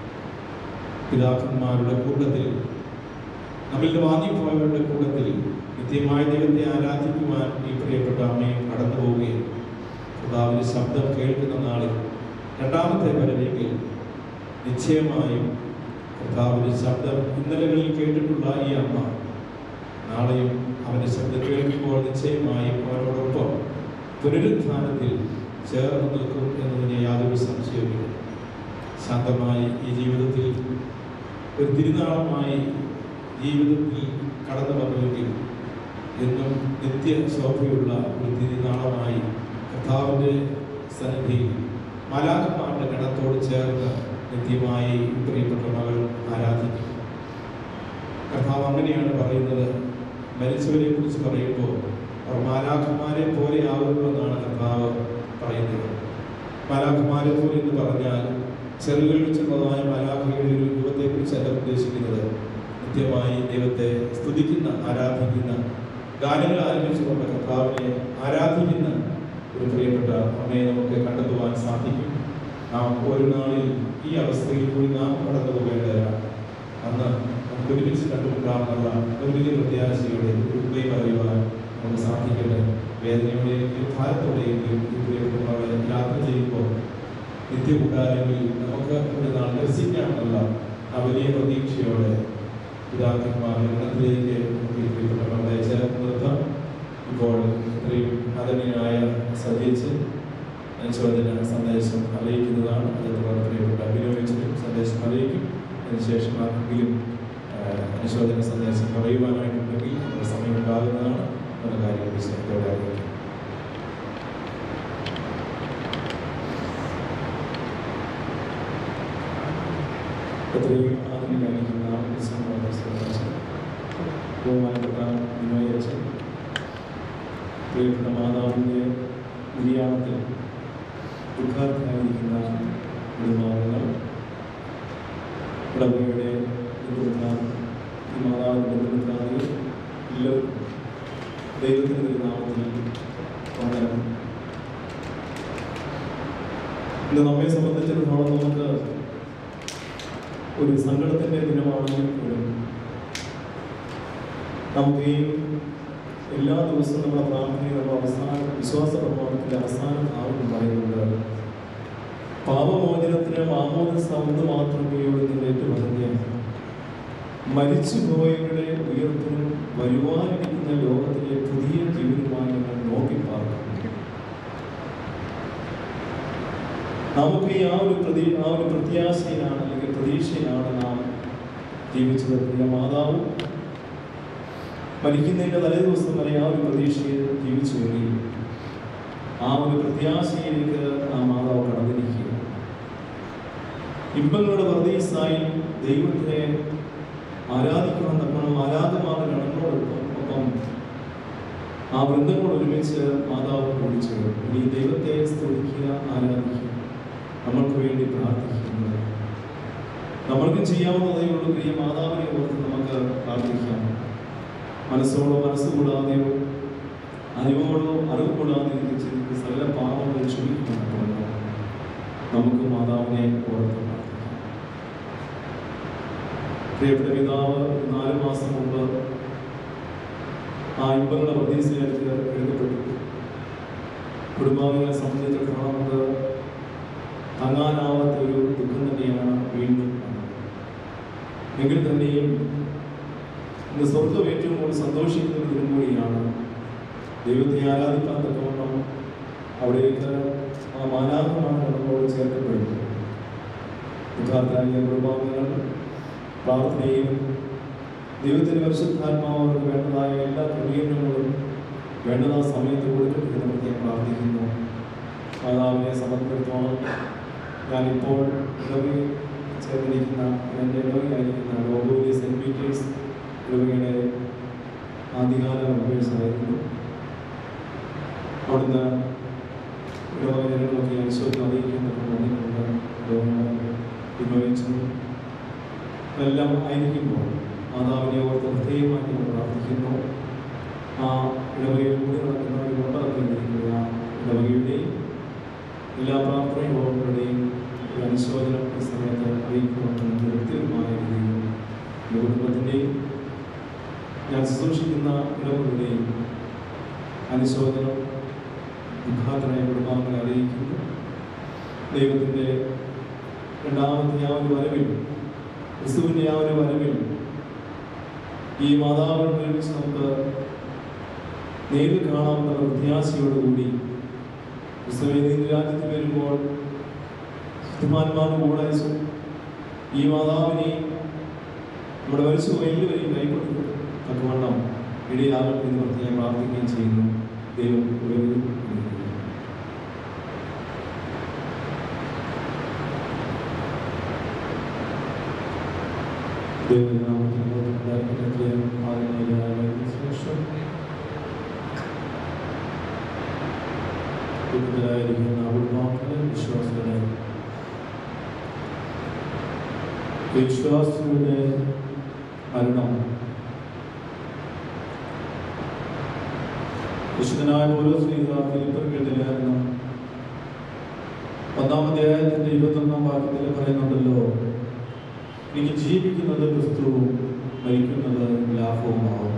പിതാക്കന്മാരുടെ കൂട്ടത്തിൽ നമ്മളുടെ വാങ്ങിപ്പോയവരുടെ കൂട്ടത്തിൽ നിത്യമായ ദൈവത്തെ ആരാധിക്കുവാൻ ഈ പ്രിയപ്പെട്ട അമ്മയും കടന്നു പോവുകയും കർത്താവിന്റെ ശബ്ദം കേൾക്കുന്ന നാളിൽ രണ്ടാമത്തെ വരവേങ്കിൽ നിശ്ചയമായും കർത്താവിന്റെ ശബ്ദം ഇന്നലകളിൽ കേട്ടിട്ടുള്ള ഈ അമ്മ നാളെയും അവന്റെ ശബ്ദം കേൾക്കുമ്പോൾ നിശ്ചയമായും അവനോടൊപ്പം പുനരുത്ഥാനത്തിൽ ചേർന്ന് നിൽക്കും എന്നതിന് യാതൊരു സംശയവുമില്ല ശാന്തമായി ഈ ജീവിതത്തിൽ ഒരു തിരുനാളമായി ജീവിതത്തിൽ കടന്നു വന്നുവെങ്കിൽ എന്നും നിത്യ ശോഭയുള്ള ഒരു തിരുനാളമായി കർത്താവിൻ്റെ സന്നിധിയിൽ മാലാഖമാരുടെ ഗണത്തോട് ചേർന്ന് നിത്യമായി പ്രിയപ്പെട്ട മകൾ ആരാധിക്കും കർത്താവ് അങ്ങനെയാണ് പറയുന്നത് മരിച്ചവരെ കുറിച്ച് പറയുമ്പോൾ അവർ മാലാഖമാരെ പോലെ ആകുമെന്നാണ് കർത്താവ് പറയുന്നത് മാലാഖമാരെ പോലെ എന്ന് പറഞ്ഞാൽ ചെറുകൾ വെച്ചുള്ളതായ മാലാഖയുടെ ഒരു രൂപത്തെ കുറിച്ചല്ല ഉദ്ദേശിക്കുന്നത് നിത്യമായി ദൈവത്തെ സ്തുതിക്കുന്ന ആരാധിക്കുന്ന ഗാനങ്ങൾ ആരംഭിച്ചുകൊണ്ട് കർത്താവിനെ ആരാധിക്കുന്ന ഒരു പ്രിയപ്പെട്ട അമ്മയെ നമുക്ക് കണ്ടെത്തുവാൻ സാധിക്കും നാം ഒരു നാളിൽ ഈ അവസ്ഥയിൽ കൂടി നാം കടന്നു പോകേണ്ടവരാണ് അന്ന് നമുക്ക് ഒരുമിച്ച് കണ്ടുമുട്ടാമെന്നുള്ള ഒരു വലിയ പ്രത്യാശയോടെ ഒരു ഉപ്പയും പറയുവാൻ നമുക്ക് സാധിക്കട്ടെ വേദനയോടെയും ഭാരത്തോടെയെങ്കിലും ഈ പ്രിയപ്പെട്ടവരെ യാത്ര ചെയ്യുമ്പോൾ നിത്യകൂട്ടാരങ്ങളിൽ നമുക്ക് ഒരു നാൾ ദർശിക്കാമെന്നുള്ള ആ വലിയ പ്രതീക്ഷയോടെ പിതാക്കന്മാർ എണ്ണത്തിലേക്ക് നമുക്ക് ഈ പ്രിയപ്പെട്ടവരുടെ ചേർന്ന് നിർത്താം ഇപ്പോൾ ഇത്രയും ആദരണീയനായ സജയിച്ച് അനുശോചന സന്ദേശം അറിയിക്കുന്നതാണ് അത് തുടർന്ന് പ്രിയപ്പെട്ട വിനിയോഗിച്ചിട്ടും സന്ദേശം അറിയിക്കും അതിനുശേഷം ആർക്കെങ്കിലും ആ, അനുശോചന സന്ദേശം പറയുവാനായിട്ടുണ്ടെങ്കിൽ നമ്മുടെ സമയം ഉണ്ടാകുന്നതാണ് പല കാര്യങ്ങൾ വിശദത്തോടെ അറിയിക്കും എത്രയും ആദരണിക്കുന്ന ബഹുമാനപ്പെട്ട വിനോയച്ചൻ പ്രിയപ്പെട്ട മാതാവിൻ്റെ നിര്യാണത്തിൽ ദുഃഖാർത്ഥനായിരിക്കുന്ന കുടുംബാംഗങ്ങൾ ഉടമയുടെ പിന്തുണ ഈ മാതാവിൻ്റെ ബന്ധുക്കാരിൽ എല്ലാവർക്കും ദൈവത്തിൻ്റെ നാമത്തിൽ വന്ദനം ഇന്ന് നമ്മെ സംബന്ധിച്ചിടത്തോളം നമുക്ക് ഒരു സങ്കടത്തിൻ്റെ ദിനമാണെങ്കിൽ പോലും നമുക്ക് ഈ എല്ലാ ദിവസവും നമ്മുടെ പ്രാർത്ഥനയിൽ നമ്മുടെ അവസാന വിശ്വാസ പ്രമാണത്തിൻ്റെ അവസാന ഭാഗം പറയുന്നുണ്ട് പാപമോചനത്തിന് മാമോദ സൗന്ദ മാത്രമേ ഇതിൻ്റെ ഏറ്റുപറഞ്ഞ് മരിച്ചുപോയവരുടെ ഉയർത്തിനും വരുവാനിരിക്കുന്ന ലോകത്തിലെ പുതിയ ജീവനുമായി ഞങ്ങൾ നോക്കി പാർക്കുന്നു നമുക്ക് ഈ ആ ഒരു പ്രതി ആ ഒരു പ്രത്യാശയിലാണ് അല്ലെങ്കിൽ പ്രതീക്ഷയിലാണ് നാം ജീവിച്ചത് പ്രിയ മാതാവും മരിക്കുന്നതിൻ്റെ തലേ ദിവസം വരെ ആ ഒരു പ്രതീക്ഷയിൽ ജീവിച്ചു എങ്കിൽ ആ ഒരു പ്രത്യാശയിലേക്ക് ആ മാതാവ് കടന്നിരിക്കുക ഇമ്പങ്ങളുടെ വർദ്ധീസായി ദൈവത്തിനെ ആരാധിക്കണം തക്കണം ആരാധമാരുടെ ഗണങ്ങളോടൊപ്പം ഒപ്പം ആ വൃന്ദങ്ങളോട് ഒരുമിച്ച് മാതാവ് കുളിച്ചു ഇനി ദൈവത്തെ സ്തുതിക്കുക ആരാധിക്കുക നമ്മൾക്ക് വേണ്ടി പ്രാർത്ഥിക്കുന്നത് നമ്മൾക്ക് ചെയ്യാവുന്നതേ ഉള്ളൂ പ്രിയ മാതാവിനെ ഓർത്ത് നമുക്ക് പ്രാർത്ഥിക്കാം മനസ്സോടോ മനസ്സുകൂടാതെയോ അറിവോടോ അറിവ് കൂടാതെയോ ചെയ്ത് സകല പാപങ്ങൾ ക്ഷമിക്കുമെന്ന് നമുക്ക് മാതാവിനെ ഓർത്ത് പ്രാർത്ഥിക്കാം പ്രിയപ്പെട്ട പിതാവ് ഒരു നാല് മാസം മുമ്പ് ആ ഇമ്പങ്ങളുടെ പ്രതീക്ഷയിലേക്ക് എഴുതപ്പെട്ടു കുടുംബാംഗങ്ങളെ സംബന്ധിച്ചിടത്തോളം അത് താങ്ങാനാവാത്ത ഒരു ദുഃഖം തന്നെയാണ് വീണ്ടും വന്നത്. എങ്കിൽ തന്നെയും ഇന്ന് സ്വർഗം ഏറ്റവും കൂടുതൽ സന്തോഷിക്കുന്ന ഒരു ദിനം കൂടിയാണ് ദൈവത്തെ ആരാധിക്കാൻ തക്കവണ്ണം അവിടേക്ക് ആ മാനാഹമാണ് നമ്മളോട് ചേർക്കപ്പെടുന്നത് യഥാർത്ഥായ കുടുംബാംഗങ്ങൾ പ്രാർത്ഥനയിലും ദൈവത്തിന്റെ പരിശുദ്ധാത്മാവ് അവർക്ക് വേണ്ടതായ എല്ലാ ക്രമീകരണങ്ങളും വേണ്ടതാ സമയത്ത് കൊടുക്കട്ടെ എന്ന് പ്രത്യേകം പ്രാർത്ഥിക്കുന്നു മാതാവിനെ സംബന്ധിച്ചിടത്തോളം ഞാനിപ്പോൾ ഇടവി ചേർന്നിരിക്കുന്ന എൻ്റെ ഇടവകയായിരിക്കുന്ന ലോകോലി സെൻറ്റ് പീറ്റേഴ്സ് ഇടവകയുടെ ആദ്യകാല മെമ്പേഴ്സായിരുന്നു അവിടുന്ന് ഇടവകകളൊക്കെ അനുശോചനം അറിയിക്കുന്നതിന് വന്നിട്ടുണ്ട് ഇടവക വിനിയോഗിച്ചത് എല്ലാം ആയിരിക്കുമ്പോൾ മാതാവിനെ ഓർത്ത് പ്രത്യേകമായിട്ട് നമ്മൾ പ്രാർത്ഥിക്കുന്നു ആ ഇടവകയിൽ കൂടി നടക്കുന്ന ഒരു മെമ്പറൊക്കെ ആ ഇടവകയുടെയും എല്ലാ പ്രാർത്ഥനയോടുകൂടെയും ഒരു അനുശോചനം ഈ സമയത്ത് അറിയിക്കുവാനുള്ള വ്യക്തിപരമായ രീതിയിൽ എൻ്റെ കുടുംബത്തിൻ്റെയും ഞാൻ ശുശ്രൂഷിക്കുന്ന ഇടവുകളുടെയും അനുശോചനം ദുഃഖാതനായ കുടുംബാംഗങ്ങളെ അറിയിക്കുന്നു ദൈവത്തിൻ്റെ രണ്ടാമത്തെ ആ ഒരു വരവിൽ ക്രിസ്തുവിൻ്റെ ആ ഒരു വരവിൽ ഈ മാതാവിനെ ഒരുമിച്ച് നമുക്ക് നേരിൽ കാണാമെന്നുള്ള പ്രത്യാശയോടുകൂടി ക്രിസ്തുവിനെ നീതി രാജ്യത്ത് വരുമ്പോൾ ശുദ്ധിമാന്മാരുടെ കൂടെ ഈ മാതാവിനെ നമ്മുടെ മരിച്ചു എല്ലാവരെയും കൈകൊടുക്കും തക്കവണ്ണം ഇടയാകട്ടെ എന്ന് പ്രത്യേകം പ്രാർത്ഥിക്കുകയും ചെയ്യുന്നു ദൈവം ഒരു ായിരിക്കുന്ന കുടുംബാക്കളെ വിശ്വാസികളെ വിശ്വാസിയുടെ മരണം വിശുദ്ധനായ ഓരോ സ്ത്രീക ഫിലിപ്പർക്കെതിരായിരുന്നു ഒന്നാം അധ്യായത്തിന്റെ ഇരുപത്തൊന്നാം വാക്യത്തിൽ പറയുന്നുണ്ടല്ലോ എനിക്ക് ജീവിക്കുന്നത് ക്രിസ്തുവും മരിക്കുന്നത് ലാഭവുമാവുന്നു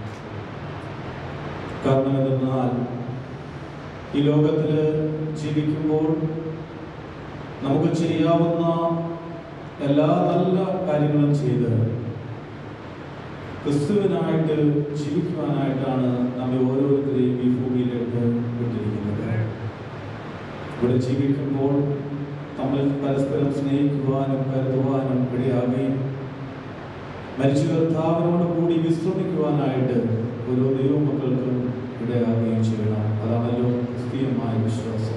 കാരണം എന്തെന്നാൽ ഈ ലോകത്തിൽ ജീവിക്കുമ്പോൾ നമുക്ക് ചെയ്യാവുന്ന എല്ലാ നല്ല കാര്യങ്ങളും ചെയ്ത് ക്രിസ്തുവിനായിട്ട് ജീവിക്കുവാനായിട്ടാണ് നമ്മെ ഓരോരുത്തരെയും ഈ ഭൂമിയിലേക്ക് വിട്ടിരിക്കുന്നത് ഇവിടെ ജീവിക്കുമ്പോൾ നമ്മൾ പരസ്പരം സ്നേഹിക്കുവാനും കരുതുവാനും ഇടയാകുകയും മരിച്ചു കർത്താവിനോട് കൂടി വിശ്രമിക്കുവാനായിട്ട് ഓരോ ദൈവമക്കൾക്കും ഇടയാകുകയും ചെയ്യണം അതാണല്ലോ ക്രിസ്തീയമായ വിശ്വാസം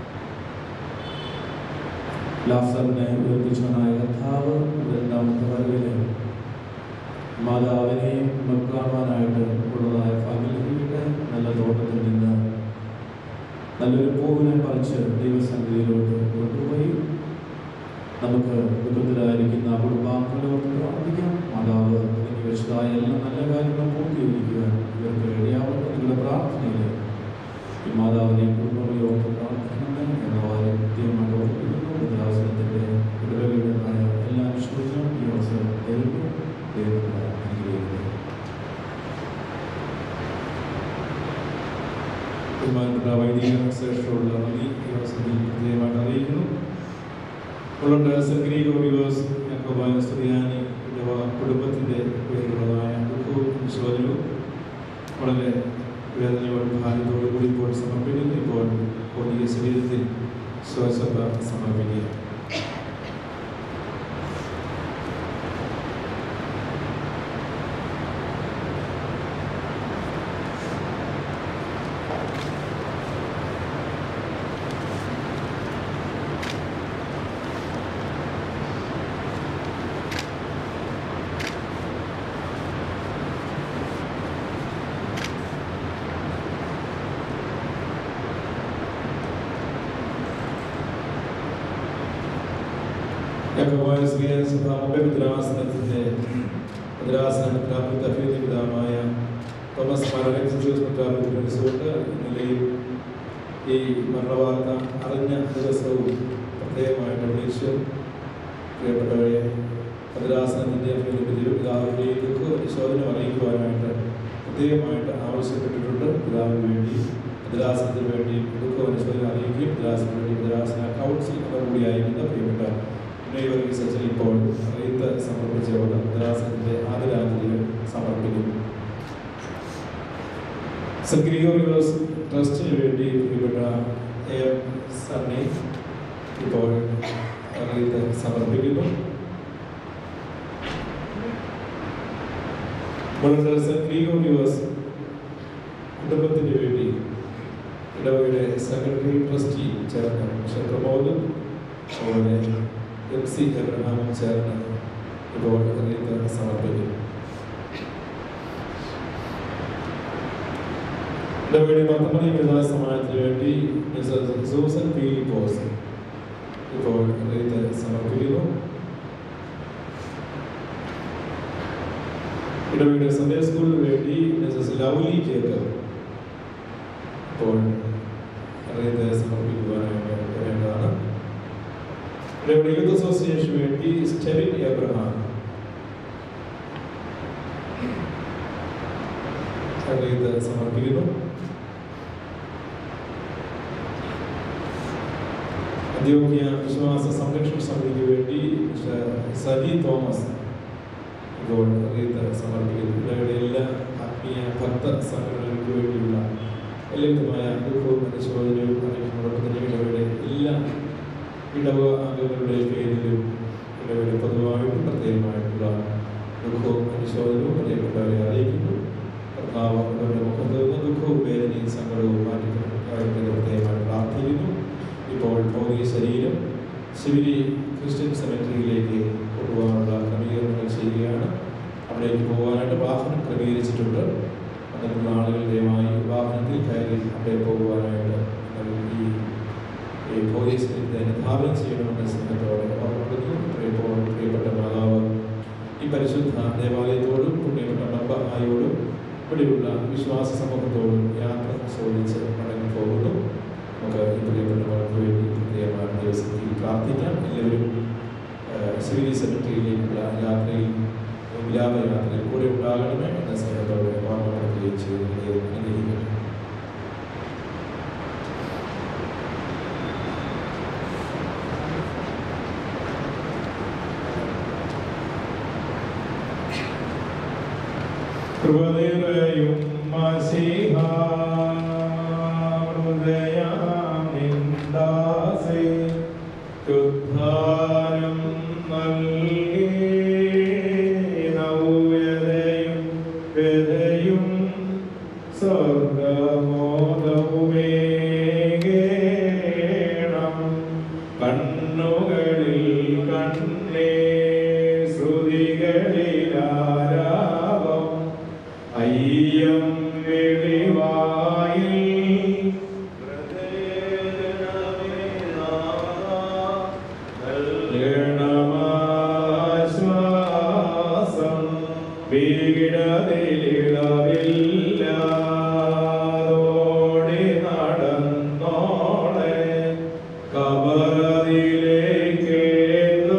ലാസറിനെ ഉയർപ്പിച്ചവനായ കർത്താവ് രണ്ടാമത്തെ വരവില് മാതാവിനെയും നമുക്ക് കാണുവാനായിട്ട് ഉള്ളതായ ഭാഗ്യം ലഭിക്കട്ടെ നല്ല തോട്ടത്തിൽ നിന്ന് നല്ലൊരു പൂവിനെ പറിച്ച് ദൈവസന്നിധിയിലോട്ട് കൊണ്ടുപോയി നമുക്ക് ദുഃഖത്തിലായിരിക്കുന്ന കുടുംബാംഗങ്ങളോട് പ്രാർത്ഥിക്കാം മാതാവ് എനിക്ക് വെച്ചതായ എല്ലാ നല്ല കാര്യങ്ങളും പൂർത്തീകരിക്കുവാൻ ഇവർക്ക് ഇടയാവട്ടെ നിങ്ങളുടെ പ്രാർത്ഥനയിൽ ഈ മാതാവിനെ കുടുംബങ്ങളോട് പ്രാർത്ഥിക്കണം എന്ന കാര്യം കൃത്യമായിട്ട് ഓർമ്മിക്കുന്നു ബുദ്ധാസനത്തിൻ്റെ ഇടവകളുടേതായ എല്ലാ വിശ്വസിനും ഈ അവസരം തരുന്നു ദൈവത്തെ അനുഗ്രഹിക്കുന്നു ബഹുമാനപ്പെട്ട വൈദിക ശ്രേഷ്ഠമുള്ള നന്ദി ഈ അവസരത്തിൽ പ്രത്യേകമായിട്ട് അറിയിക്കുന്നു ഉള്ളുണ്ട് സെക്രീഗോറിയോസ് യാക്കോബായ സ്ത്രീയാനി ഇടവ കുടുംബത്തിൻ്റെ പേരിലുള്ളതായ ദുഃഖവും വിശ്വാസവും വളരെ വേദനയോടും ഭാരത്തോടും കൂടി ഇപ്പോൾ സമർപ്പിക്കുന്നു ഇപ്പോൾ ഭൗതിക ശരീരത്തിൽ ശ്വാസത സമർപ്പിക്കുക യാക്കോബായ സ്ത്രീയ സഭ മുഖവിദ്രാസനത്തിൻ്റെ ഭദ്രാസനത്തിൻ്റെ പിതാവായ തോമസ് മാരകസുകൊണ്ട് ഇന്നലെയും ഈ മരണവാർത്ത അറിഞ്ഞ ദിവസവും പ്രത്യേകമായിട്ട് വിളിച്ച് പ്രിയപ്പെട്ടവരെ ഭദ്രാസനത്തിൻ്റെ പിതാവിൻ്റെയും ദുഃഖ പരിശോധന അറിയിക്കുവാനായിട്ട് പ്രത്യേകമായിട്ട് ആവശ്യപ്പെട്ടിട്ടുണ്ട് പിതാവിന് വേണ്ടി ഭദ്രാസനത്തിന് വേണ്ടി ദുഃഖ പരിശോധന അറിയിക്കുകയും ഭദ്രാസനത്തിന് വേണ്ടി ഭദ്രാസന കൗൺസിൽ കൂടിയായിരിക്കുന്ന പ്രിയപ്പെട്ട വർഗീസ് അച്ഛൻ ഇപ്പോൾ റീത്ത് സമർപ്പിച്ചുകൊണ്ട് ഭദ്രാസനത്തിന്റെ ആദരാഞ്ജലികൾ സമർപ്പിക്കുന്നു സെക്രിയോറിവേഴ്സ് ട്രസ്റ്റിന് വേണ്ടി പ്രിയപ്പെട്ട എ എം സണ്ണി ഇപ്പോൾ റീത്ത് സമർപ്പിക്കുന്നു വളരെ സെക്രിയോറിവേഴ്സ് കുടുംബത്തിന് വേണ്ടി ഇടവകയുടെ സെക്രട്ടറി ട്രസ്റ്റി ചേർന്ന മിസ്റ്റർ പ്രമോദും അതുപോലെ എം സി എബ്രഹാമും ചേർന്ന് ഇപ്പോൾ റീത്ത് സമർപ്പിക്കും ഇടവേളി പത്തൊമ്പത് വനിതാ സമാജത്തിന് വേണ്ടി മിസ്റ്റർ സൂസൻ പി പോസ് ഇപ്പോൾ റീത്ത് സമർപ്പിക്കുന്നു ഇടവേളി സൺഡേ സ്കൂളിന് വേണ്ടി മിസസ് ലൗലി ജേക്കബ് ഇപ്പോൾ റീത്ത് സമർപ്പിക്കുവാനായിട്ട് വരേണ്ടതാണ് ഇടവേളി യൂത്ത് അസോസിയേഷന് വേണ്ടി സ്റ്റെറിൻ എബ്രഹാം റീത്ത് സമർപ്പിക്കുന്നു അന്ത്യോക്യ വിശ്വാസ സംരക്ഷണ സമിതിക്ക് വേണ്ടി മിസ്റ്റർ സജി തോമസ് ഇപ്പോൾ റീത്ത് സമർപ്പിക്കുന്നു ഇവരുടെ എല്ലാ ആത്മീയ ഭക്ത സംഘടനകൾക്ക് വേണ്ടിയുള്ള എല്ലാവിധമായ ദുഃഖവും അനുശോചനവും അറിയിക്കുന്നതോടൊപ്പം തന്നെ ഇടവയുടെ എല്ലാ ഇടവ അംഗങ്ങളുടെ പേരിലും ഇടവയുടെ പൊതുവായിട്ടും പ്രത്യേകമായിട്ടുള്ള ദുഃഖവും അനുശോചനവും പ്രിയപ്പെട്ടവരെ അറിയിക്കുന്നു കർത്താവ് അവരുടെ മുഖത്ത് നിന്ന് ദുഃഖവും വേദനയും സങ്കടവും മാറ്റിക്കൊണ്ട് പ്രത്യേകമായി പ്രാർത്ഥിക്കുന്നു ഇപ്പോൾ ഭൗതിക ശരീരം ശിവരി ക്രിസ്ത്യൻ സെമിറ്ററിയിലേക്ക് കൊണ്ടുപോകാനുള്ള ക്രമീകരണങ്ങൾ ചെയ്യുകയാണ് അവിടേക്ക് പോകാനായിട്ട് വാഹനം ക്രമീകരിച്ചിട്ടുണ്ട് അതിനുള്ള ആളുകൾ ദയമായി വാഹനത്തിൽ കയറി അവിടെ പോകുവാനായിട്ട് നിങ്ങൾ ഈ ഈ ഭൗതിക ശരീരത്തെ അനുധാപനം ചെയ്യണമെന്ന സ്നേഹത്തോടെ ഓർമ്മപ്പെടുത്തുന്നു പ്രിയപ്പോൾ പ്രിയപ്പെട്ട മാതാവ് ഈ പരിശുദ്ധ ദേവാലയത്തോടും പുണ്യപ്പെട്ട മർബഹായോടും ഇവിടെയുള്ള വിശ്വാസ സമൂഹത്തോടും യാത്ര ചോദിച്ച് മടങ്ങി പോകുന്നു നമുക്ക് ഈ പ്രിയപ്പെട്ടവർക്ക് വേണ്ടി പ്രത്യേകമായ ദിവസത്തിൽ പ്രാർത്ഥിക്കാം എല്ലാവരും സിവിലി സെക്രട്ടറിയിലേക്കുള്ള യാത്രയിൽ വിലാപ യാത്രയിൽ കൂടെ ഉണ്ടാകണമേ എന്ന സ്നേഹത്തോടെ ഓർമ്മപ്പെടുത്തുകയും ചെയ്ത് അനുഗ്രഹിക്കുന്നു ഹൃദയം മസിഹാ ഹൃദയാമിന്ദാസേ ഉദ്ധാരം നൽകി നവ്യതയും വ്യതയും സ്വർഗമോദവുമേകേണം കണ്ണുകളിൽ കണ്ണേ ശ്രുതികളിലാരാവം അയ്യം വെളിവായിൽ ശ്വാസം വീടതിലിളവില്ലാതോടി നടന്നോളെ കബറതിലേക്കേതോ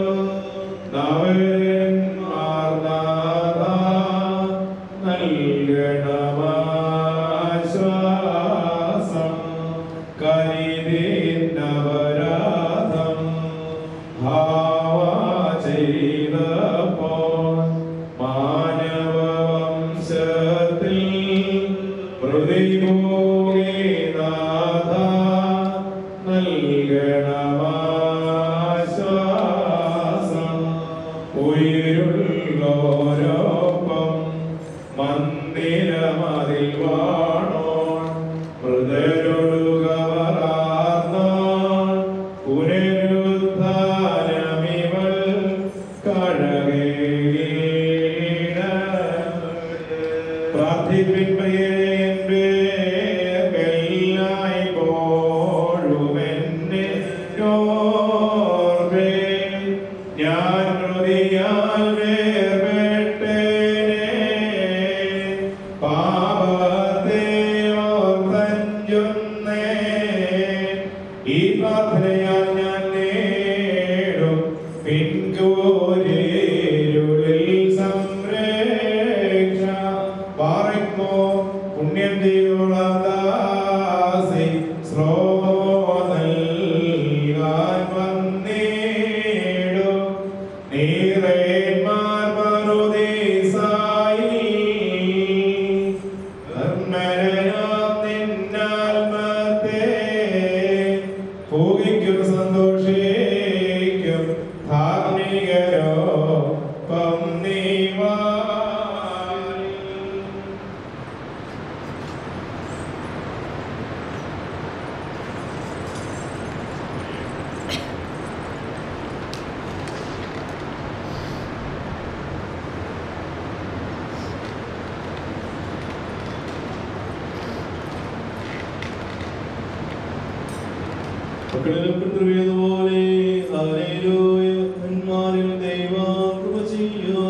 നൽകണമാശ്വാസം കരിതീന്നപരാധം ഭാവ ചെയ്തപ്പോൾ മാനവവംശത്തിൽ പ്രതിഭൂഗീനാഥ നൽകണമാശ്വാസം ഉயிருള്ളോരൊപ്പം മന്ദിരമതിൽ വാണോൺ മൃദരൊടുകവറാർന്നോൺ പുനരുദ്ധാനമിവൾ കഴകീട പ്രാർത്ഥിപ്പിൻ പ്രിയപ്പോഴുമെന്നെ ഓർമ്മേ ഞാൻ ഹൃദയാൽ വേർപെട്ടേനെ പാപത്തെ ഓർത്തഞ്ചുന്നേ ഈ പ്രാർത്ഥനയാൽ ഞാൻ നേടും പിൻകൂരിരുളിൽ സംരക്ഷ പാറിക്കോ പുണ്യം ചെയ്തോളാം ദാസി ശ്രോതൽകാൻ വന്നേടു നീറേന്മാർ പറുദീസായി ധർമ്മരനാം നിന്നാത്മത്തെ ഭൂമിക്കും സന്തോഷിക്കും ധാർമ്മികരോ പന്നീവാ മക്കളിൽ പിതൃവേതുപോലെ ഹല്ലേലൂയ ഭക്തന്മാരിൽ ദൈവം കൃപ ചെയ്യും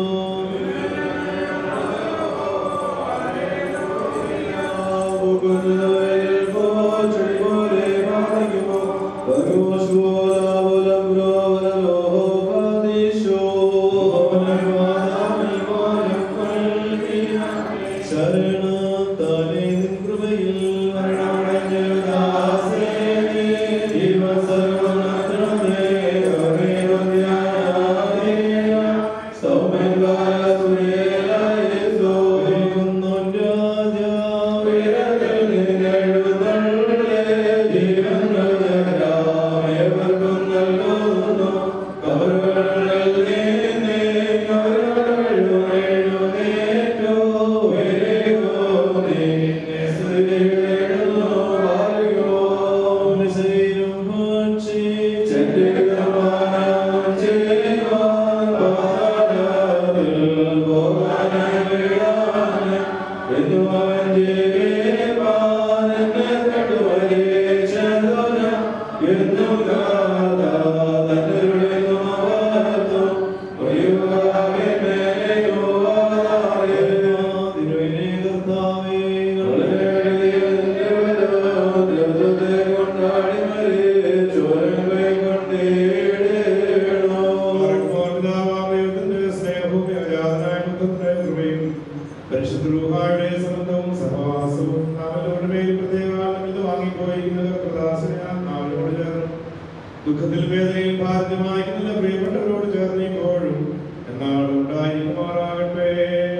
പരിശുദ്ധരുടെ സംബന്ധവും സഹവാസവും നാമലോട് മേൽ പ്രത്യേകം ഇത് വാങ്ങിപ്പോയിരിക്കുന്നത് പ്രദാസനെ ആത്മാവിനോട് ചേർന്ന് ദുഃഖത്തിൽ വേദനയിൽ ഭാരതമായിരിക്കുന്ന പ്രിയപ്പെട്ടവരോട് ചേർന്ന് ഇപ്പോഴും എന്നാളും ഉണ്ടായിരിക്കുമാറാകട്ടെ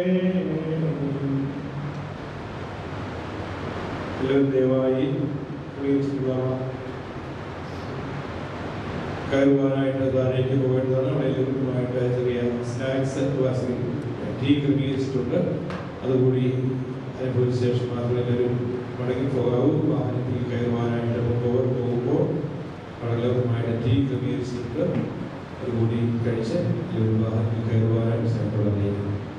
എല്ലാവരും ദയവായി കയറുവാനായിട്ട് താഴേക്ക് പോകേണ്ടതാണ് അവിടെ എല്ലാവർക്കുമായിട്ട് ചെറിയ സ്നാക്സ് ടീ ക്രമീകരിച്ചിട്ടുണ്ട് അതുകൂടി അനുഭവിച്ച ശേഷം മാത്രമേ എല്ലാവരും മടങ്ങി പോകാവൂ വാഹനത്തിൽ കയറുവാനായിട്ട് പോകുമ്പോൾ പോകുമ്പോൾ വളരെ ടീ ക്രമീകരിച്ചിട്ടുണ്ട് അതുകൂടി കഴിച്ച് എല്ലാവരും വാഹനത്തിൽ കയറുവാനായിട്ട് ശ്രമപ്പെടുന്നതായിരിക്കും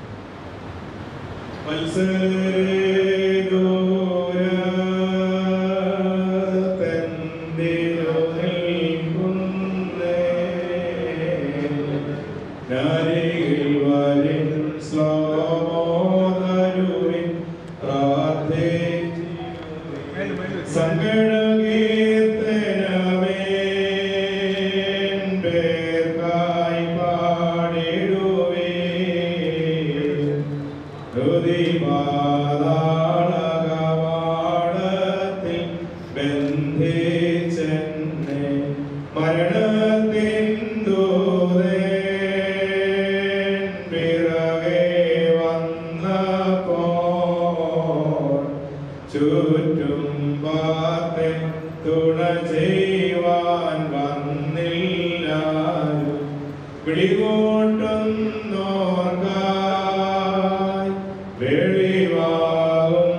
സങ്കടകീർത്തനമേ പാടിടുവേ ഹൃദിപാതാളകവാടത്തിൽ ബന്ധിച്ചെന്നെ മരണത്തിൻ ദൂതൻ പിറകെ വന്നപ്പോൾ ചുറ്റും പാർത്തെ തുണ ചെയ്യുവാൻ വന്നില്ലാരും പിടികൂട്ടുന്നോർക്കായി വെളിവാകും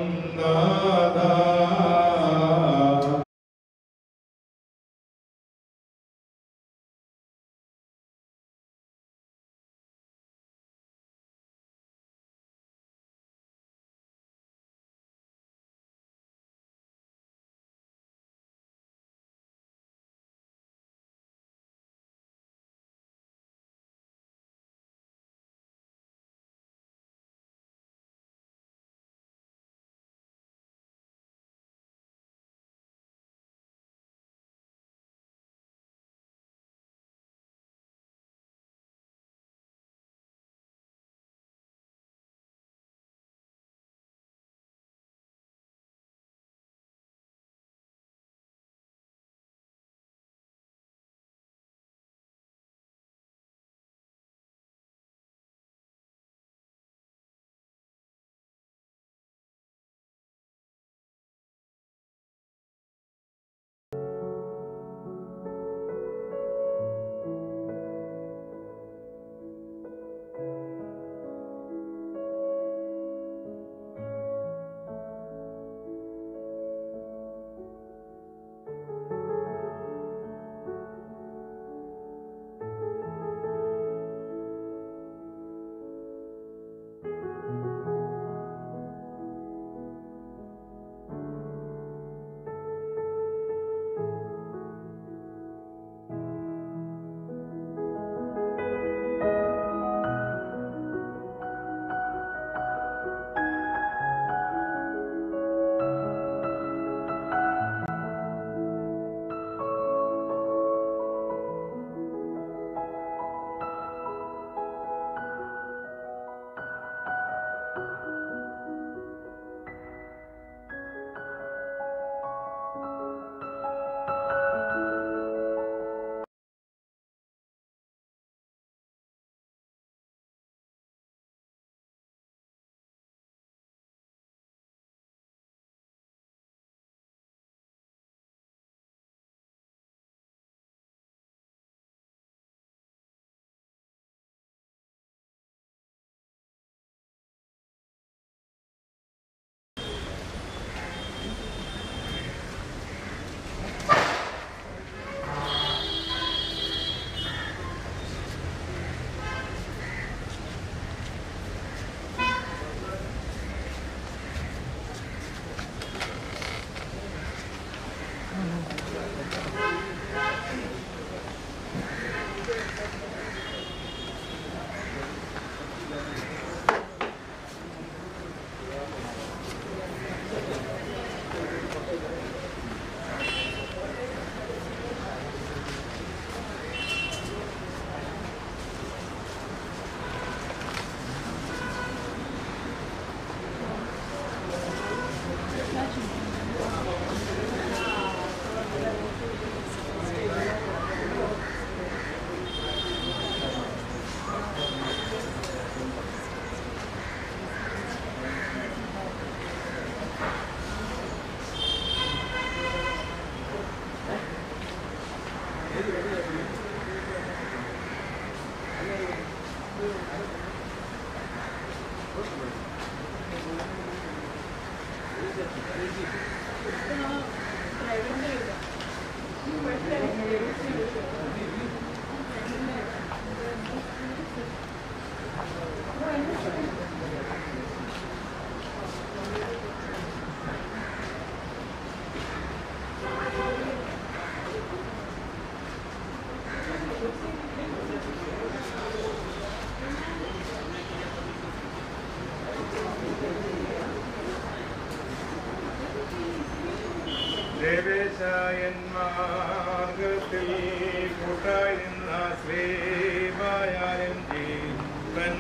ദേവേശായന്മാർഗത്തിൽ കൂട്ടായി നിന്ന ശ്രീമായാലും ജീവൻ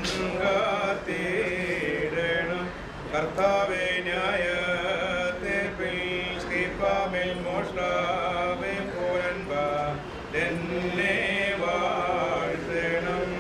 കാത്തിടണം കർത്താവേ ന്യായ ശ്രീപാമേൽ മോഷ്ടാവേ പോരൻപ എന്നെ വാഴ്ത്തണം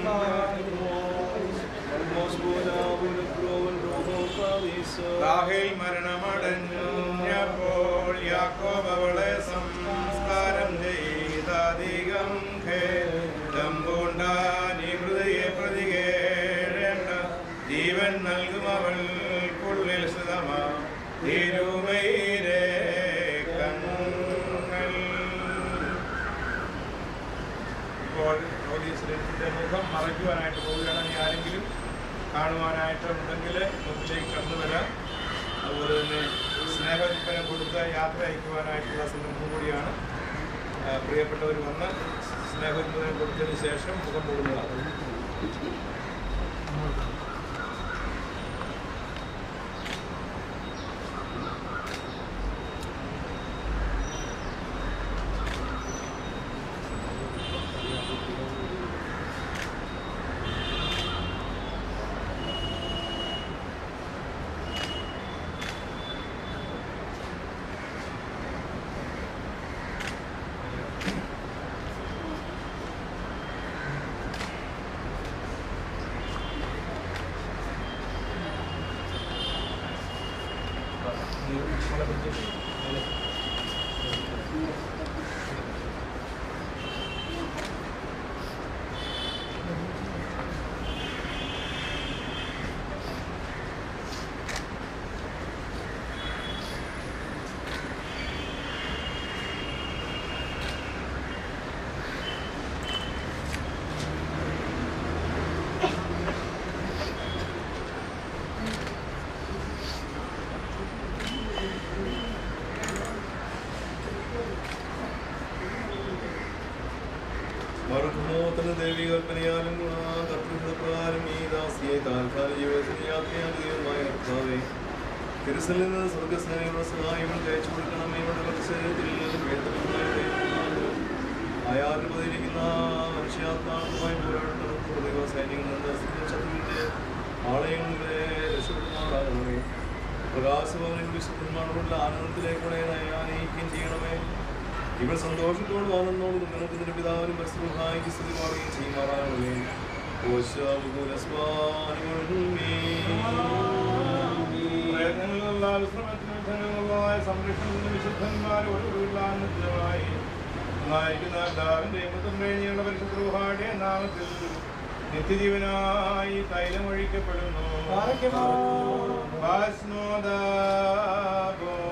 രാഹേൽ മരണമടഞ്ഞപ്പോൾ യാക്കോബ് അവളെ സംസ്കാരം ചെയ്തധികം ഖേദം പൂണ്ടാനി ഹൃദയെ പ്രതികേഴേണ്ട ജീവൻ നൽകും അവൾക്കുള്ളിൽ സ്ഥിതമാ തിരുമൈരേ കണ്ണുങ്ങൾ ഇപ്പോൾ ജ്യോതിശ്രീന്റെ മുഖം മറയ്ക്കുവാനായിട്ട് പോവുകയാണ് ഇനി ആരെങ്കിലും കാണുവാനായിട്ടുണ്ടെങ്കിൽ മുമ്പിലേക്ക് കടന്നു വരാം അതുപോലെ തന്നെ സ്നേഹോൽപ്പനം കൊടുത്ത് യാത്ര അയക്കുവാനായിട്ടുള്ള സന്ദർഭം കൂടിയാണ് ആ, പ്രിയപ്പെട്ടവർ വന്ന് സ്നേഹോൽപ്പനം കൊടുത്തതിന് ശേഷം മുഖം പോകുന്നതാണ് മറുകുമോത്തിന് ദൈവികൽപ്പനയാലും കർത്തൃപ്രകാരം ഈ ദാസിയെ താൽക്കാലിക ജീവിതത്തിന് യാത്രയാകുകയുമായ കർത്താവെ തിരുസലിൽ നിന്ന് സ്വർഗസ്നേഹികളുടെ സഹായങ്ങൾ കഴിച്ചു കൊടുക്കണമേ ഇവിടെ പരിസരത്തിൽ അയാളിൽ പതിയിരിക്കുന്ന മനുഷ്യാത്മാവുമായി പോരാടുന്ന ദൈവ സൈന്യങ്ങളിൽ നിന്ന് ശത്രുവിന്റെ ആളയങ്ങളിലെ രക്ഷപ്പെടുമാറാകണമേ പ്രകാശഭവനിൽ വിശുദ്ധന്മാരോടുള്ള ആനന്ദത്തിലേക്കൂടെ നയിക്കുകയും ചെയ്യണമേ ഇവർ സന്തോഷത്തോടും ആനന്ദത്തോടും നിനക്ക് നിന്റെ പിതാവിനും പരിസ്ഥിതിക്ക് സ്തുതി പാടുകയും ചെയ്യുമാറാകണമേ പ്രയത്നങ്ങളിലുള്ള വിശ്രമത്തിനും ധനങ്ങളുള്ളതായ സംരക്ഷണത്തിന് വിശുദ്ധന്മാരോടുള്ള നിത്യമായി നയിക്കുന്ന എല്ലാവരുടെയും പുത്രന്റെയും പരിശുദ്ധ നാമത്തിൽ നിത്യജീവനായി തൈലം ഒഴിക്കപ്പെടുന്നു ഭസ്മോദാബോ.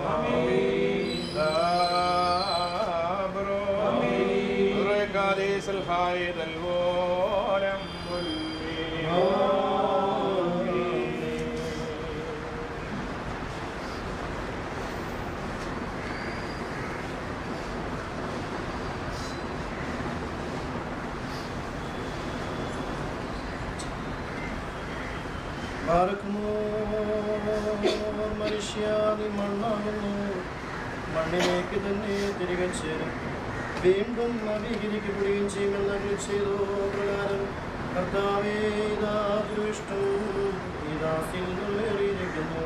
ദാബ്രോ. റെഗാദീസ് الخير الورم മനുഷ്യാതി മണ്ണാകുന്നു മണ്ണിലേക്ക് തന്നെ തിരികെ ചേരും വീണ്ടും നവീകരിക്കപ്പെടുകയും ചെയ്യുമെന്ന് അരുളി ചെയ്തു പ്രകാരം കർത്താവേ ഇതാ ദുഷ്ടം ഇതാ സിൽവേറിയിരിക്കുന്നു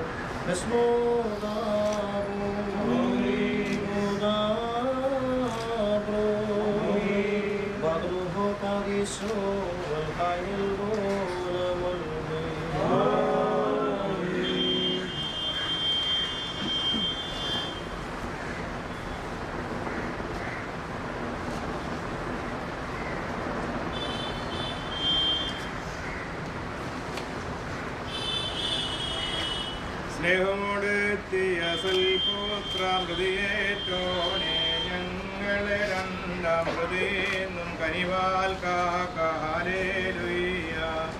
സ്നേഹമോടെത്തിയ സൽപുത്രാമൃതിയേറ്റോനെ ഞങ്ങളെ രണ്ടാം പ്രതിന്നും കനിവാൽ കാക്കാലേലുയ്യ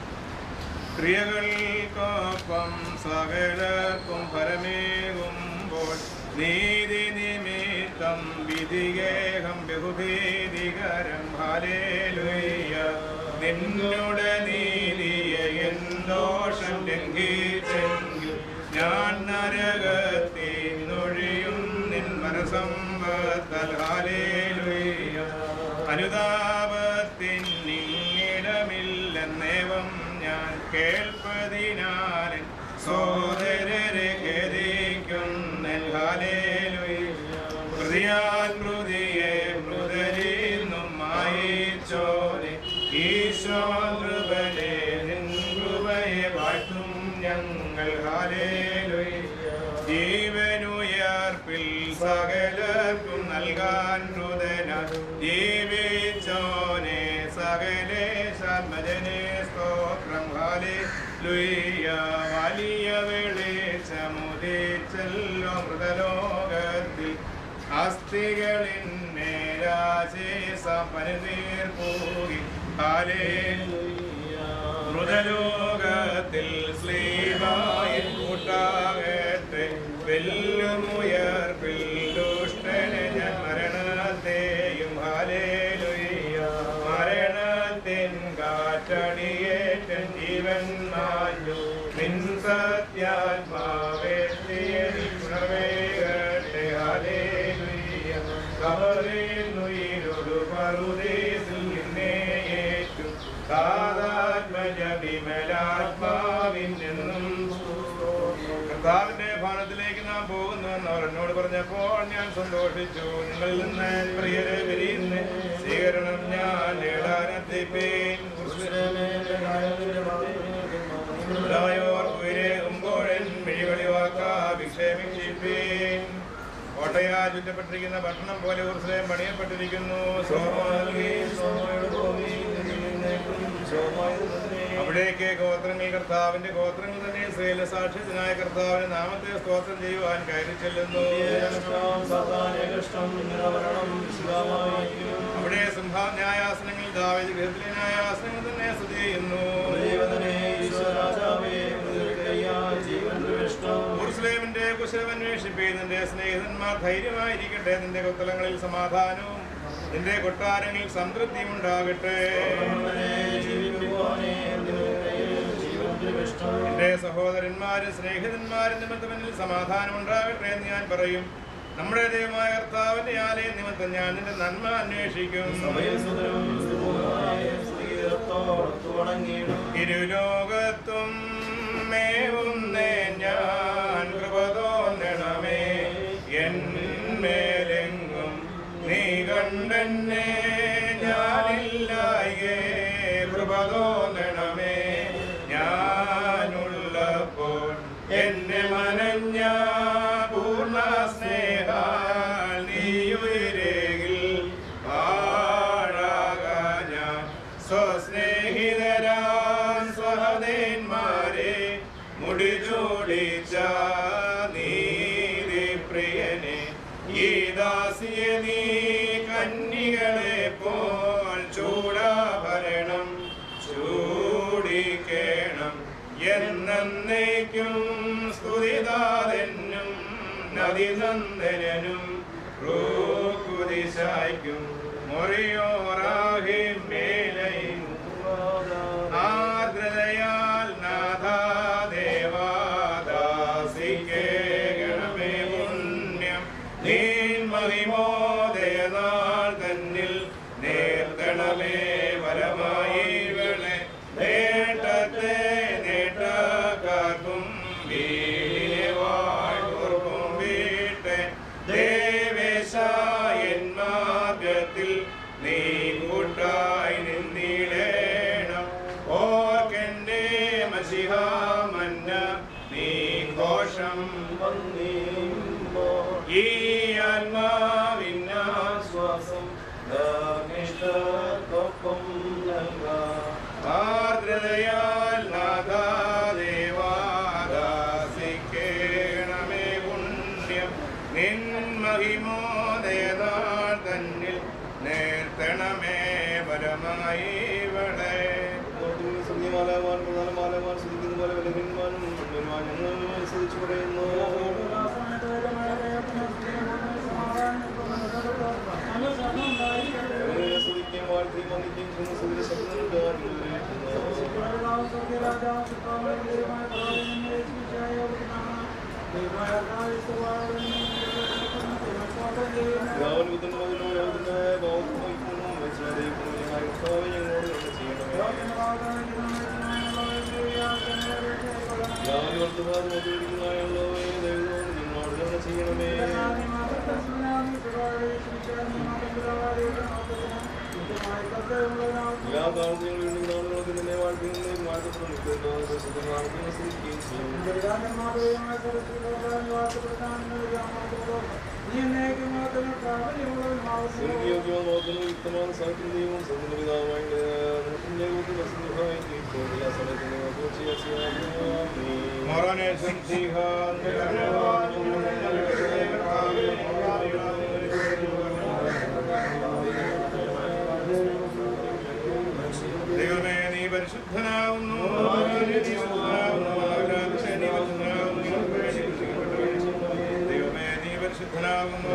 ക്രിയകൾക്കൊപ്പം സകലർക്കും പരമേകുമ്പോൾ നീതി നിമിത്തം വിധികേഹം ബഹുഭീതികരം ഹാലേലുയ്യ നിന്നുടെ നീതിയെ എന്തോഷം ലംഘിച്ചെങ്കിൽ ഞാൻ നരകത്തിനൊഴിയും നിൻ മനസമ്പത്തൽ ഹാലേലുയ്യ അനുതാപത്തിൻ നിന്നിടമില്ലെന്നേവം ഞാൻ കേൾപ്പതിനാൽ സോദരരെ ഖേദിക്കുന്നൻ ഹാലേലുയ്യ ഹൃദയാൽ മൃതിയെ മൃദരിന്നും മായിച്ചോനെ ഈശോ കൃപനെ നിൻ കൃപയെ വാഴ്ത്തും ഞങ്ങൾ ഹാലേലുയ്യ ജീവനുയർപ്പിൽ സകലർക്കും നൽകാൻ രുദന ജീവിച്ചോനെ സകലേ ശാത്മജനെ സ്തോത്രം ഹാലേ ലുയ്യ വലിയ വെളിച്ചമുദിച്ചല്ലോ മൃതലോകത്തിൽ അസ്ഥികളിന്മേലാശേഷം പനിനീർ പോകി ഹാലേ മൃതലോകത്തിൽ ശ്രീവായിൽ കൂട്ടാകട്ടെ വെല്ലുമുയർപ്പിൽ ദുഷ്ടനെ ഞാൻ മരണത്തെയും ഹാലേലുയ്യ മരണത്തിൻ കാറ്റടിയേറ്റൻ ജീവൻ മാഞ്ഞു നിൻ സത്യാത്മാവെത്തിയതി ഉണർവേകട്ടെ ഹാലേലുയ്യ കബറിനുയിരൊടു പറുദേശിൽ നിന്നെ ഏറ്റു കാതാത്മജ വിമലാത്മാവിൻ എന്നും കർത്താവിന്റെ ഭവനത്തിലേക്ക് നാം പോകുന്നുവെന്ന് അവർ എന്നോട് പറഞ്ഞപ്പോൾ ഞാൻ സന്തോഷിച്ചു നിങ്ങളിൽ നിന്ന് പ്രിയരെ വിരിയുന്ന സ്വീകരണം ഞാൻ നേടാനെത്തിപ്പേൻ ഉയരേകുമ്പോഴൻ മിഴിവളിവാക്കാ വിക്ഷേപിച്ചിപ്പേൻ കോട്ടയാ ചുറ്റപ്പെട്ടിരിക്കുന്ന ഭക്ഷണം പോലെ ഉത്സവം പണിയപ്പെട്ടിരിക്കുന്നു സോമാൽകി സോമയുടെ ഭൂമി അവിടേക്ക് ഗോത്രങ്ങൾ കർത്താവിന്റെ ഗോത്രങ്ങൾ തന്നെ ശ്രീല സാക്ഷ്യത്തിനായ കർത്താവിന്റെ നാമത്തെ സ്തോത്രം ചെയ്യുവാൻ കയറി ചെല്ലുന്നു അവിടെ സിംഹാ ന്യായാസനങ്ങൾ ദാവീദ് ഗൃഹത്തിലെ ന്യായാസനങ്ങൾ തന്നെ സ്ഥിതി ചെയ്യുന്നു ഊർസ്ലേമിന്റെ കുശലം അന്വേഷിപ്പേ നിന്റെ സ്നേഹിതന്മാർ ധൈര്യമായിരിക്കട്ടെ നിന്റെ കൊത്തലങ്ങളിൽ സമാധാനവും നിന്റെ കൊട്ടാരങ്ങളിൽ സംതൃപ്തിയും ഉണ്ടാകട്ടെ എന്റെ സഹോദരന്മാരും സ്നേഹിതന്മാരും നിമിത്തം എന്നിൽ സമാധാനം ഉണ്ടാകട്ടെ എന്ന് ഞാൻ പറയും നമ്മുടെ ദൈവമായ കർത്താവിന്റെ ആലയം നിമിത്തം ഞാൻ നിന്റെ നന്മ അന്വേഷിക്കും ഇരുലോകത്തും മേവുന്നേ ഞാൻ കൃപ തോന്നണമേ എന്മേലെങ്ങും നീ കണ്ടെന്നെ ഞാനില്ലായേ കൃപ തോന്നണമേ ഞാനുള്ളപ്പോൾ എന്നെ മനഞ്ഞ പൂർണ്ണ സ്നേഹാൽ നീയുയരേകിൽ പാഴാകാൻ ഞാൻ സ്വസ്നേഹിതരാം സഹദേന്മാരെ മുടിചൂടിച്ച നീതി പ്രിയനെ ഈ ദാസിയെ നീ കന്നികളെ പോൽ ചൂടാഭരണം ചൂടിക്കേണം എന്നേക്കും സ്തുതിതാതെന്നും നദിനന്ദനും റൂക്കുദിശായ്ക്കും മൊറിയോറാഹിം മേലയും ആർദ്രതയാൽ നാഥാദേവാദാസിക്കേ ഗണമേ പുണ്യം നീൻ മഹിമോദയനാൾ തന്നിൽ നേർത്തണമേ വരമായി ഇവളെ നേട്ടത്തെ നേട്ടക്കാർക്കും വീടിനെ വാഴ്ത്തും വീട്ടെ ദേവേശായൻ മാർഗത്തിൽ നീ കൂട്ടായി നിന്നിടേണം ഓർക്കെന്റെ മസിഹാമന്ന നീ ഘോഷം ഈ ആത്മാവിനാശ്വാസം ആർദ്രതയാൽ നാഥാദേവാദാസിക്കേ നിൻ മഹിമോദയനാൾ തന്നിൽ നേർത്തണമേ പരമായി വളേ സന്യമാലാവാൻ പ്രധാനമാലാവാൻ ശ്രദ്ധിക്കുന്ന പോലെ ബലഹീനമാനും മണ്ഡലമാൻ ഞങ്ങൾ ശ്രദ്ധിച്ചു പറയുന്നു ഞങ്ങളെ സ്തുതിക്കുകയും വാഴ്ത്തുകയും വന്ദിക്കുകയും ചെയ്യുന്ന സുന്ദര ശബ്ദം ചെയ്യണമേ എല്ലാ കാലത്തും നാളുകൾക്ക് നിന്നെ വാഴ്ത്തുകയും വാഴ്ത്തപ്പെടുന്നു സ്തുതിക്കുകയും ചെയ്യും സ്വർഗീയോഗ്യവും നോക്കുന്നതും യുക്തമാണ് സാഹിത്യവും സന്തുലിതമായി എല്ലാ സമയത്തും മറനേശം ദൈവമേ നീ പരിശുദ്ധനാവുന്നു നീ പരിശുദ്ധനാവുന്നു. ആരാധന നീ പരിശുദ്ധനാവുന്നു. ദൈവമേ നീ പരിശുദ്ധനാവുന്നു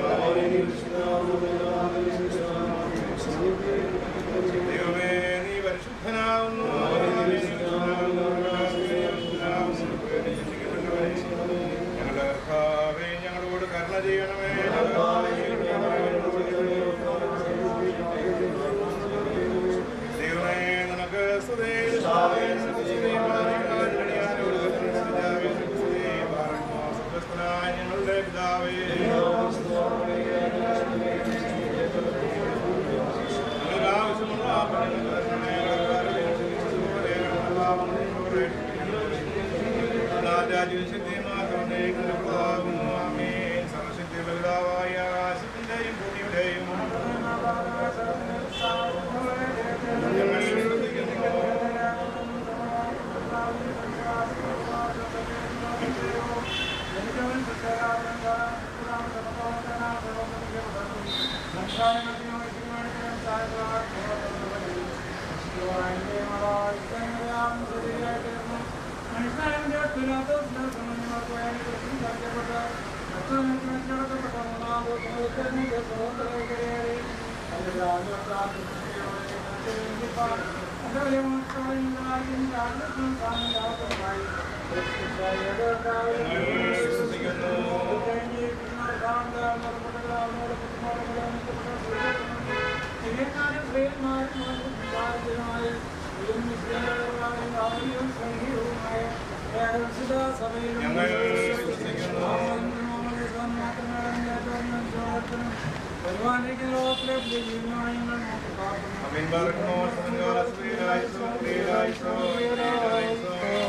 ദൈവമേ നീ പരിശുദ്ധനാവുന്നു ഞങ്ങളുടെ കർത്താവേ ഞങ്ങളോട് കരുണ ചെയ്യണമേ ദൈവമേ നിനക്ക് സ്തുതി. സ്വർഗ്ഗസ്ഥനായ ഞങ്ങളുടെ പിതാവേ ഞങ്ങളുടെ ആവശ്യമുള്ള ആഭരണങ്ങൾ തരണമേ. കടക്കാരുടെ ക്ഷമിച്ചതുപോലെ ഞങ്ങളുടെ പാപങ്ങളും ക്ഷമിക്കണമേ. രാജ്യശക്തിയും മാത്രമേ കൃപയാകുന്നു. ആമേൻ. സർവ്വശക്തിയുള്ള പിതാവായ ആകാശത്തിന്റെയും ഭൂമിയുടെയും ഞങ്ങൾ ശ്രദ്ധിക്കുന്നു ഞങ്ങൾ വിശ്വസിക്കുന്നു ഞങ്ങൾ വിശ്വസിക്കുന്നു അമീൻ ബാറക്കുമോ സദങ്കാലസ്ത്രീലായിസോ പ്രിയലായിസോ പ്രിയലായിസോ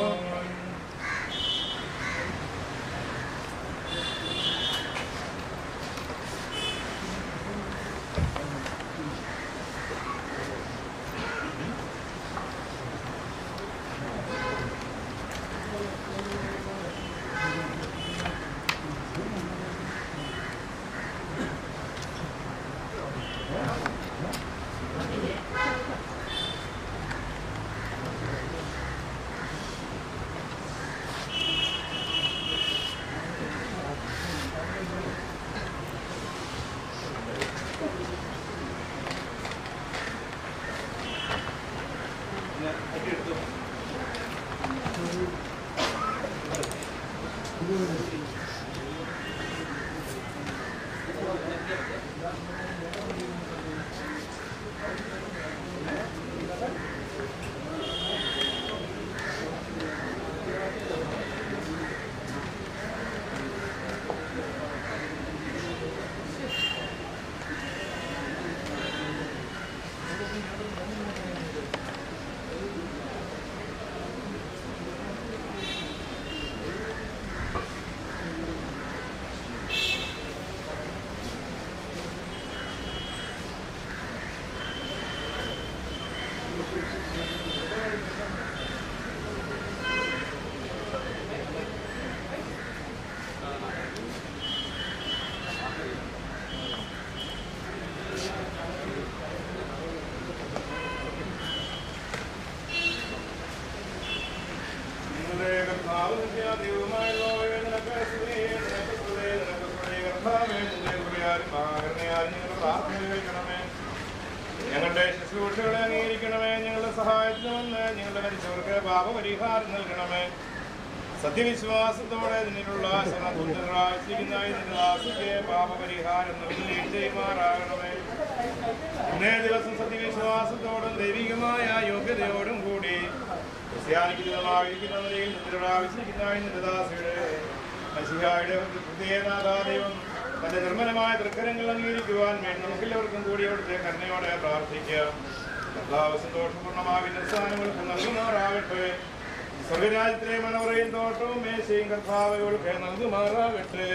കർത്താവേ നിന്റെ കൃപയാലും മഹാകരുണയാലും ഞങ്ങളുടെ പ്രാർത്ഥന കേൾക്കണമേ ഞങ്ങളുടെ ശുശ്രൂഷകളെ അംഗീകരിക്കണമേ ഞങ്ങളുടെ സഹായത്തിന് വന്ന് ഞങ്ങളുടെ മരിച്ചവർക്ക് പാപപരിഹാരം നൽകണമേ സത്യവിശ്വാസത്തോടെ നിന്നിലുള്ള ശരണായി ദാസിക്ക് പാപപരിഹാരം നൽകി ചെയ്യുമാറാകണമേ ഇന്നേ ദിവസം സത്യവിശ്വാസത്തോടും ദൈവികമായ യോഗ്യതയോടും കൂടി ക്രിസ്ത്യാനിക്കുന്നതായിരിക്കുന്ന നിലയിൽ നിന്നിലാവശ്യിക്കുന്ന നിന്റെ ദാസിയുടെ മസിഹായുടെ ഹൃദയനാഥാദൈവം തന്റെ നിർമ്മലമായ തൃക്കരങ്ങൾ അംഗീകരിക്കുവാൻ വേണ്ടി നമുക്കെല്ലാവർക്കും കൂടി അവിടുത്തെ കരുണയോടെ പ്രാർത്ഥിക്കാം കർത്താവ് സന്തോഷപൂർണ്ണമായ സ്ഥാനങ്ങൾക്ക് നൽകുമാറാകട്ടെ സ്വർഗരാജ്യത്തിലെ മനവറയും തോട്ടവും മേശയും കർത്താവുകൾക്ക് നൽകുമാറാകട്ടെ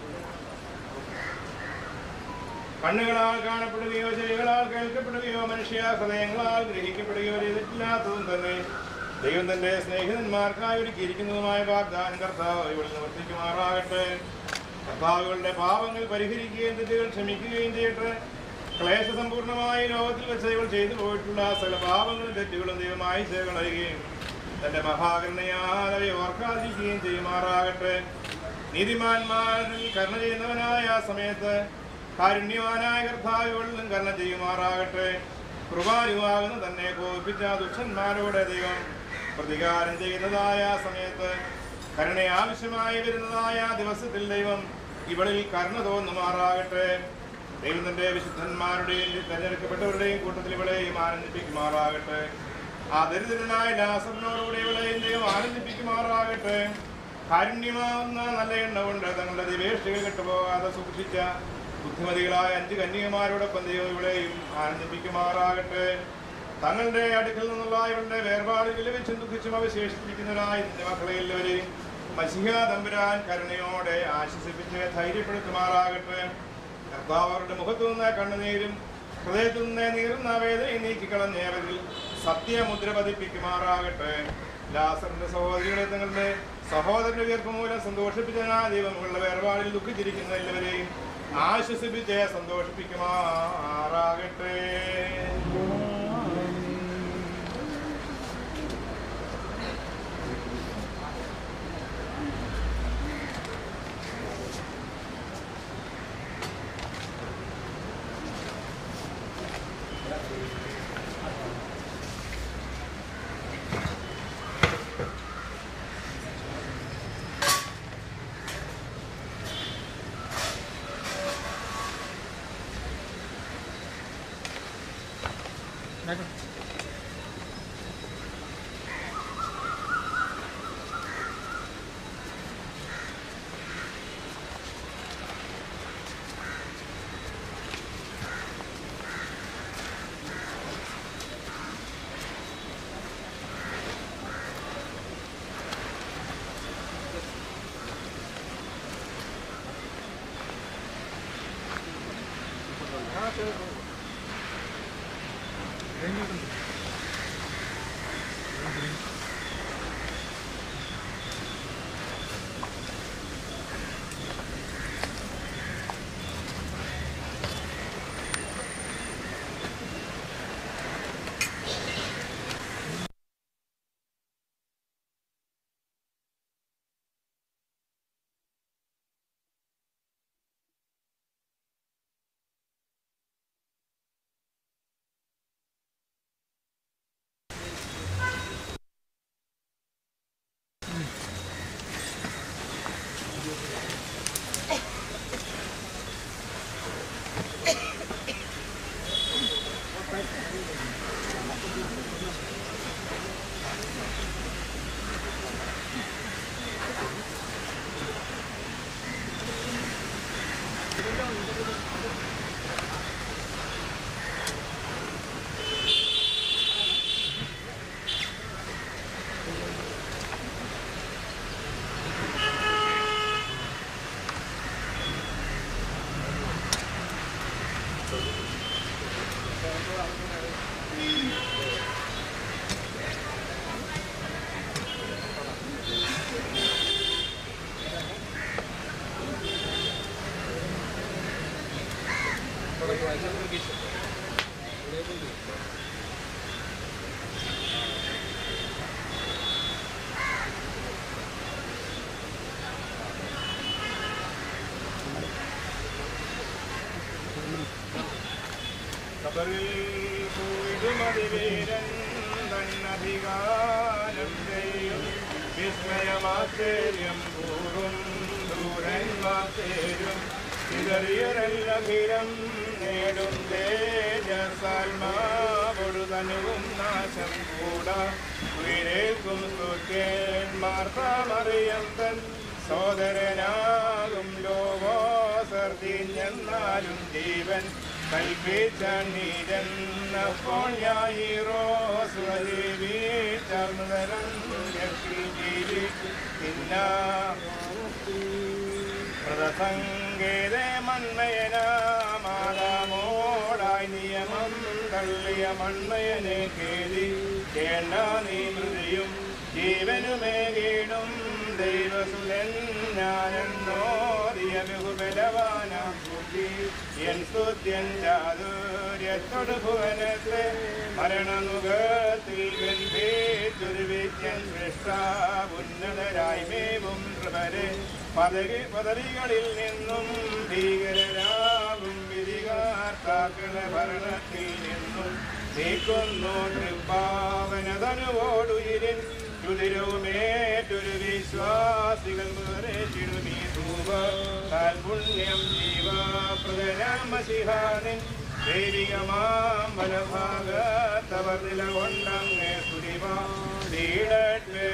കണ്ണുകളാൽ കാണപ്പെടുകയോ ചെവികളാൽ കേൾക്കപ്പെടുകയോ മനുഷ്യ ഹൃദയങ്ങളാൽ ഗ്രഹിക്കപ്പെടുകയോ ചെയ്തിട്ടില്ലാത്തതും തന്നെ ദൈവം തന്റെ സ്നേഹിതന്മാർക്കായി ഒരുക്കിയിരിക്കുന്നതുമായ വാഗ്ദാനം കർത്താവ് ഇവിടെ നിവർത്തിക്കുമാറാകട്ടെ കർത്താവുകളുടെ പാപങ്ങൾ പരിഹരിക്കുകയും തെറ്റുകൾ ക്ഷമിക്കുകയും ചെയ്യട്ടെ ക്ലേശസമ്പൂർണമായ ലോകത്തിൽ വെച്ച് ഇവൾ ചെയ്തു പോയിട്ടുള്ള സകല പാപങ്ങളും തെറ്റുകളും ദൈവമായി കളയുകയും തന്റെ മഹാകരുണയാൽ അവയെ ഓർക്കാതിരിക്കുകയും ചെയ്യുമാറാകട്ടെ നീതിമാന്മാരിൽ കരുണ ചെയ്യുന്നവനായ ആ സമയത്ത് കാരുണ്യവാനായ കർത്താവുകളിലും കരുണ ചെയ്യുമാറാകട്ടെ കൃപാലുവാകുന്ന തന്നെ കോപിപ്പിച്ച ദുഷ്ടന്മാരോട് ദൈവം പ്രതികാരം ചെയ്യുന്നതായ ആ സമയത്ത് കരുണ ആവശ്യമായി വരുന്നതായ ആ ദിവസത്തിൽ ദൈവം ഇവളിൽ കരുണ തോന്നുമാറാകട്ടെ ദൈവം തന്റെ വിശുദ്ധന്മാരുടെയും തെരഞ്ഞെടുക്കപ്പെട്ടവരുടെയും കൂട്ടത്തിൽ ഇവളെയും ആനന്ദിപ്പിക്കുമാറാകട്ടെ ആ ദരിദ്രനായ ലാസറിനോടുകൂടി ഇവളെയും ദൈവം ആനന്ദിപ്പിക്കുമാറാകട്ടെ കാരുണ്യമാവുന്ന നല്ല എണ്ണ കൊണ്ട് തങ്ങളുടെ ദിവേഷ്ടികൾ കെട്ടുപോകാതെ സൂക്ഷിച്ച ബുദ്ധിമതികളായ അഞ്ച് കന്യകമാരോടൊപ്പം ദൈവം ഇവളെയും ആനന്ദിപ്പിക്കുമാറാകട്ടെ തങ്ങളുടെ അടുക്കൽ നിന്നുള്ള ഇവരുടെ വേർപാടുകൾ വെച്ചും ദുഃഖിച്ചും അവശേഷിപ്പിക്കുന്നവരായ നിന്റെ മക്കളെ എല്ലാവരെയും മസിഹ തമ്പുരാൻ കരുണയോടെ ആശ്വസിപ്പിച്ച് ധൈര്യപ്പെടുത്തുമാറാകട്ടെ കർത്താവ് അവരുടെ മുഖത്തു നിന്ന് കണ്ണുനീരും ഹൃദയത്തിൽ നിന്ന് നീറുന്ന വേദനയും നീക്കിക്കളഞ്ഞവരിൽ സത്യമുദ്ര പതിപ്പിക്കുമാറാകട്ടെ ലാസറിന്റെ സഹോദരികളെ തങ്ങളുടെ സഹോദരന്റെ ഉയർപ്പ് മൂലം സന്തോഷിപ്പിച്ചതിനാ ദൈവങ്ങളുടെ വേർപാടിൽ ദുഃഖിച്ചിരിക്കുന്ന എല്ലാവരെയും ആശ്വസിപ്പിച്ച് സന്തോഷിപ്പിക്കുമാറാകട്ടെ ഖബറിൽ പോയിടുമതിവീരൻ തന്നധികാരം ചെയ്യും വിസ്മയമാശ്ചര്യം കൂറും ദൂരന്മാത്തേരും ചിതറിയൊരല്ലഭിരം നേടും തേജസാൽമാവൊടുതനുവും നാശം കൂടാ ഉയരേൽക്കും സുഖേൻ മാർത്താമറിയം തൻ സോദരനാകും ലോകോസർദിഞ്ഞെന്നാലും ജീവൻ കൽപ്പിച്ചീരന്നപ്പോൾ ഞായിറോസ്വദേവി ചർന്നതരം ജീവിക്കുന്ന വ്രതസങ്കേതേ മന്മയനാമാതാമോടായി നിയമം തള്ളിയ മന്മയനെ കേതി കേണ്ട നീ മൃതിയും ജീവനുമേകീടും ദൈവസുതൻ ഞാനെന്നോദിയ ബഹുബലവാനാം കുട്ടി എൻ സ്തുത്യൻ ചാതുര്യത്തോട് ഭുവനത്തെ മരണമുഖത്തിൽ ബന്ധിച്ചൊരു വിദ്യൻ സൃഷ്ട ഉന്നതരായി മേവും കൃപരെ പദവി പദവികളിൽ നിന്നും ഭീകരരാകും വിധികാർത്താക്കള ഭരണത്തിൽ നിന്നും നീക്കുന്നു കൃപാവനതനുവോടുയിരിൻ ചുതിരവുമേറ്റൊരു വിശ്വാസികൾ മുതലേറ്റിടുമീ ധൂപ കാൽപുണ്യം ജീവപ്രദരാമശിഹാനിൻ ദൈവികമാം വലഭാഗത്തവർ നിലകൊണ്ടങ്ങേ സുരിവാ നീടട്ടെ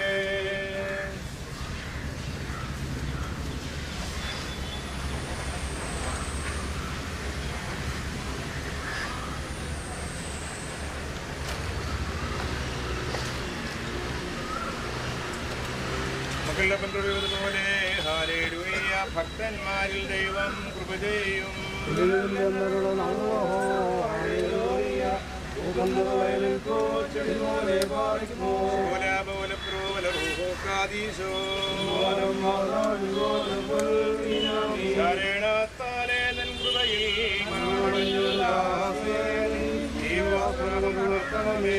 മക്കളുടെ പന്ത്രണ്ട് ഹാലേലൂയ ഭക്തന്മാരിൽ ദൈവം കൃപ ചെയ്യും ശരണത്താലേ നിൻ കൃപയിൽ ജീവോത്സവമേ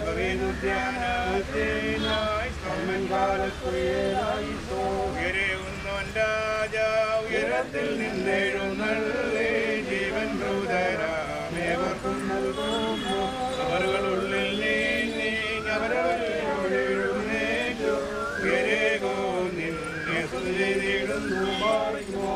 കപവേദുദ്യാനത്തിനായി സ്തംഭൻ കാലത്തുയരായി ഉയരയുന്നോൻ രാജ ഉയരത്തിൽ നിന്നെഴുന്നള്ളേ ജീവൻ ബ്രൂതരാമേവർക്കും നൽകുന്നു അവരുകളുള്ളിൽ നീ അവരവരോടെഴുന്നേറ്റു ഉയരേകോ നിന്നെ സ്തുതി ചെയ്തിടുന്നു പാടിക്കുമോ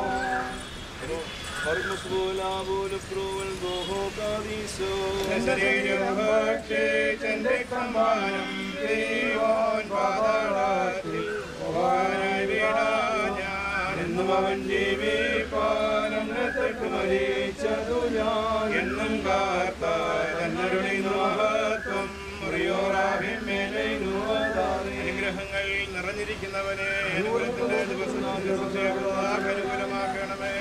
ശരീരം ഭക്ഷിച്ചെന്റെ കമ്പാനം ദൈവോൻ പാതാളത്തിൽ പോകാനായി വീണാ ഞാൻ എന്നും അവൻ ജീവിപ്പാനം നെത്തെട്ട് മരിച്ചതു ഞാൻ എന്നും കാത്ത തന്നരുടെ മഹത്വം അനുഗ്രഹങ്ങൾ നിറഞ്ഞിരിക്കുന്നവനെ അനുഗ്രഹത്തിന്റെ ദിവസത്തിന്റെ അനുകൂലമാക്കണമേ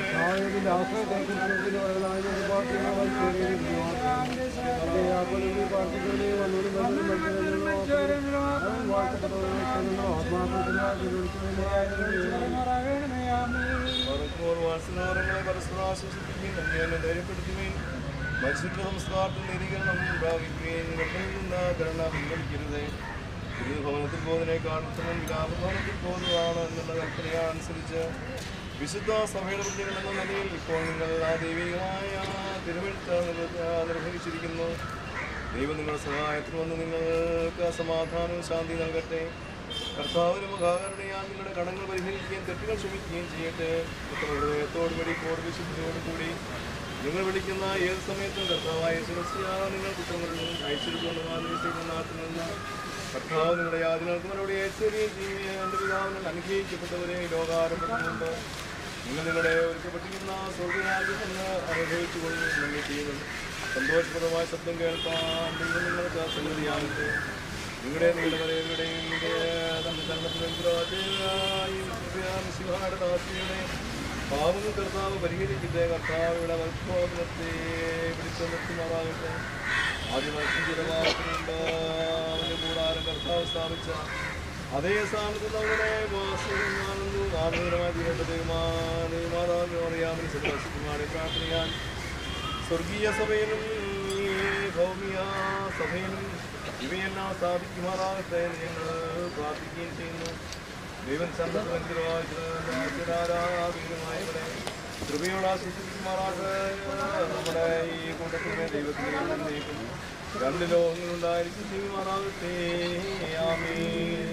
മത്സ്യത്വ സംസ്കാരത്തിൽ നീതീകരണം പ്രാപിക്കുകയും ഗർഭയിൽ നിന്ന് കരുണ പിൻവലിക്കരുത് പുതിയ ഭവനത്തിൽ പോകുന്നതിനേക്കാൾ ഉത്തമം വിലാപഭവനത്തിൽ പോകുന്നതാണ് എന്നുള്ള കൽപ്പന അനുസരിച്ച് വിശുദ്ധ സഭയുടെ പ്രതികൾ എന്ന നിലയിൽ ഇപ്പോൾ നിങ്ങൾ ആ ദൈവികമായ തിരുവഴുത്ത് നിർവ- നിർവഹിച്ചിരിക്കുന്നു ദൈവം നിങ്ങളുടെ സഹായത്തിന് വന്ന് നിങ്ങൾക്ക് സമാധാനവും ശാന്തി നൽകട്ടെ കർത്താവിന് മുഖാകരണയാൽ നിങ്ങളുടെ കടങ്ങൾ പരിഹരിക്കുകയും തെറ്റുകൾ ക്ഷമിക്കുകയും ചെയ്യട്ടെ പുത്ര ഹൃദയത്തോടു കൂടി കോടി വിശുദ്ധിയോടു കൂടി നിങ്ങൾ വിളിക്കുന്ന ഏത് സമയത്തും കർത്താവായ സുരക്ഷ നിങ്ങൾ കുറ്റങ്ങളിലും ഐശ്വര്യകൊണ്ടുമാകുന്ന നാട്ടിൽ നിന്ന് കർത്താവ് നിങ്ങളുടെ യാതനകൾക്ക് മറുപടി ഐശ്വര്യം ചെയ്യുകയും എൻ്റെ പിതാവിനാൽ അനുഗ്രഹിക്കപ്പെട്ടവരെ ലോകാരംഭത്തിനുണ്ട് നിങ്ങൾ നിങ്ങളുടെ ഒരുക്കപ്പെട്ടിരിക്കുന്ന സ്വർഗരാജ്യം എന്ന് അനുഭവിച്ചുകൊണ്ട് നിങ്ങൾ ചെയ്യുന്നത് സന്തോഷപ്രദമായ ശബ്ദം കേൾക്കാൻ ദൈവം നിങ്ങൾക്ക് സംഗതിയാകട്ടെ നിങ്ങളുടെ നീലവരയുടെയും ദാസിയുടെ പാവങ്ങൾ കർത്താവ് പരിഹരിക്കട്ടെ കർത്താവിടെ വത്ഭോധനത്തെ പിടിച്ചു നിർത്തുമാറാകട്ടെ ആദ്യമായി ചിരവാസനുണ്ട് അവന്റെ കൂടാരം കർത്താവ് സ്ഥാപിച്ച അതേ സ്ഥാനത്ത് നമ്മുടെ വാസമാണെന്നു ആനന്ദമായി തീരേണ്ട മാതാവിനോട് അറിയാമെന്ന് സന്ദർശിക്കുമാറി പ്രാർത്ഥനയാൽ സ്വർഗീയ സഭയിലും ഈ ഭൗമിക സഭയിലും ഇവയെല്ലാം സ്ഥാപിക്കുമാറാകട്ടെ എന്ന് ഞങ്ങൾ പ്രാർത്ഥിക്കുകയും ചെയ്യുന്നു ദൈവം സന്തോഷമായവരെ കൃപയുള്ള ശിശുമാറാട്ട് നമ്മുടെ ഈ കൂട്ടത്തിലെ ദൈവത്തിലെ നന്ദിക്കും രണ്ട് ലോകങ്ങളുണ്ടായിരിക്കും ചെയ്യുമാറാകട്ടെ ആമീൻ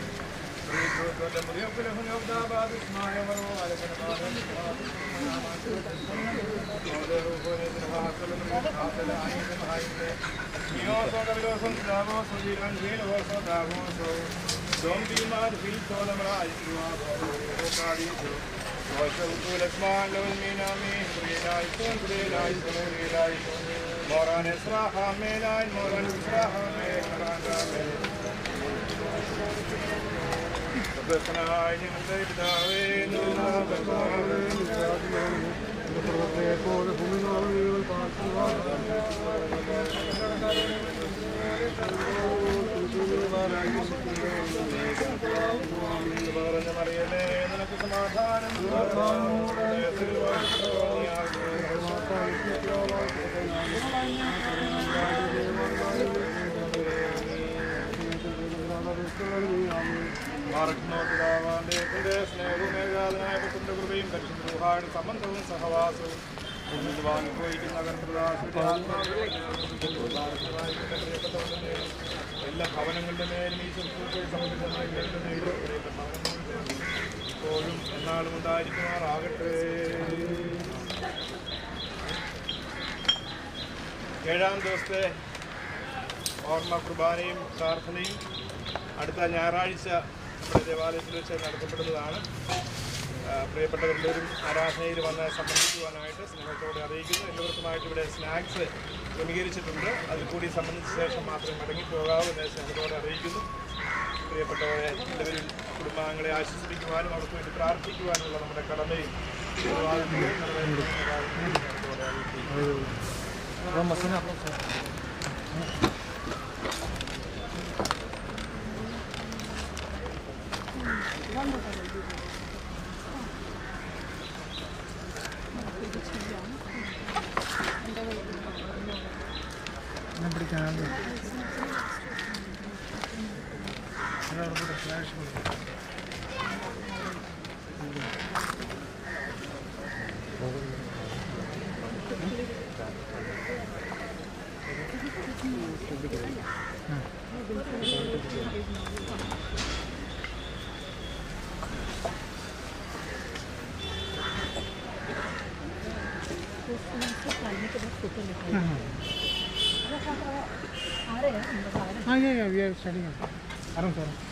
Moran Esraha Melain, Moran Esraha Melain, Bethanaയി ഞങ്ങളുടെ പിതാവേ, പറഞ്ഞ മറിയമേ, നിനക്ക് സമാധാനം മാർഗ്ഗനോപിതാവാന്റെ തന്റെ സ്നേഹവും ഏകാതനായ പുത്രന്റെ കൃപയും പരിശുദ്ധ സംബന്ധവും സഹവാസവും അനുഭവിക്കുന്ന കർത്തൃദാസന്റെ ആത്മാവിനെ എല്ലാ ഭവനങ്ങളുടെ മേലും ഈ ശുശ്രൂഷയെ സംബന്ധിക്കുന്ന ഇപ്പോഴും എന്നാളും ഉണ്ടായിരിക്കുമാറാകട്ടെ ഏഴാം ദിവസത്തെ ഓർമ്മ കുർബാനയും പ്രാർത്ഥനയും അടുത്ത ഞായറാഴ്ച നമ്മുടെ ദേവാലയത്തിൽ വെച്ച് നടത്തപ്പെടുന്നതാണ് ആ, പ്രിയപ്പെട്ടവരെല്ലാവരും ആരാധനയിൽ വന്ന് സംബന്ധിക്കുവാനായിട്ട് സ്നേഹത്തോടെ അറിയിക്കുന്നു എല്ലാവർക്കുമായിട്ട് ഇവിടെ സ്നാക്സ് ക്രമീകരിച്ചിട്ടുണ്ട് അതിൽ കൂടി സംബന്ധിച്ച ശേഷം മാത്രമേ മടങ്ങിപ്പോകാവൂ എന്ന് സ്നേഹത്തോടെ അറിയിക്കുന്നു പ്രിയപ്പെട്ടവരെ എല്ലാവരും കുടുംബാംഗങ്ങളെ ആശ്വസിപ്പിക്കുവാനും അവർക്ക് വേണ്ടി പ്രാർത്ഥിക്കുവാനുള്ള നമ്മുടെ കടമയും ഉത്തരവാദിത്വവും നിർവഹിക്കുന്നതായി സ്നേഹത്തോടെ അറിയിക്കുന്നു ഞാൻ പിടിക്കാനാണ് ഫ്ലാഷ് കൊടുക്കും हाँ ये ये स्टार्टिंग आराम से आराम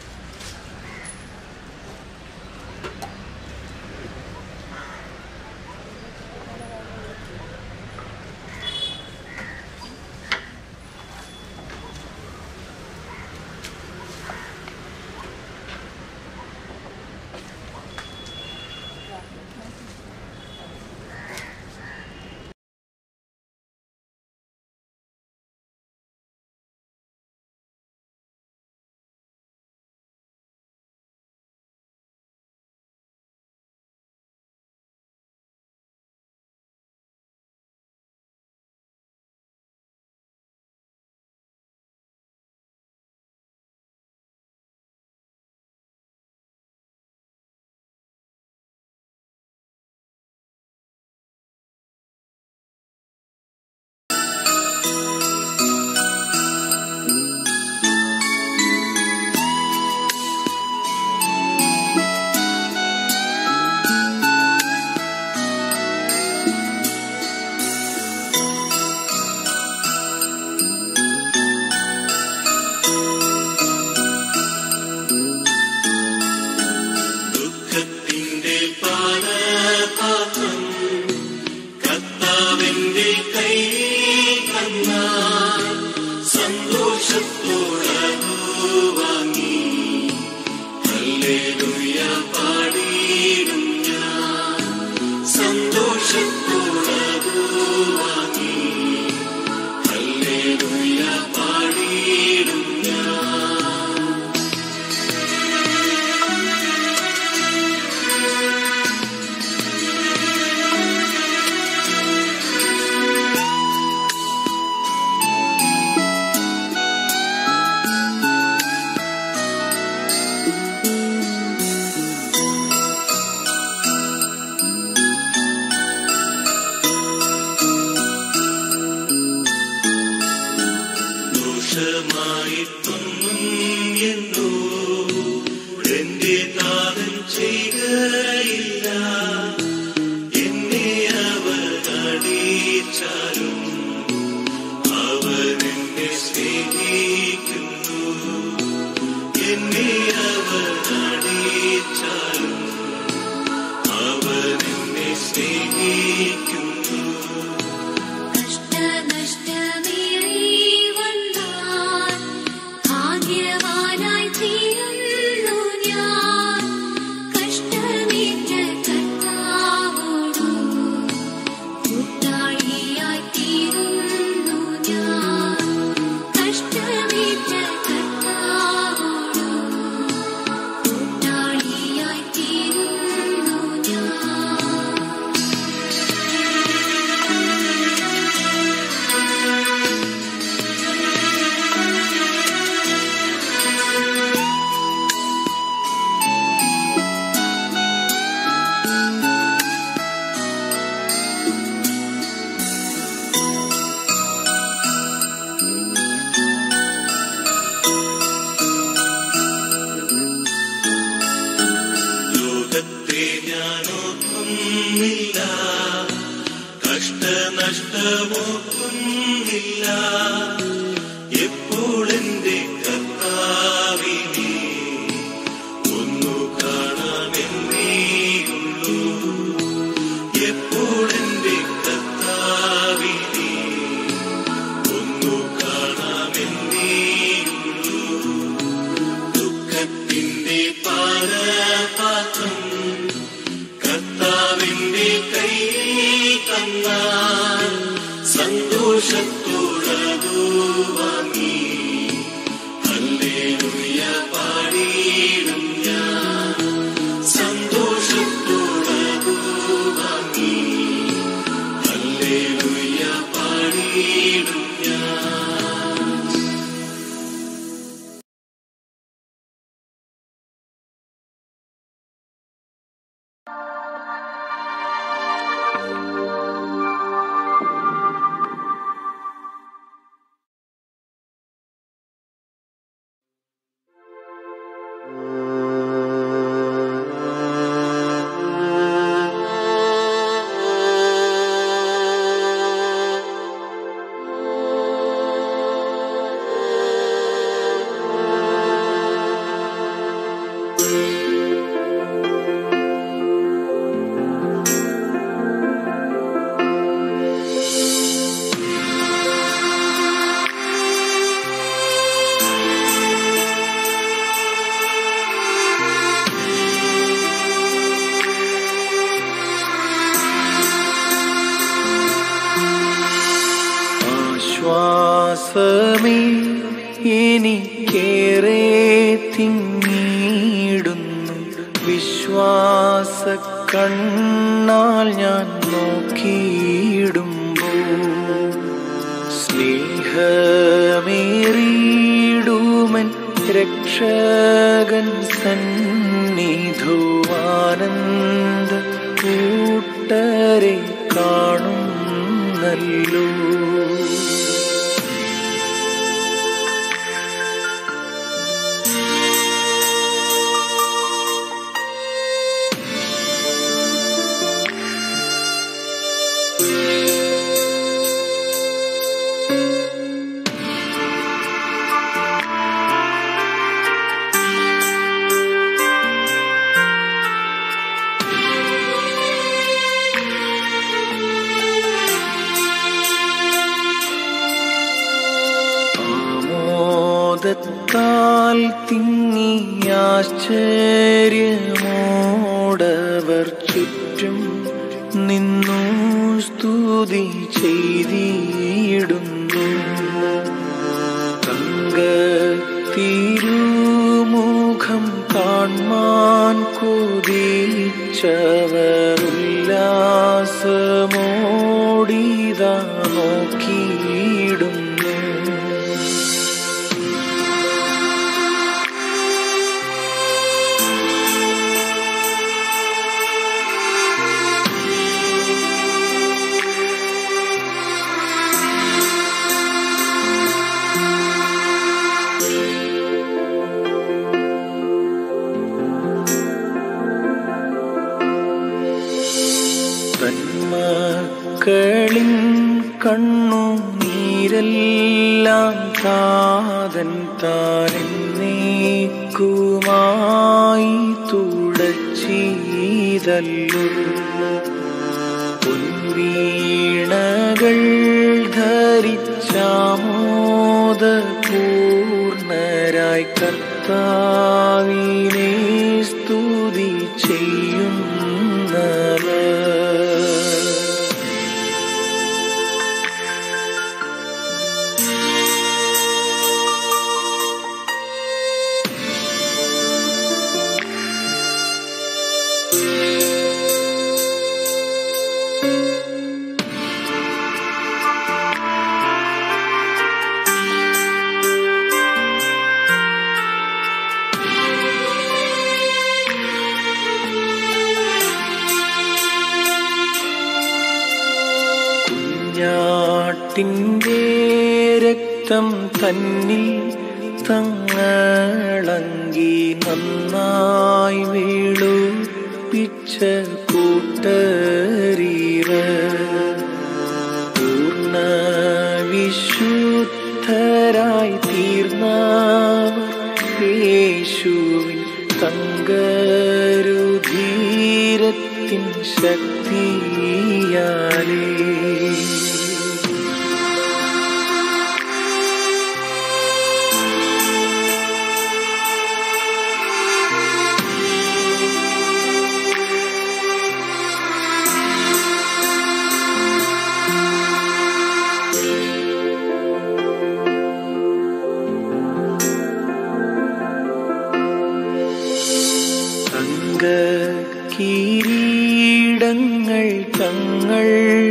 കഷ്ടനഷ്ടമോക്കുന്നില്ല എപ്പോൾ എന്റെ കർത്താവിനെ ഒന്നു കാണാമെന്നേയുള്ളൂ എപ്പോൾ എന്റെ കർത്താവിനെ ഒന്നു കാണാമെന്നേയുള്ളൂ ദുഃഖത്തിന്റെ പാരപാത്രം കർത്താവിന്റെ കയ്യിൽ തന്നാൽ സന്തോഷത്തോടതു വാങ്ങി ഹല്ലേലൂയ പാടിയിടും ഞാൻ സന്തോഷത്തോടതു വാങ്ങി ഹല്ലേലൂയ പാടിയിടും ഞാൻ ആശ്വാസമേ എനിക്കേറെ തിങ്ങിയിടുന്നു വിശ്വാസ കണ്ണാൽ ഞാൻ നോക്കിയിടുമ്പോൾ സ്നേഹമേറിയിടുമൻ രക്ഷകൻ സന്നിധുവാനന്ദ കൂട്ടരെ കാണുന്നല്ലോ ആമോദത്താൽ തിങ്ങി ആശ്ചര്യമോടവർ ചുറ്റും നിന്നു സ്തുതി ചെയ്തിടുന്നു തങ്ക തിരുമുഖം കാൺമാൻ കൊതിച്ചവർ ഉല്ലാസമോടിതാ നോക്കിയിടുന്നു തന്മക്കളിൻ കണ്ണു നീരെല്ലാം താതൻ താനെന്നേക്കുമായി തുടച്ചീതല്ലു പൊൻവീണകൾ ധരിച്ചാമോദ പൂർണരായി കർത്താവിനെ സ്തുതി ചെയ്യുന്നവർ കുഞ്ഞാട്ടിൻ്റെ രക്തം തന്നിൽ തങ്ങളങ്കി നന്നായി വീളുപ്പിച്ച കൂട്ട ശക്തിയാലേ തങ്ക കിരീടങ്ങൾ തങ്ങൾ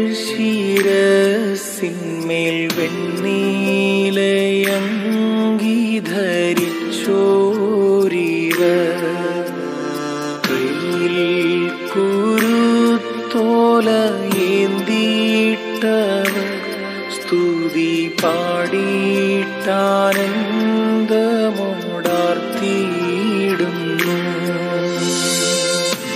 ശിരസിന്മേൽ വെണ്ണീലയങ്കി ധരിച്ചോരിവർ കയ്യിൽ കുരുത്തോല ഏന്തീട്ടവർ സ്തുതി പാടിയിട്ടാനന്ദമോടാർത്തിയിടുന്നു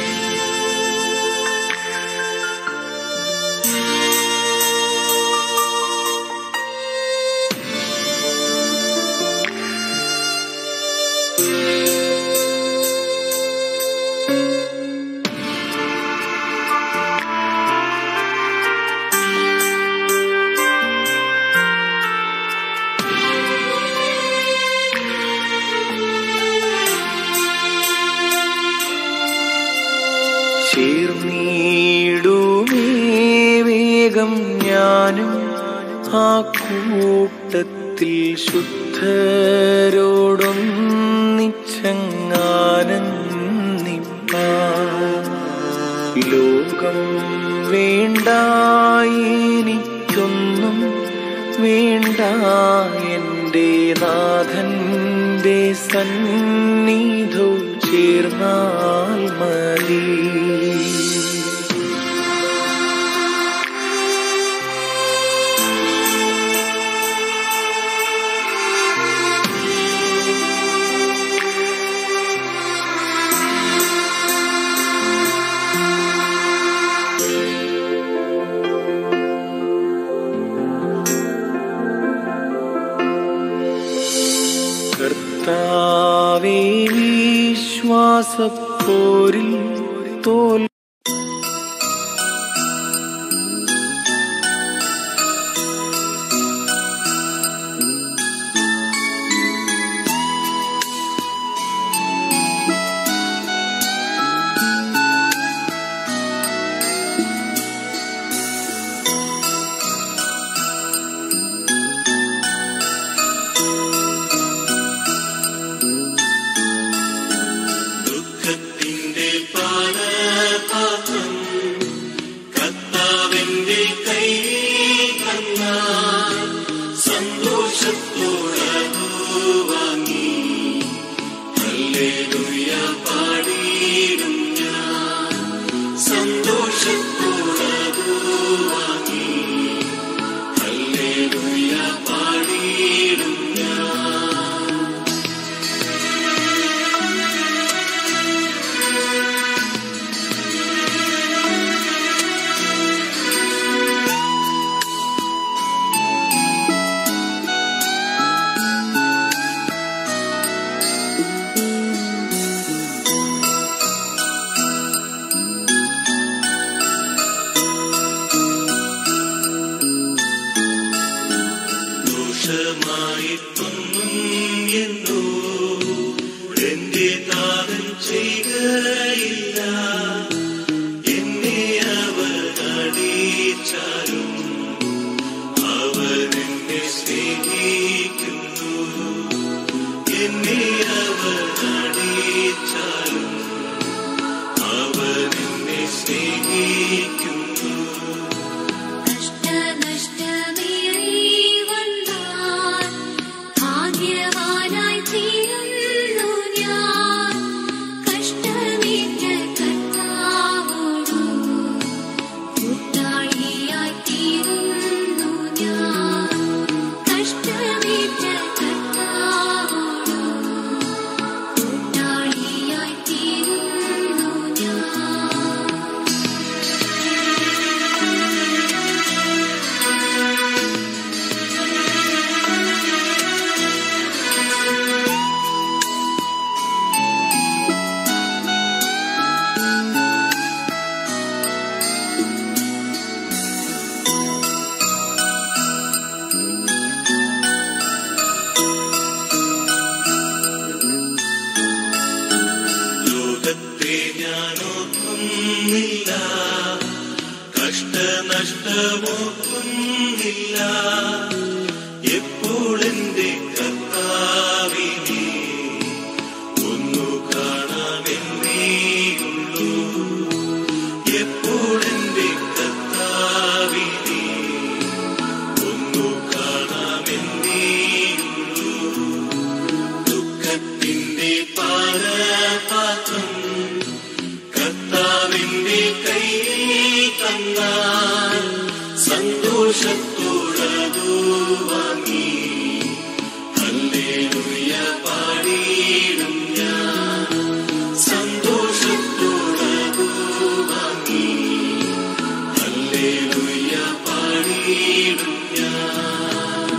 ചേർന്നിടുമേ വേഗം ഞാനും ആ കൂട്ടത്തിൽ ശുദ്ധരോടൊന്നിച്ചങ്ങാനന്ദിപ്പാ ലോകം വേണ്ട എനിക്കൊന്നും വേണ്ട എൻ്റെ നാഥൻ്റെ സന്നിധോ ചേർന്നാൽ മതി കർത്താവേ വിശ്വാസപ്പോരിൽ തോൽ ദുഃഖത്തിന്റെ പാനപാത്രം കർത്താവിന്റെ കൈയിൽ തന്നാൽ സന്തോഷത്തോടെ വാങ്ങി ഹല്ലേലൂയ പാടിയിടും ഞാൻ സന്തോഷത്തോടെ വാങ്ങി ഹല്ലേലൂയ പാടിയിടും ഞാൻ ദോഷമായിട്ടൊന്നും എന്നോ എന്റെ താതൻ ചെയ്യുകയില്ല എന്നെ അവർ അടിച്ചാലും അവർ എന്നെ സ്നേഹിക്കുന്നു എന്നെ അവർ അടിച്ചാലും അവർ എന്നെ സ്നേഹിക്കുന്നു കഷ്ടനഷ്ടമേറി വന്നാൽ ഭാഗ്യവാനായി തീരുന്നു ഞാൻ കഷ്ടമേറ്റ കർത്താവോടു കൂട്ടാളിയായി നഷ്ടമോക്കുന്നില്ല എപ്പോൾ എന്റെ കർത്താവിനെ ഒന്നു കാണാമെന്നേയുള്ളൂ എപ്പോൾ എന്റെ കർത്താവിനെ ഒന്നു കാണാമെന്നേയുള്ളൂ ദുഃഖത്തിന്റെ പാരപാത്രം കർത്താവിന്റെ കയ്യിൽ തന്നാൽ സന്തോഷത്തോടതു വാങ്ങി ഹല്ലേലൂയ പാടിയിടും ഞാൻ സന്തോഷത്തോടതു വാങ്ങി ഹല്ലേലൂയ പാടിയിടും ഞാൻ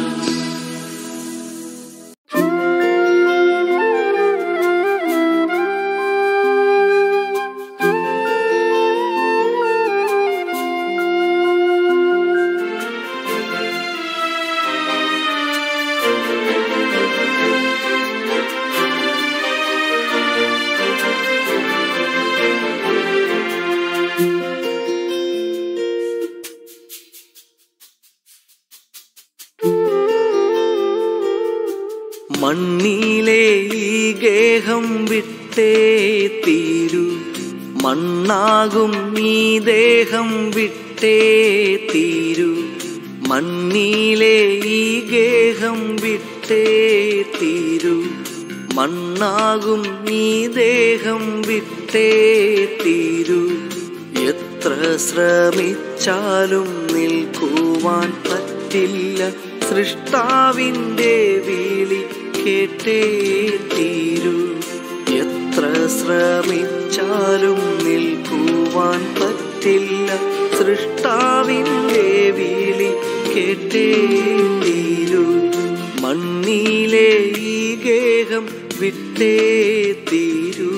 മണ്ണിലെ ഈ ഗേഹം വിട്ടേ തീരൂ മണ്ണാകും ഈ ദേഹം വിട്ടേ തീരൂ മണ്ണിലെ ഈ ഗേഹം വിട്ടേ തീരൂ മണ്ണാകും ഈ ദേഹം വിട്ടേ തീരൂ എത്ര ശ്രമിച്ചാലും നിൽക്കുവാൻ പറ്റില്ല സൃഷ്ടാവിൻ്റെ വിളി കേട്ടേ തീരൂ എത്ര ശ്രമിച്ചാലും നിൽക്കുവാൻ പറ്റില്ല സൃഷ്ടാവിൻ്റെ വിളി കേട്ടേ തീരൂ മണ്ണിലെ ഈ ഗേഹം വിട്ടേ തീരൂ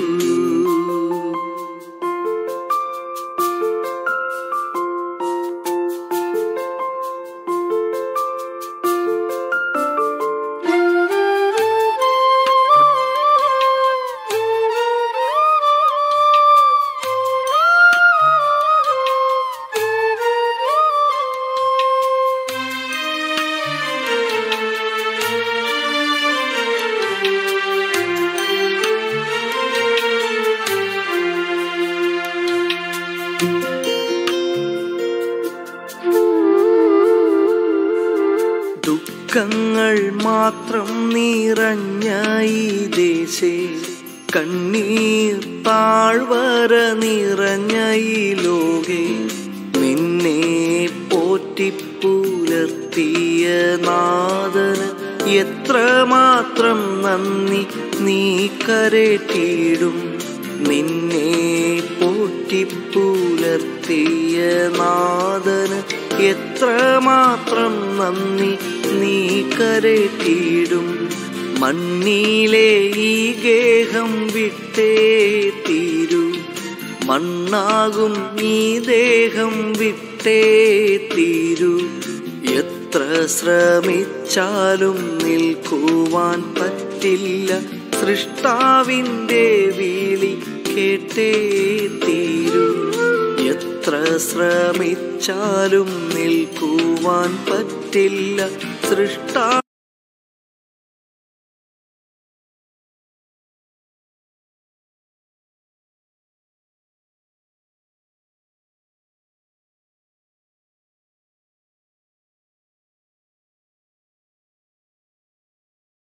ദുഃഖങ്ങൾ മാത്രം നിറഞ്ഞ ഈ ദേശേ കണ്ണീർ താഴ്വര നിറഞ്ഞ ഈ ലോകെ നിന്നെ പോറ്റിപ്പുലർത്തിയ നാദന് എത്രമാത്രം നന്ദി നീ കരട്ടിയിടും നിന്നെ പോറ്റിപ്പുലർത്തിയ നാദന് എത്രമാത്രം നന്ദി നീ കരട്ടിയിടും മണ്ണിലെ ഈ ഗേഹം വിട്ടേ തീരൂ മണ്ണാകും ഈ ദേഹം വിട്ടേ തീരൂ എത്ര ശ്രമിച്ചാലും നിൽക്കുവാൻ പറ്റില്ല സൃഷ്ടാവിൻ്റെ വിളി കേട്ടേ തീരൂ എത്ര ശ്രമിച്ചാലും നിൽക്കുവാൻ പറ്റില്ല സൃഷ്ടാ